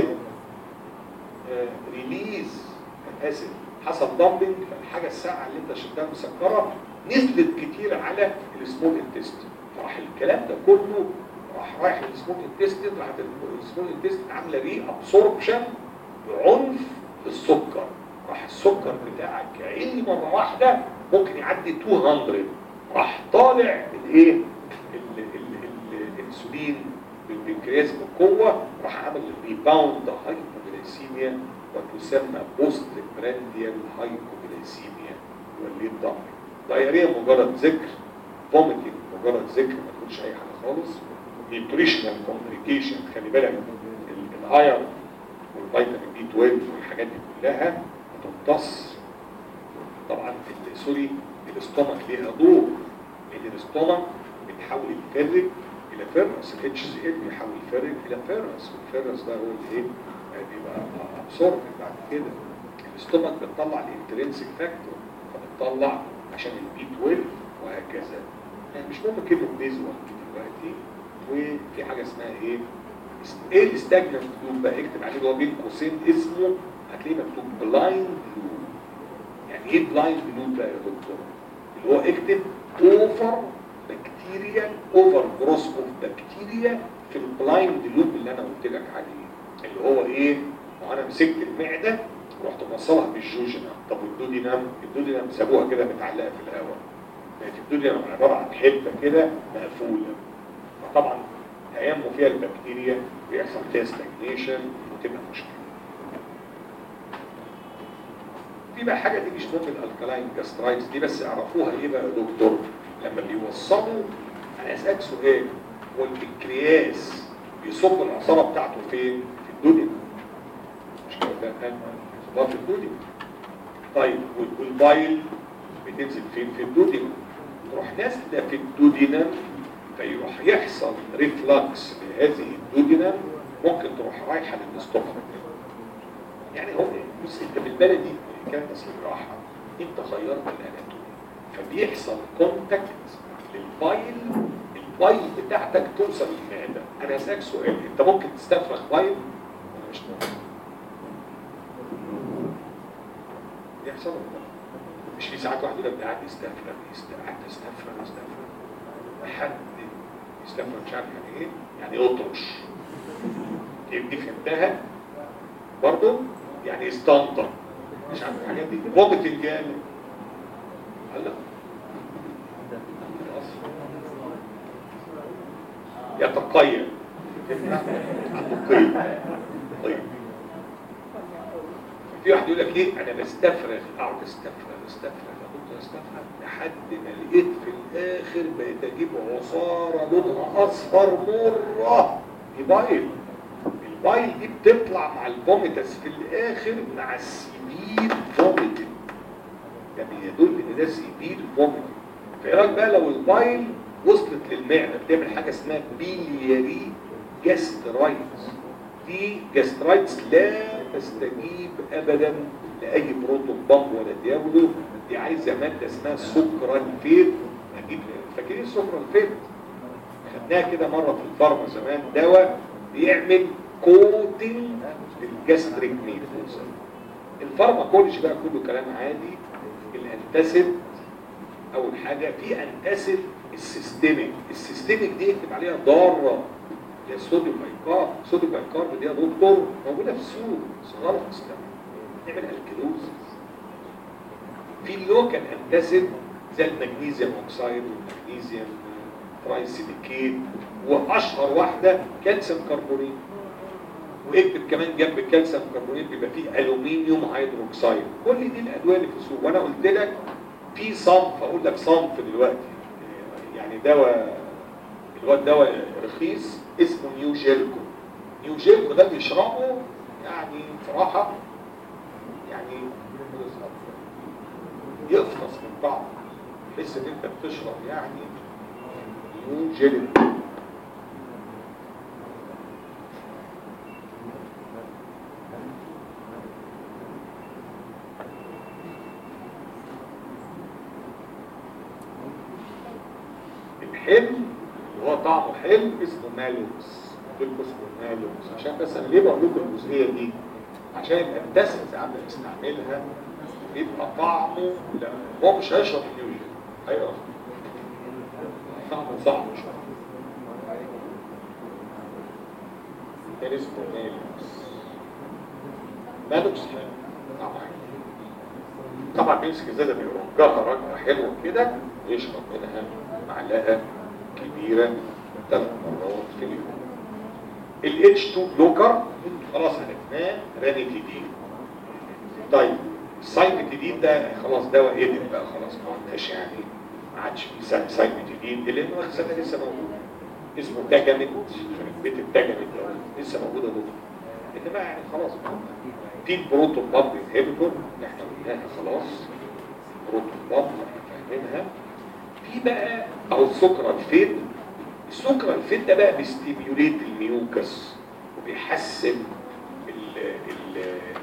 ريليز اسف حصل دامبنج فالحاجة الساعة اللي انت شفتها مسكرة نزلت كتير على السمول انتستين فراح الكلام ده كله راح رايح للسمول انتستين راحت السمول انتستين عامله ري ابسوربشن بعنف السكر راح السكر بتاعك عالي مرة واحدة ممكن يعدي 200 راح طالع الايه الانسولين بالبنكرياس بقوة راح عمل ريباوند هايبوجلايسيميا وتسمى بوست برانديال هايبوغليسيميا واللي الضغط دايريا مجرد ذكر فوميتنج مجرد ذكر ما تقولش اي حاجه خالص نيوتريشنال كومبليكيشن خلي بالك ال- الايرون والفيتامين بي 12 والحاجات دي كلها هتمتص طبعا ال- سوري الاستومك ليها دور لان الاستومك بتحول الفرج الى فيرس الاتش سي ال بيحول الفرج الى فيرس والفيرس ده هو اللي ايه آه، بيبقى ابسورب بعد كده الاستومك بتطلع الانترنسك فاكتور فبتطلع عشان البي 12 وهكذا يعني مش مهم كلمه بيزوال دلوقتي وفي حاجه اسمها ايه ايه الستاجننت لوب بقى اكتب عليه اللي هو بين قوسين اسمه هتلاقيه مكتوب بلايند لوب يعني ايه بلايند لوب بقى يا دكتور اللي هو اكتب اوفر بكتيريا اوفر جروس اوف بكتيريا في البلايند لوب اللي انا قلت لك عليه اللي هو ايه ما انا مسكت المعده رحت موصلها بالجوجنا طب والدودينام الدودينام سابوها كده متعلقه في الهواء بقت الدودينام عباره عن حته كده مقفوله فطبعا هينمو فيها البكتيريا ويحصل فيها ستاجنيشن وتبقى مشكله في بقى حاجه دي مش مهم الالكالاين جاسترايتس دي بس اعرفوها ايه بقى يا دكتور لما بيوصلوا انا اسالك سؤال هو البنكرياس بيصب العصاره بتاعته فين؟ في الدودن مش كده ده يصبها في الدودن طيب وال- والبايل بتنزل فين؟ في الدودن تروح نازله في الدودينم فيروح يحصل ريفلكس لهذه الدودينم ممكن تروح رايحه للاستومك يعني هو بص انت بالبلدي كانت اصل الراحه انت غيرت الاناتومي فبيحصل كونتاكت للفايل الفايل بتاعتك توصل للمعده انا هسالك سؤال انت ممكن تستفرغ فايل ولا مش ممكن؟ يحصل ولا لا؟ مش في ساعات واحد يقول لك ده قاعد يستفرغ يست- قاعد يستفرغ يستفرغ حد يستفرغ مش عارف يعني ايه يعني يطرش دي دي فهمتها برضه يعني يستنطر مش عارف الحاجات دي فوقت الجامد هلا خلاص. يتقيد عنده قيد طيب في واحد يقول لك ايه انا بستفرغ اقعد استفرغ استفرغ اقعد استفرغ لحد ما لقيت في الاخر بقيت اجيب عصاره لونها اصفر مره دي بايل البايل دي بتطلع مع الفوميتس في الاخر مع السيفير فوميتنج ده بيدل ان ده سيفير فوميتنج فايه رايك بقى لو البايل وصلت للمعده بتعمل حاجه اسمها بيلياري جاسترايتس دي جاسترايتس لا تستجيب ابدا لاي بروتون بامب ولا دياولو دي عايزه ماده اسمها سكرانفيت اجيب فاكرين السكرانفيت خدناها كده مره في الفارما زمان دواء بيعمل كوتنج للجاستريك نيفوز الفارماكولوجي بقى كله كلام عادي الانتاسيد اول حاجه في انتاسيد السيستميك السيستميك دي اكتب عليها ضاره هي الصوديوم بايكارب الصوديوم بايكارب دي يا دكتور موجوده في السوق صغار اصلا نعمل الكلوزز في اللوكال انتاسيد زي المغنيسيوم اوكسايد والمغنيسيوم ترايسيليكيت واشهر واحده كالسيوم كربونيت واكتب كمان جنب الكالسيوم كربونيت بيبقى فيه الومنيوم هيدروكسيد كل دي الادويه اللي في السوق وانا قلت لك في صنف اقول لك صنف دلوقتي يعني دواء اللي هو الدواء رخيص اسمه نيو جيلكو نيو جيلكو ده بيشربه يعني بصراحه يعني يفطس من بعض تحس ان انت بتشرب يعني نيو جيلكو الحلم اللي هو طعمه حلو اسمه مالوكس قلت لكم اسمه مالوكس عشان بس انا ليه بقول لكم الجزئيه دي عشان الانتاسيد ساعات بنستعملها بيبقى طعمه لا هو مش هيشرب نيوجن هيقرا طعمه صعب شويه ده اسمه مالوكس مالوكس حلو طعمه حلو طبعا بيمسك ازازه بيرجها رجعه حلوه كده ويشرب منها معلقه كبيره ثلاث مرات في اليوم ال H2 بلوكر خلاص عرفناه رانيتيدين طيب السايمتيدين ده خلاص دواء قدم بقى خلاص ما عندناش يعني ما عادش في سا- سايمتيدين لان هو السنه لسه موجود اسمه تاجامنت بيت التاجامنت ده لسه موجود يا دكتور انما يعني خلاص في البروتون بامب انهبيتور اللي احنا قلناها خلاص بروتون بامب احنا فاهمينها في بقى او السكر الفيت السكر الفيت ده بقى بيستيميوليت الميوكس وبيحسن ال ال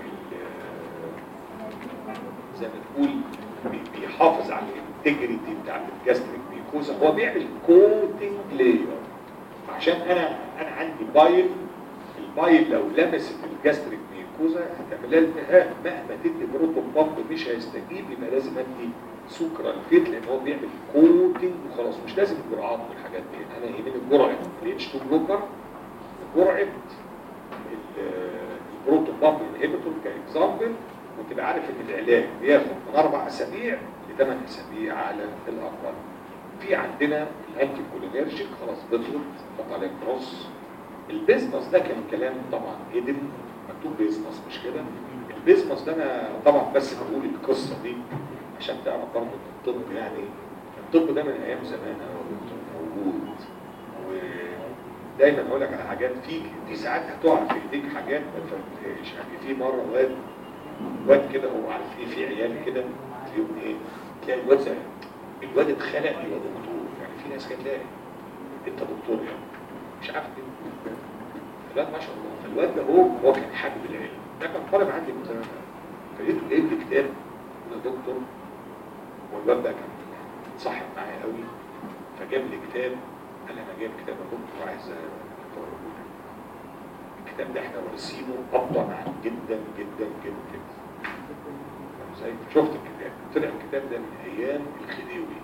ال زي ما تقول بي- بيحافظ على الانتجريتي بتاع الجاستريك ميوكوزا هو بيعمل كوتنج لاير عشان انا انا عندي بايل البايل لو لمست الجاستريك ميوكوزا هتعمل لها التهاب مهما تدي بروتون بامب مش هيستجيب يبقى لازم ادي سكر الفيت لان هو بيعمل كوتنج وخلاص مش لازم الجرعات والحاجات دي انا يهمني الجرعه الاتش 2 بلوكر جرعه ال- البروتون بامب انهبيتور كاكزامبل وتبقى عارف ان العلاج بياخد من اربع اسابيع لثمان اسابيع على الاقل في عندنا الانتي كولينرجيك خلاص بيضغط حط عليه كروس البيزنس ده كان كلام طبعا هيدن مكتوب بيزنس مش كده البيزنس ده انا طبعا بس بقول القصه دي عشان تعرف برضه ان الطب يعني الطب ده من ايام زمان هو موجود ودايما اقول لك على حاجات في في ساعات هتقع في ايديك حاجات ما فهمتهاش يعني في مره واد واد كده هو عارف ايه في عيال كده تلاقيهم ايه تلاقي الواد زي الواد اتخلق يبقى دكتور يعني في ناس كده تلاقي انت دكتور يعني مش عارف ايه الواد ما شاء الله فالواد ده هو هو كان حابب العلم ده كان طالب عندي من زمان فلقيته جايب لي كتاب ده دكتور والواد ده كان صاحب معايا قوي فجاب لي كتاب قال لي انا جايب كتاب يا دكتور عايز اقراه لك. الكتاب ده احنا وارثينه ابطا جدا جدا جدا جدا فاهم ازاي؟ شفت الكتاب طلع الكتاب ده من ايام الخديوي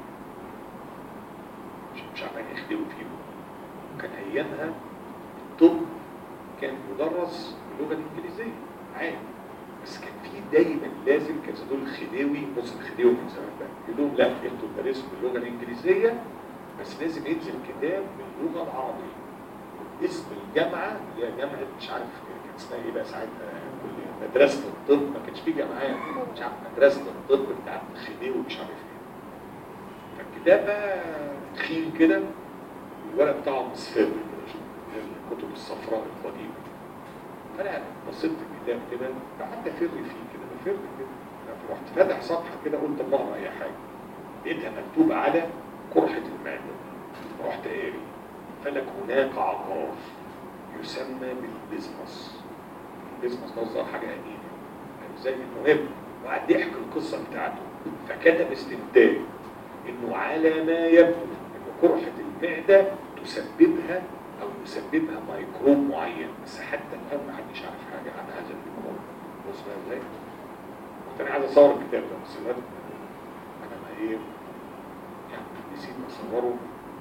مش مش عارف يعني ايه خديوي فيه كان ايامها الطب كان مدرس باللغه الانجليزيه عادي بس كان في دايما لازم كان دول الخديوي بص الخديوي من زمان بقى يقول لهم لا انتوا تدرسوا باللغه الانجليزيه بس لازم ينزل كتاب باللغه العربيه اسم الجامعه اللي هي جامعه مش عارف كان اسمها ايه بقى ساعتها كلية مدرسه الطب ما كانش في جامعات مش عارف مدرسه الطب بتاعت الخديوي مش عارف ايه فالكتاب بقى تخين كده الورق بتاعه مصفر كده، الكتب الصفراء القديمه فانا بصيت في الكتاب كده قعدت افر فيه كده بفر كده رحت فاتح صفحه كده قلت اما اقرا اي حاجه لقيتها مكتوب على قرحه المعده رحت قاري فلك هناك عقار يسمى بالبزنس البزنس ده ظهر حاجه قديمه يعني زي المهم وقعد يحكي القصه بتاعته فكتب استنتاج انه على ما يبدو ان قرحه المعده تسببها او يسببها ميكروب معين بس حتى الان ما حدش عارف حاجه عن هذا الميكروب بص بقى ازاي كنت انا عايز اصور الكتاب ده بس الوقت انا ما ايه يعني نسيت اصوره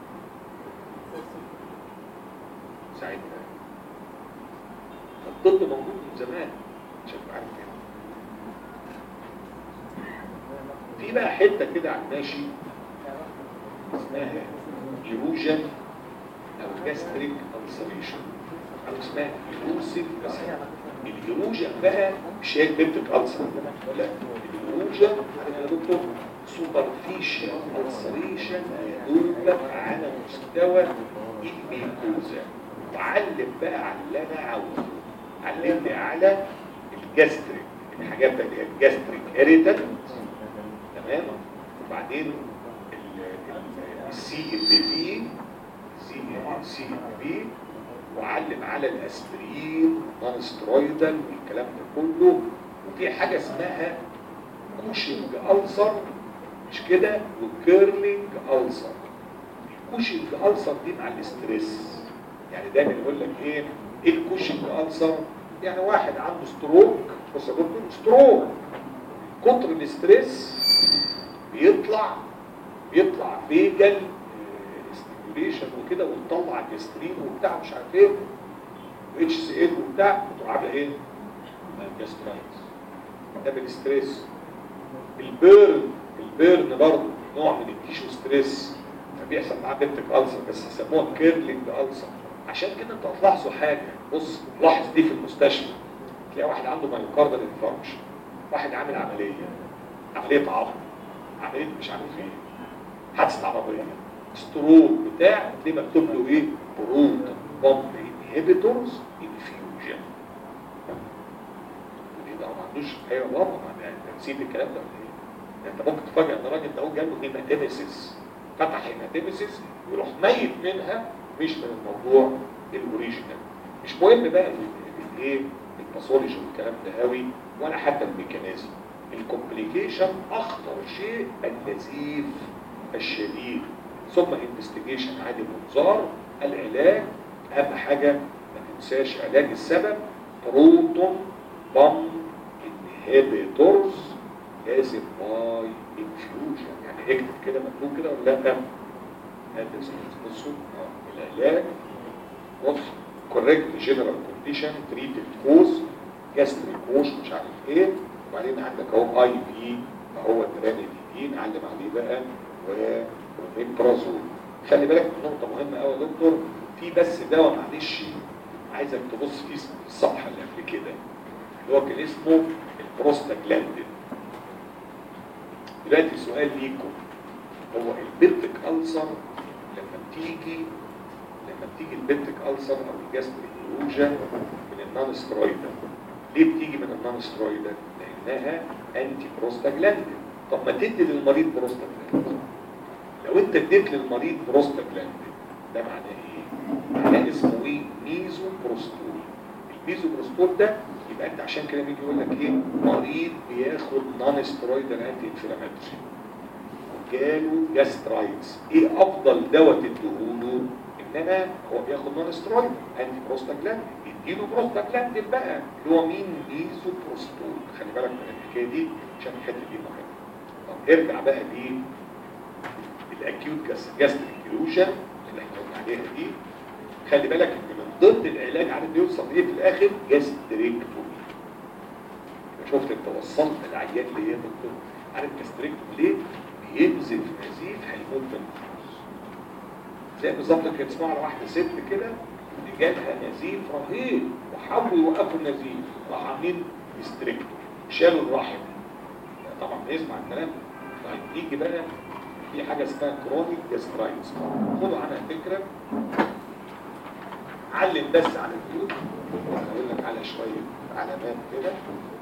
ساعتها الطب موجود من زمان عشان تبقى عارف يعني في بقى حته كده على الماشي اسمها جيروجن او جاستريك السريشن او اسمها جلوسيك الجلوجن بقى مش هي بيبتك ألسر لا الجلوجن يا دكتور سوبرفيشال السريشن يدوبك على مستوى الميكوزا وعلم بقى على اللي انا عاوزه علمني على الجاستريك الحاجات اللي هي الجاستريك هيريتنت تمام وبعدين السي ام بي سي سي ام بي وعلم على الاسبرين نون سترويدال والكلام ده كله وفي حاجه اسمها كوشنج ألسر مش كده وكيرلينج ألسر الكوشنج ألسر دي مع الاستريس يعني دايما يقول لك ايه ايه الكوشنج ألسر يعني واحد عنده ستروك بص يا دكتور ستروك كتر الاستريس بيطلع بيطلع فيجل ستيميوليشن وكده وتطلع جسترين وبتاع مش عارف ايه اتش سي ال وبتاع وتروح عامله ايه؟ جاسترايتس ده بالاستريس البيرن البيرن برضه نوع من التيشو ستريس فبيحصل معاه بنتك ألسر بس يسموها كيرلينج ألسر عشان كده انتوا هتلاحظوا حاجه بص لاحظ دي في المستشفى تلاقي واحد عنده مايوكاردال انفاركشن واحد عامل عمليه عمليه عظم عمليه مش عارف ايه حادثه عربيه ستروك بتاع تلاقيه مكتوب له ايه بروتون بامب انهبيتورز انفيوجن ده ما عندوش ايوه بابا ما انت نسيت الكلام ده ولا ايه؟ ده انت ممكن تفاجئ ان الراجل ده هو جاله هيماتيميسيس فتح هيماتيميسيس ويروح ميت منها مش من الموضوع الاوريجينال مش مهم بقى الايه الباثولوجي والكلام ده قوي ولا حتى الميكانيزم الكومبليكيشن اخطر شيء النزيف الشديد ثم انفستيجيشن عادي منظار العلاج اهم حاجه ما تنساش علاج السبب بروتون بام انهبيتورز لازم باي انفيوجن يعني اكتب كده مكتوب كده ولا لا هذا بصوا العلاج بص كوريكت جنرال كونديشن تريتد كوز جاستريك كوش مش عارف ايه وبعدين عندك اهو اي بي اهو الترانيدين علم عليه بقى وميبرازول خلي بالك من نقطه مهمه قوي يا دكتور في بس دواء معلش عايزك تبص فيه في الصفحه اللي قبل كده اللي هو كان اسمه البروستاجلاندين دلوقتي سؤال ليكم هو البيبتيك ألسر لما بتيجي لما بتيجي البيبتيك ألسر أو الجاستريك روجا من النون سترويدال ليه بتيجي من النون سترويدال؟ لأنها أنتي بروستاجلاندين طب ما تدي للمريض بروستاجلاندين لو أنت اديت للمريض بروستاجلاندين ده معناه إيه؟ معناه اسمه إيه؟ ميزو بروستول الميزو بروستول ده يبقى انت عشان كده بيجي يقول لك ايه مريض بياخد نون سترويدال انتي انفلاماتوري وجاله جاسترايتس ايه افضل دواء تديهوله انما هو بياخد نون سترويد انتي بروستاجلاند اديله بروستاجلاند بقى اللي هو مين ميزو بروستول خلي بالك من الحكايه دي عشان الحته دي مهمه طب ارجع بقى ليه الاكيوت جاستريك كيلوجن اللي احنا قلنا عليها دي خلي بالك ان من ضمن العلاج عارف بيوصل ايه في الاخر جاستريكتومي شفت انت وصلت العيان ليه يا دكتور عارف جاستريكتومي ليه بينزل في نزيف هيموت من الفلوس زي بالظبط كان تسمعوا على واحده ست كده اللي جالها نزيف رهيب وحاولوا يوقفوا النزيف راحوا عاملين جاستريكتومي شالوا الرحم طبعا بيسمع الكلام طيب نيجي بقى في حاجه اسمها كرونيك جاسترايتس خدوا عنها فكره علم بس على البيوت هقول لك على شويه علامات كده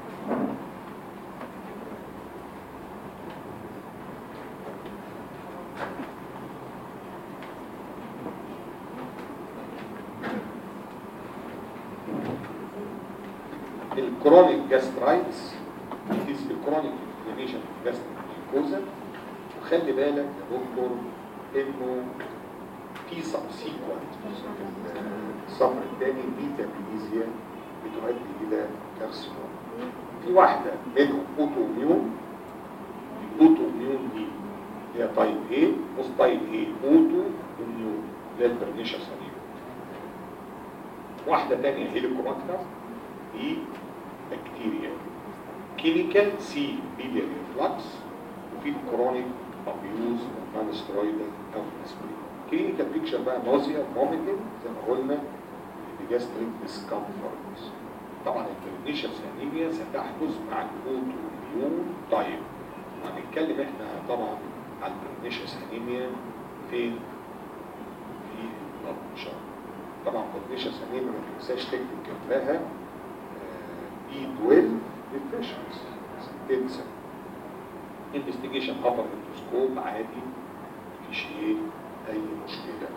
الكرونيك جاسترايتس is الكرونيك inflammation of gastric mucosa وخلي بالك يا دكتور انه في سبسيكوانت الصفر الثاني ميتابوليزيا بتؤدي الى كارسينوم في واحده منهم اوتو ميون الاوتو ميون دي هي تايب ايه بص تايب ايه اوتو ميون اللي هي البرنيشا صليب واحده ثانيه هيليكوباكتر دي بكتيريا كيميكال سي بيليا ريفلكس وفي الكرونيك ابيوز نون سترويدال او اسبرين كلينيكال بيكتشر بقى نوزيا فوميتنج زي ما قلنا جاستريك ديسكمفورت طبعا البرنيشس انيميا ستحدث مع الاوتو ميون تايب وهنتكلم احنا طبعا عن البرنيشس انيميا فين في البلد ان شاء الله طبعا البرنيشس انيميا ما تنساش تكتب جنبها بي 12 ديفيشنس تنسى انفستيجيشن ابر اندوسكوب عادي مفيش ايه اي مشكله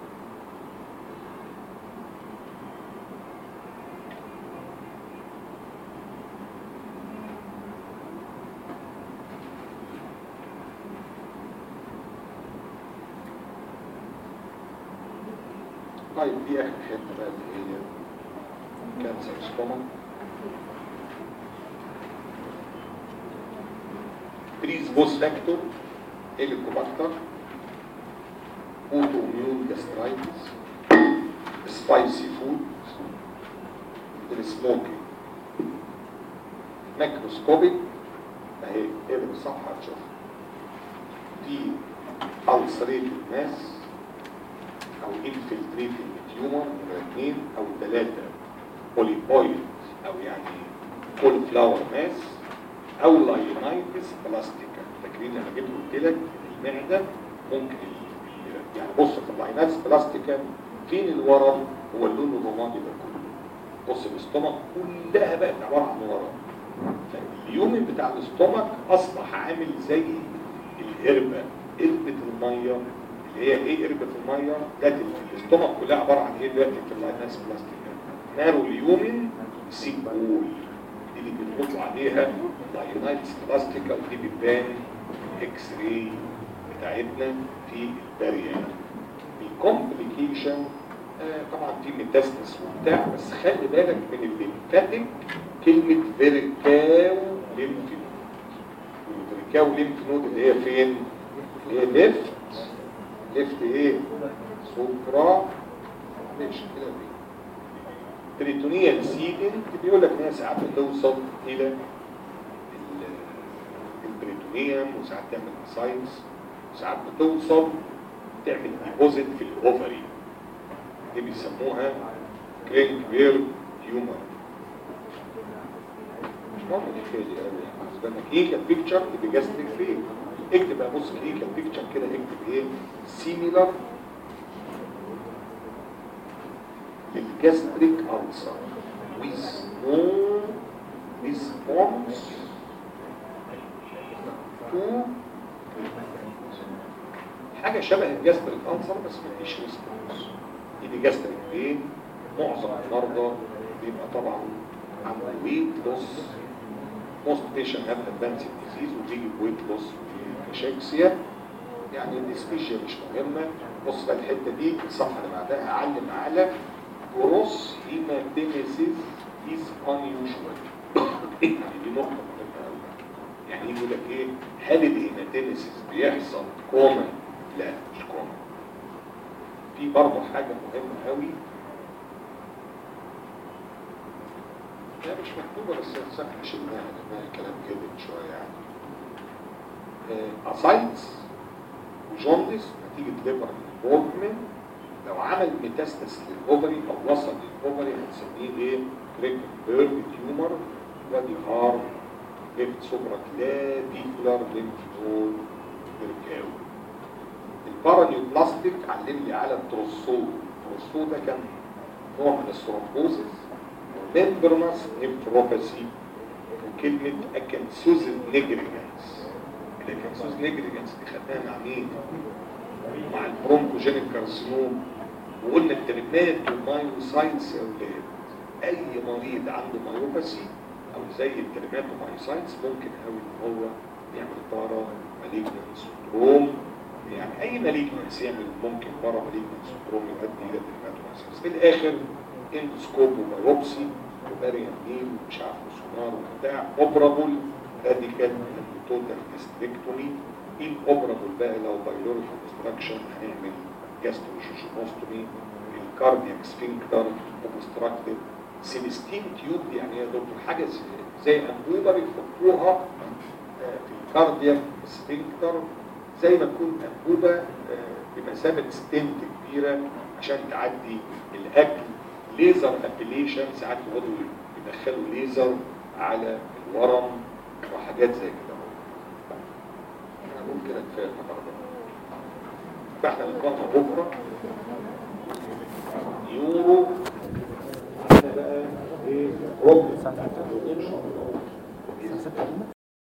طيب دي اخر حته بقى اللي هي كانسر ستومك بريز بوس فاكتور هيليكوباكتر اوتو ميون جاسترايتس سبايسي فود السموكينج ماكروسكوبيك اهي اقلب الصفحه هتشوف دي ulcerated ماس او infiltrating تيومر اثنين او ثلاثه بوليبويد او يعني كول فلاور ماس او لايونايتس بلاستيكا فاكرين لما جيت قلت لك المعده ممكن يعني بص في اللايونايتس بلاستيكا فين الورم هو اللون الرمادي ده كله بص الاستومك كلها بقت عباره عن ورم فاليومن بتاع الاستومك اصبح عامل زي القربه قربه الميه اللي هي ايه قربه الميه ده الاستومك كلها عباره عن ايه دلوقتي في اللايونايتس بلاستيكا نارو اليومن سيكول دي اللي بنحط عليها لايونايتس بلاستيكا ودي بتبان اكس راي بتاعتنا في البارية الكومبليكيشن آه طبعا في ميتاستس وبتاع بس خلي بالك من الليمفاتيك كلمة فيركاو ليمف نود والفيركاو ليمف نود اللي هي فين؟ اللي هي ليفت ليفت ايه؟ سوبرا ماشي كده فين بريتونيا سيدنت بيقول لك ان هي ساعات بتوصل الى البريتونيوم وساعات تعمل اساينس وساعات بتوصل تعمل ديبوزيت في الاوفري دي بيسموها كرينك بير تيومر مش مهم الحكايه دي قوي يعني بالنسبه لنا كلينيكال بيكتشر تبقى جاستريك فين اكتب بقى بص كلينيكال بيكتشر كده اكتب ايه سيميلر للجاستريك ألسر with no response to حاجة شبه الجاستريك ألسر بس مفيش ريسبونس دي جاستريك بين معظم المرضى بيبقى طبعا عنده ويت لوس موست بيشن هاف ادفانسد ديزيز وبيجي بويت لوس وكاشاكسيا يعني الديسبيشيا مش مهمة بص بقى الحتة دي الصفحة اللي بعدها أعلم على gross hematemesis is unusual يعني دي نقطة مهمة أوي يعني يقول لك إيه هل الهيماتيميسيس بيحصل كومن؟ لا مش كومن في برضه حاجة مهمة أوي لا مش مكتوبة بس صح شلناها لأنها كلام كده شوية يعني أسايتس وجوندس نتيجة ليفر انفولفمنت لو عمل ميتاستس للاوفري او وصل للاوفري هنسميه ايه كريك بيرج تيومر وادي هار ليفت سوبرا كلافيكولار ليمف نود بركاو البارانيوبلاستيك علم لي على التروسو التروسو ده كان نوع من الثرومبوزيس وممبرنس نيفروباثي وكلمة اكنسوز نيجريجانس الاكنسوز نيجريجانس دي خدناها مع مين؟ مع البرونكوجينيك كارسينوم وقلنا الترماتومايوسايتس يا اولاد اي مريض عنده مايوباثي او زي الترماتومايوسايتس ممكن قوي ان هو يعمل بارا ماليجنان سندروم يعني اي ماليجنانس يعمل ممكن بارا ماليجنان سندروم يؤدي الى الترماتومايوسايتس في الاخر اندوسكوب وبايوبسي وباريان ميل ومش عارف سونار وبتاع اوبرابل راديكال توتال هيستريكتومي الاوبرابل بقى لو بايلوريك اوبستراكشن هنعمل جاستروجيجينوستومي الكاردياك سفنكتر اوبستراكتد سيلستين تيوب يعني يا دكتور حاجه زي انبوبه بيحطوها في الكاردياك سفنكتر زي ما تكون انبوبه بمثابه ستنت كبيره عشان تعدي الاكل ليزر ابليشن ساعات يقعدوا يدخلوا ليزر على الورم وحاجات زي كده ممكن كفايه النهارده فاحنا نتفاهم بكره يورو هنا بقى ايه ربع ان شاء الله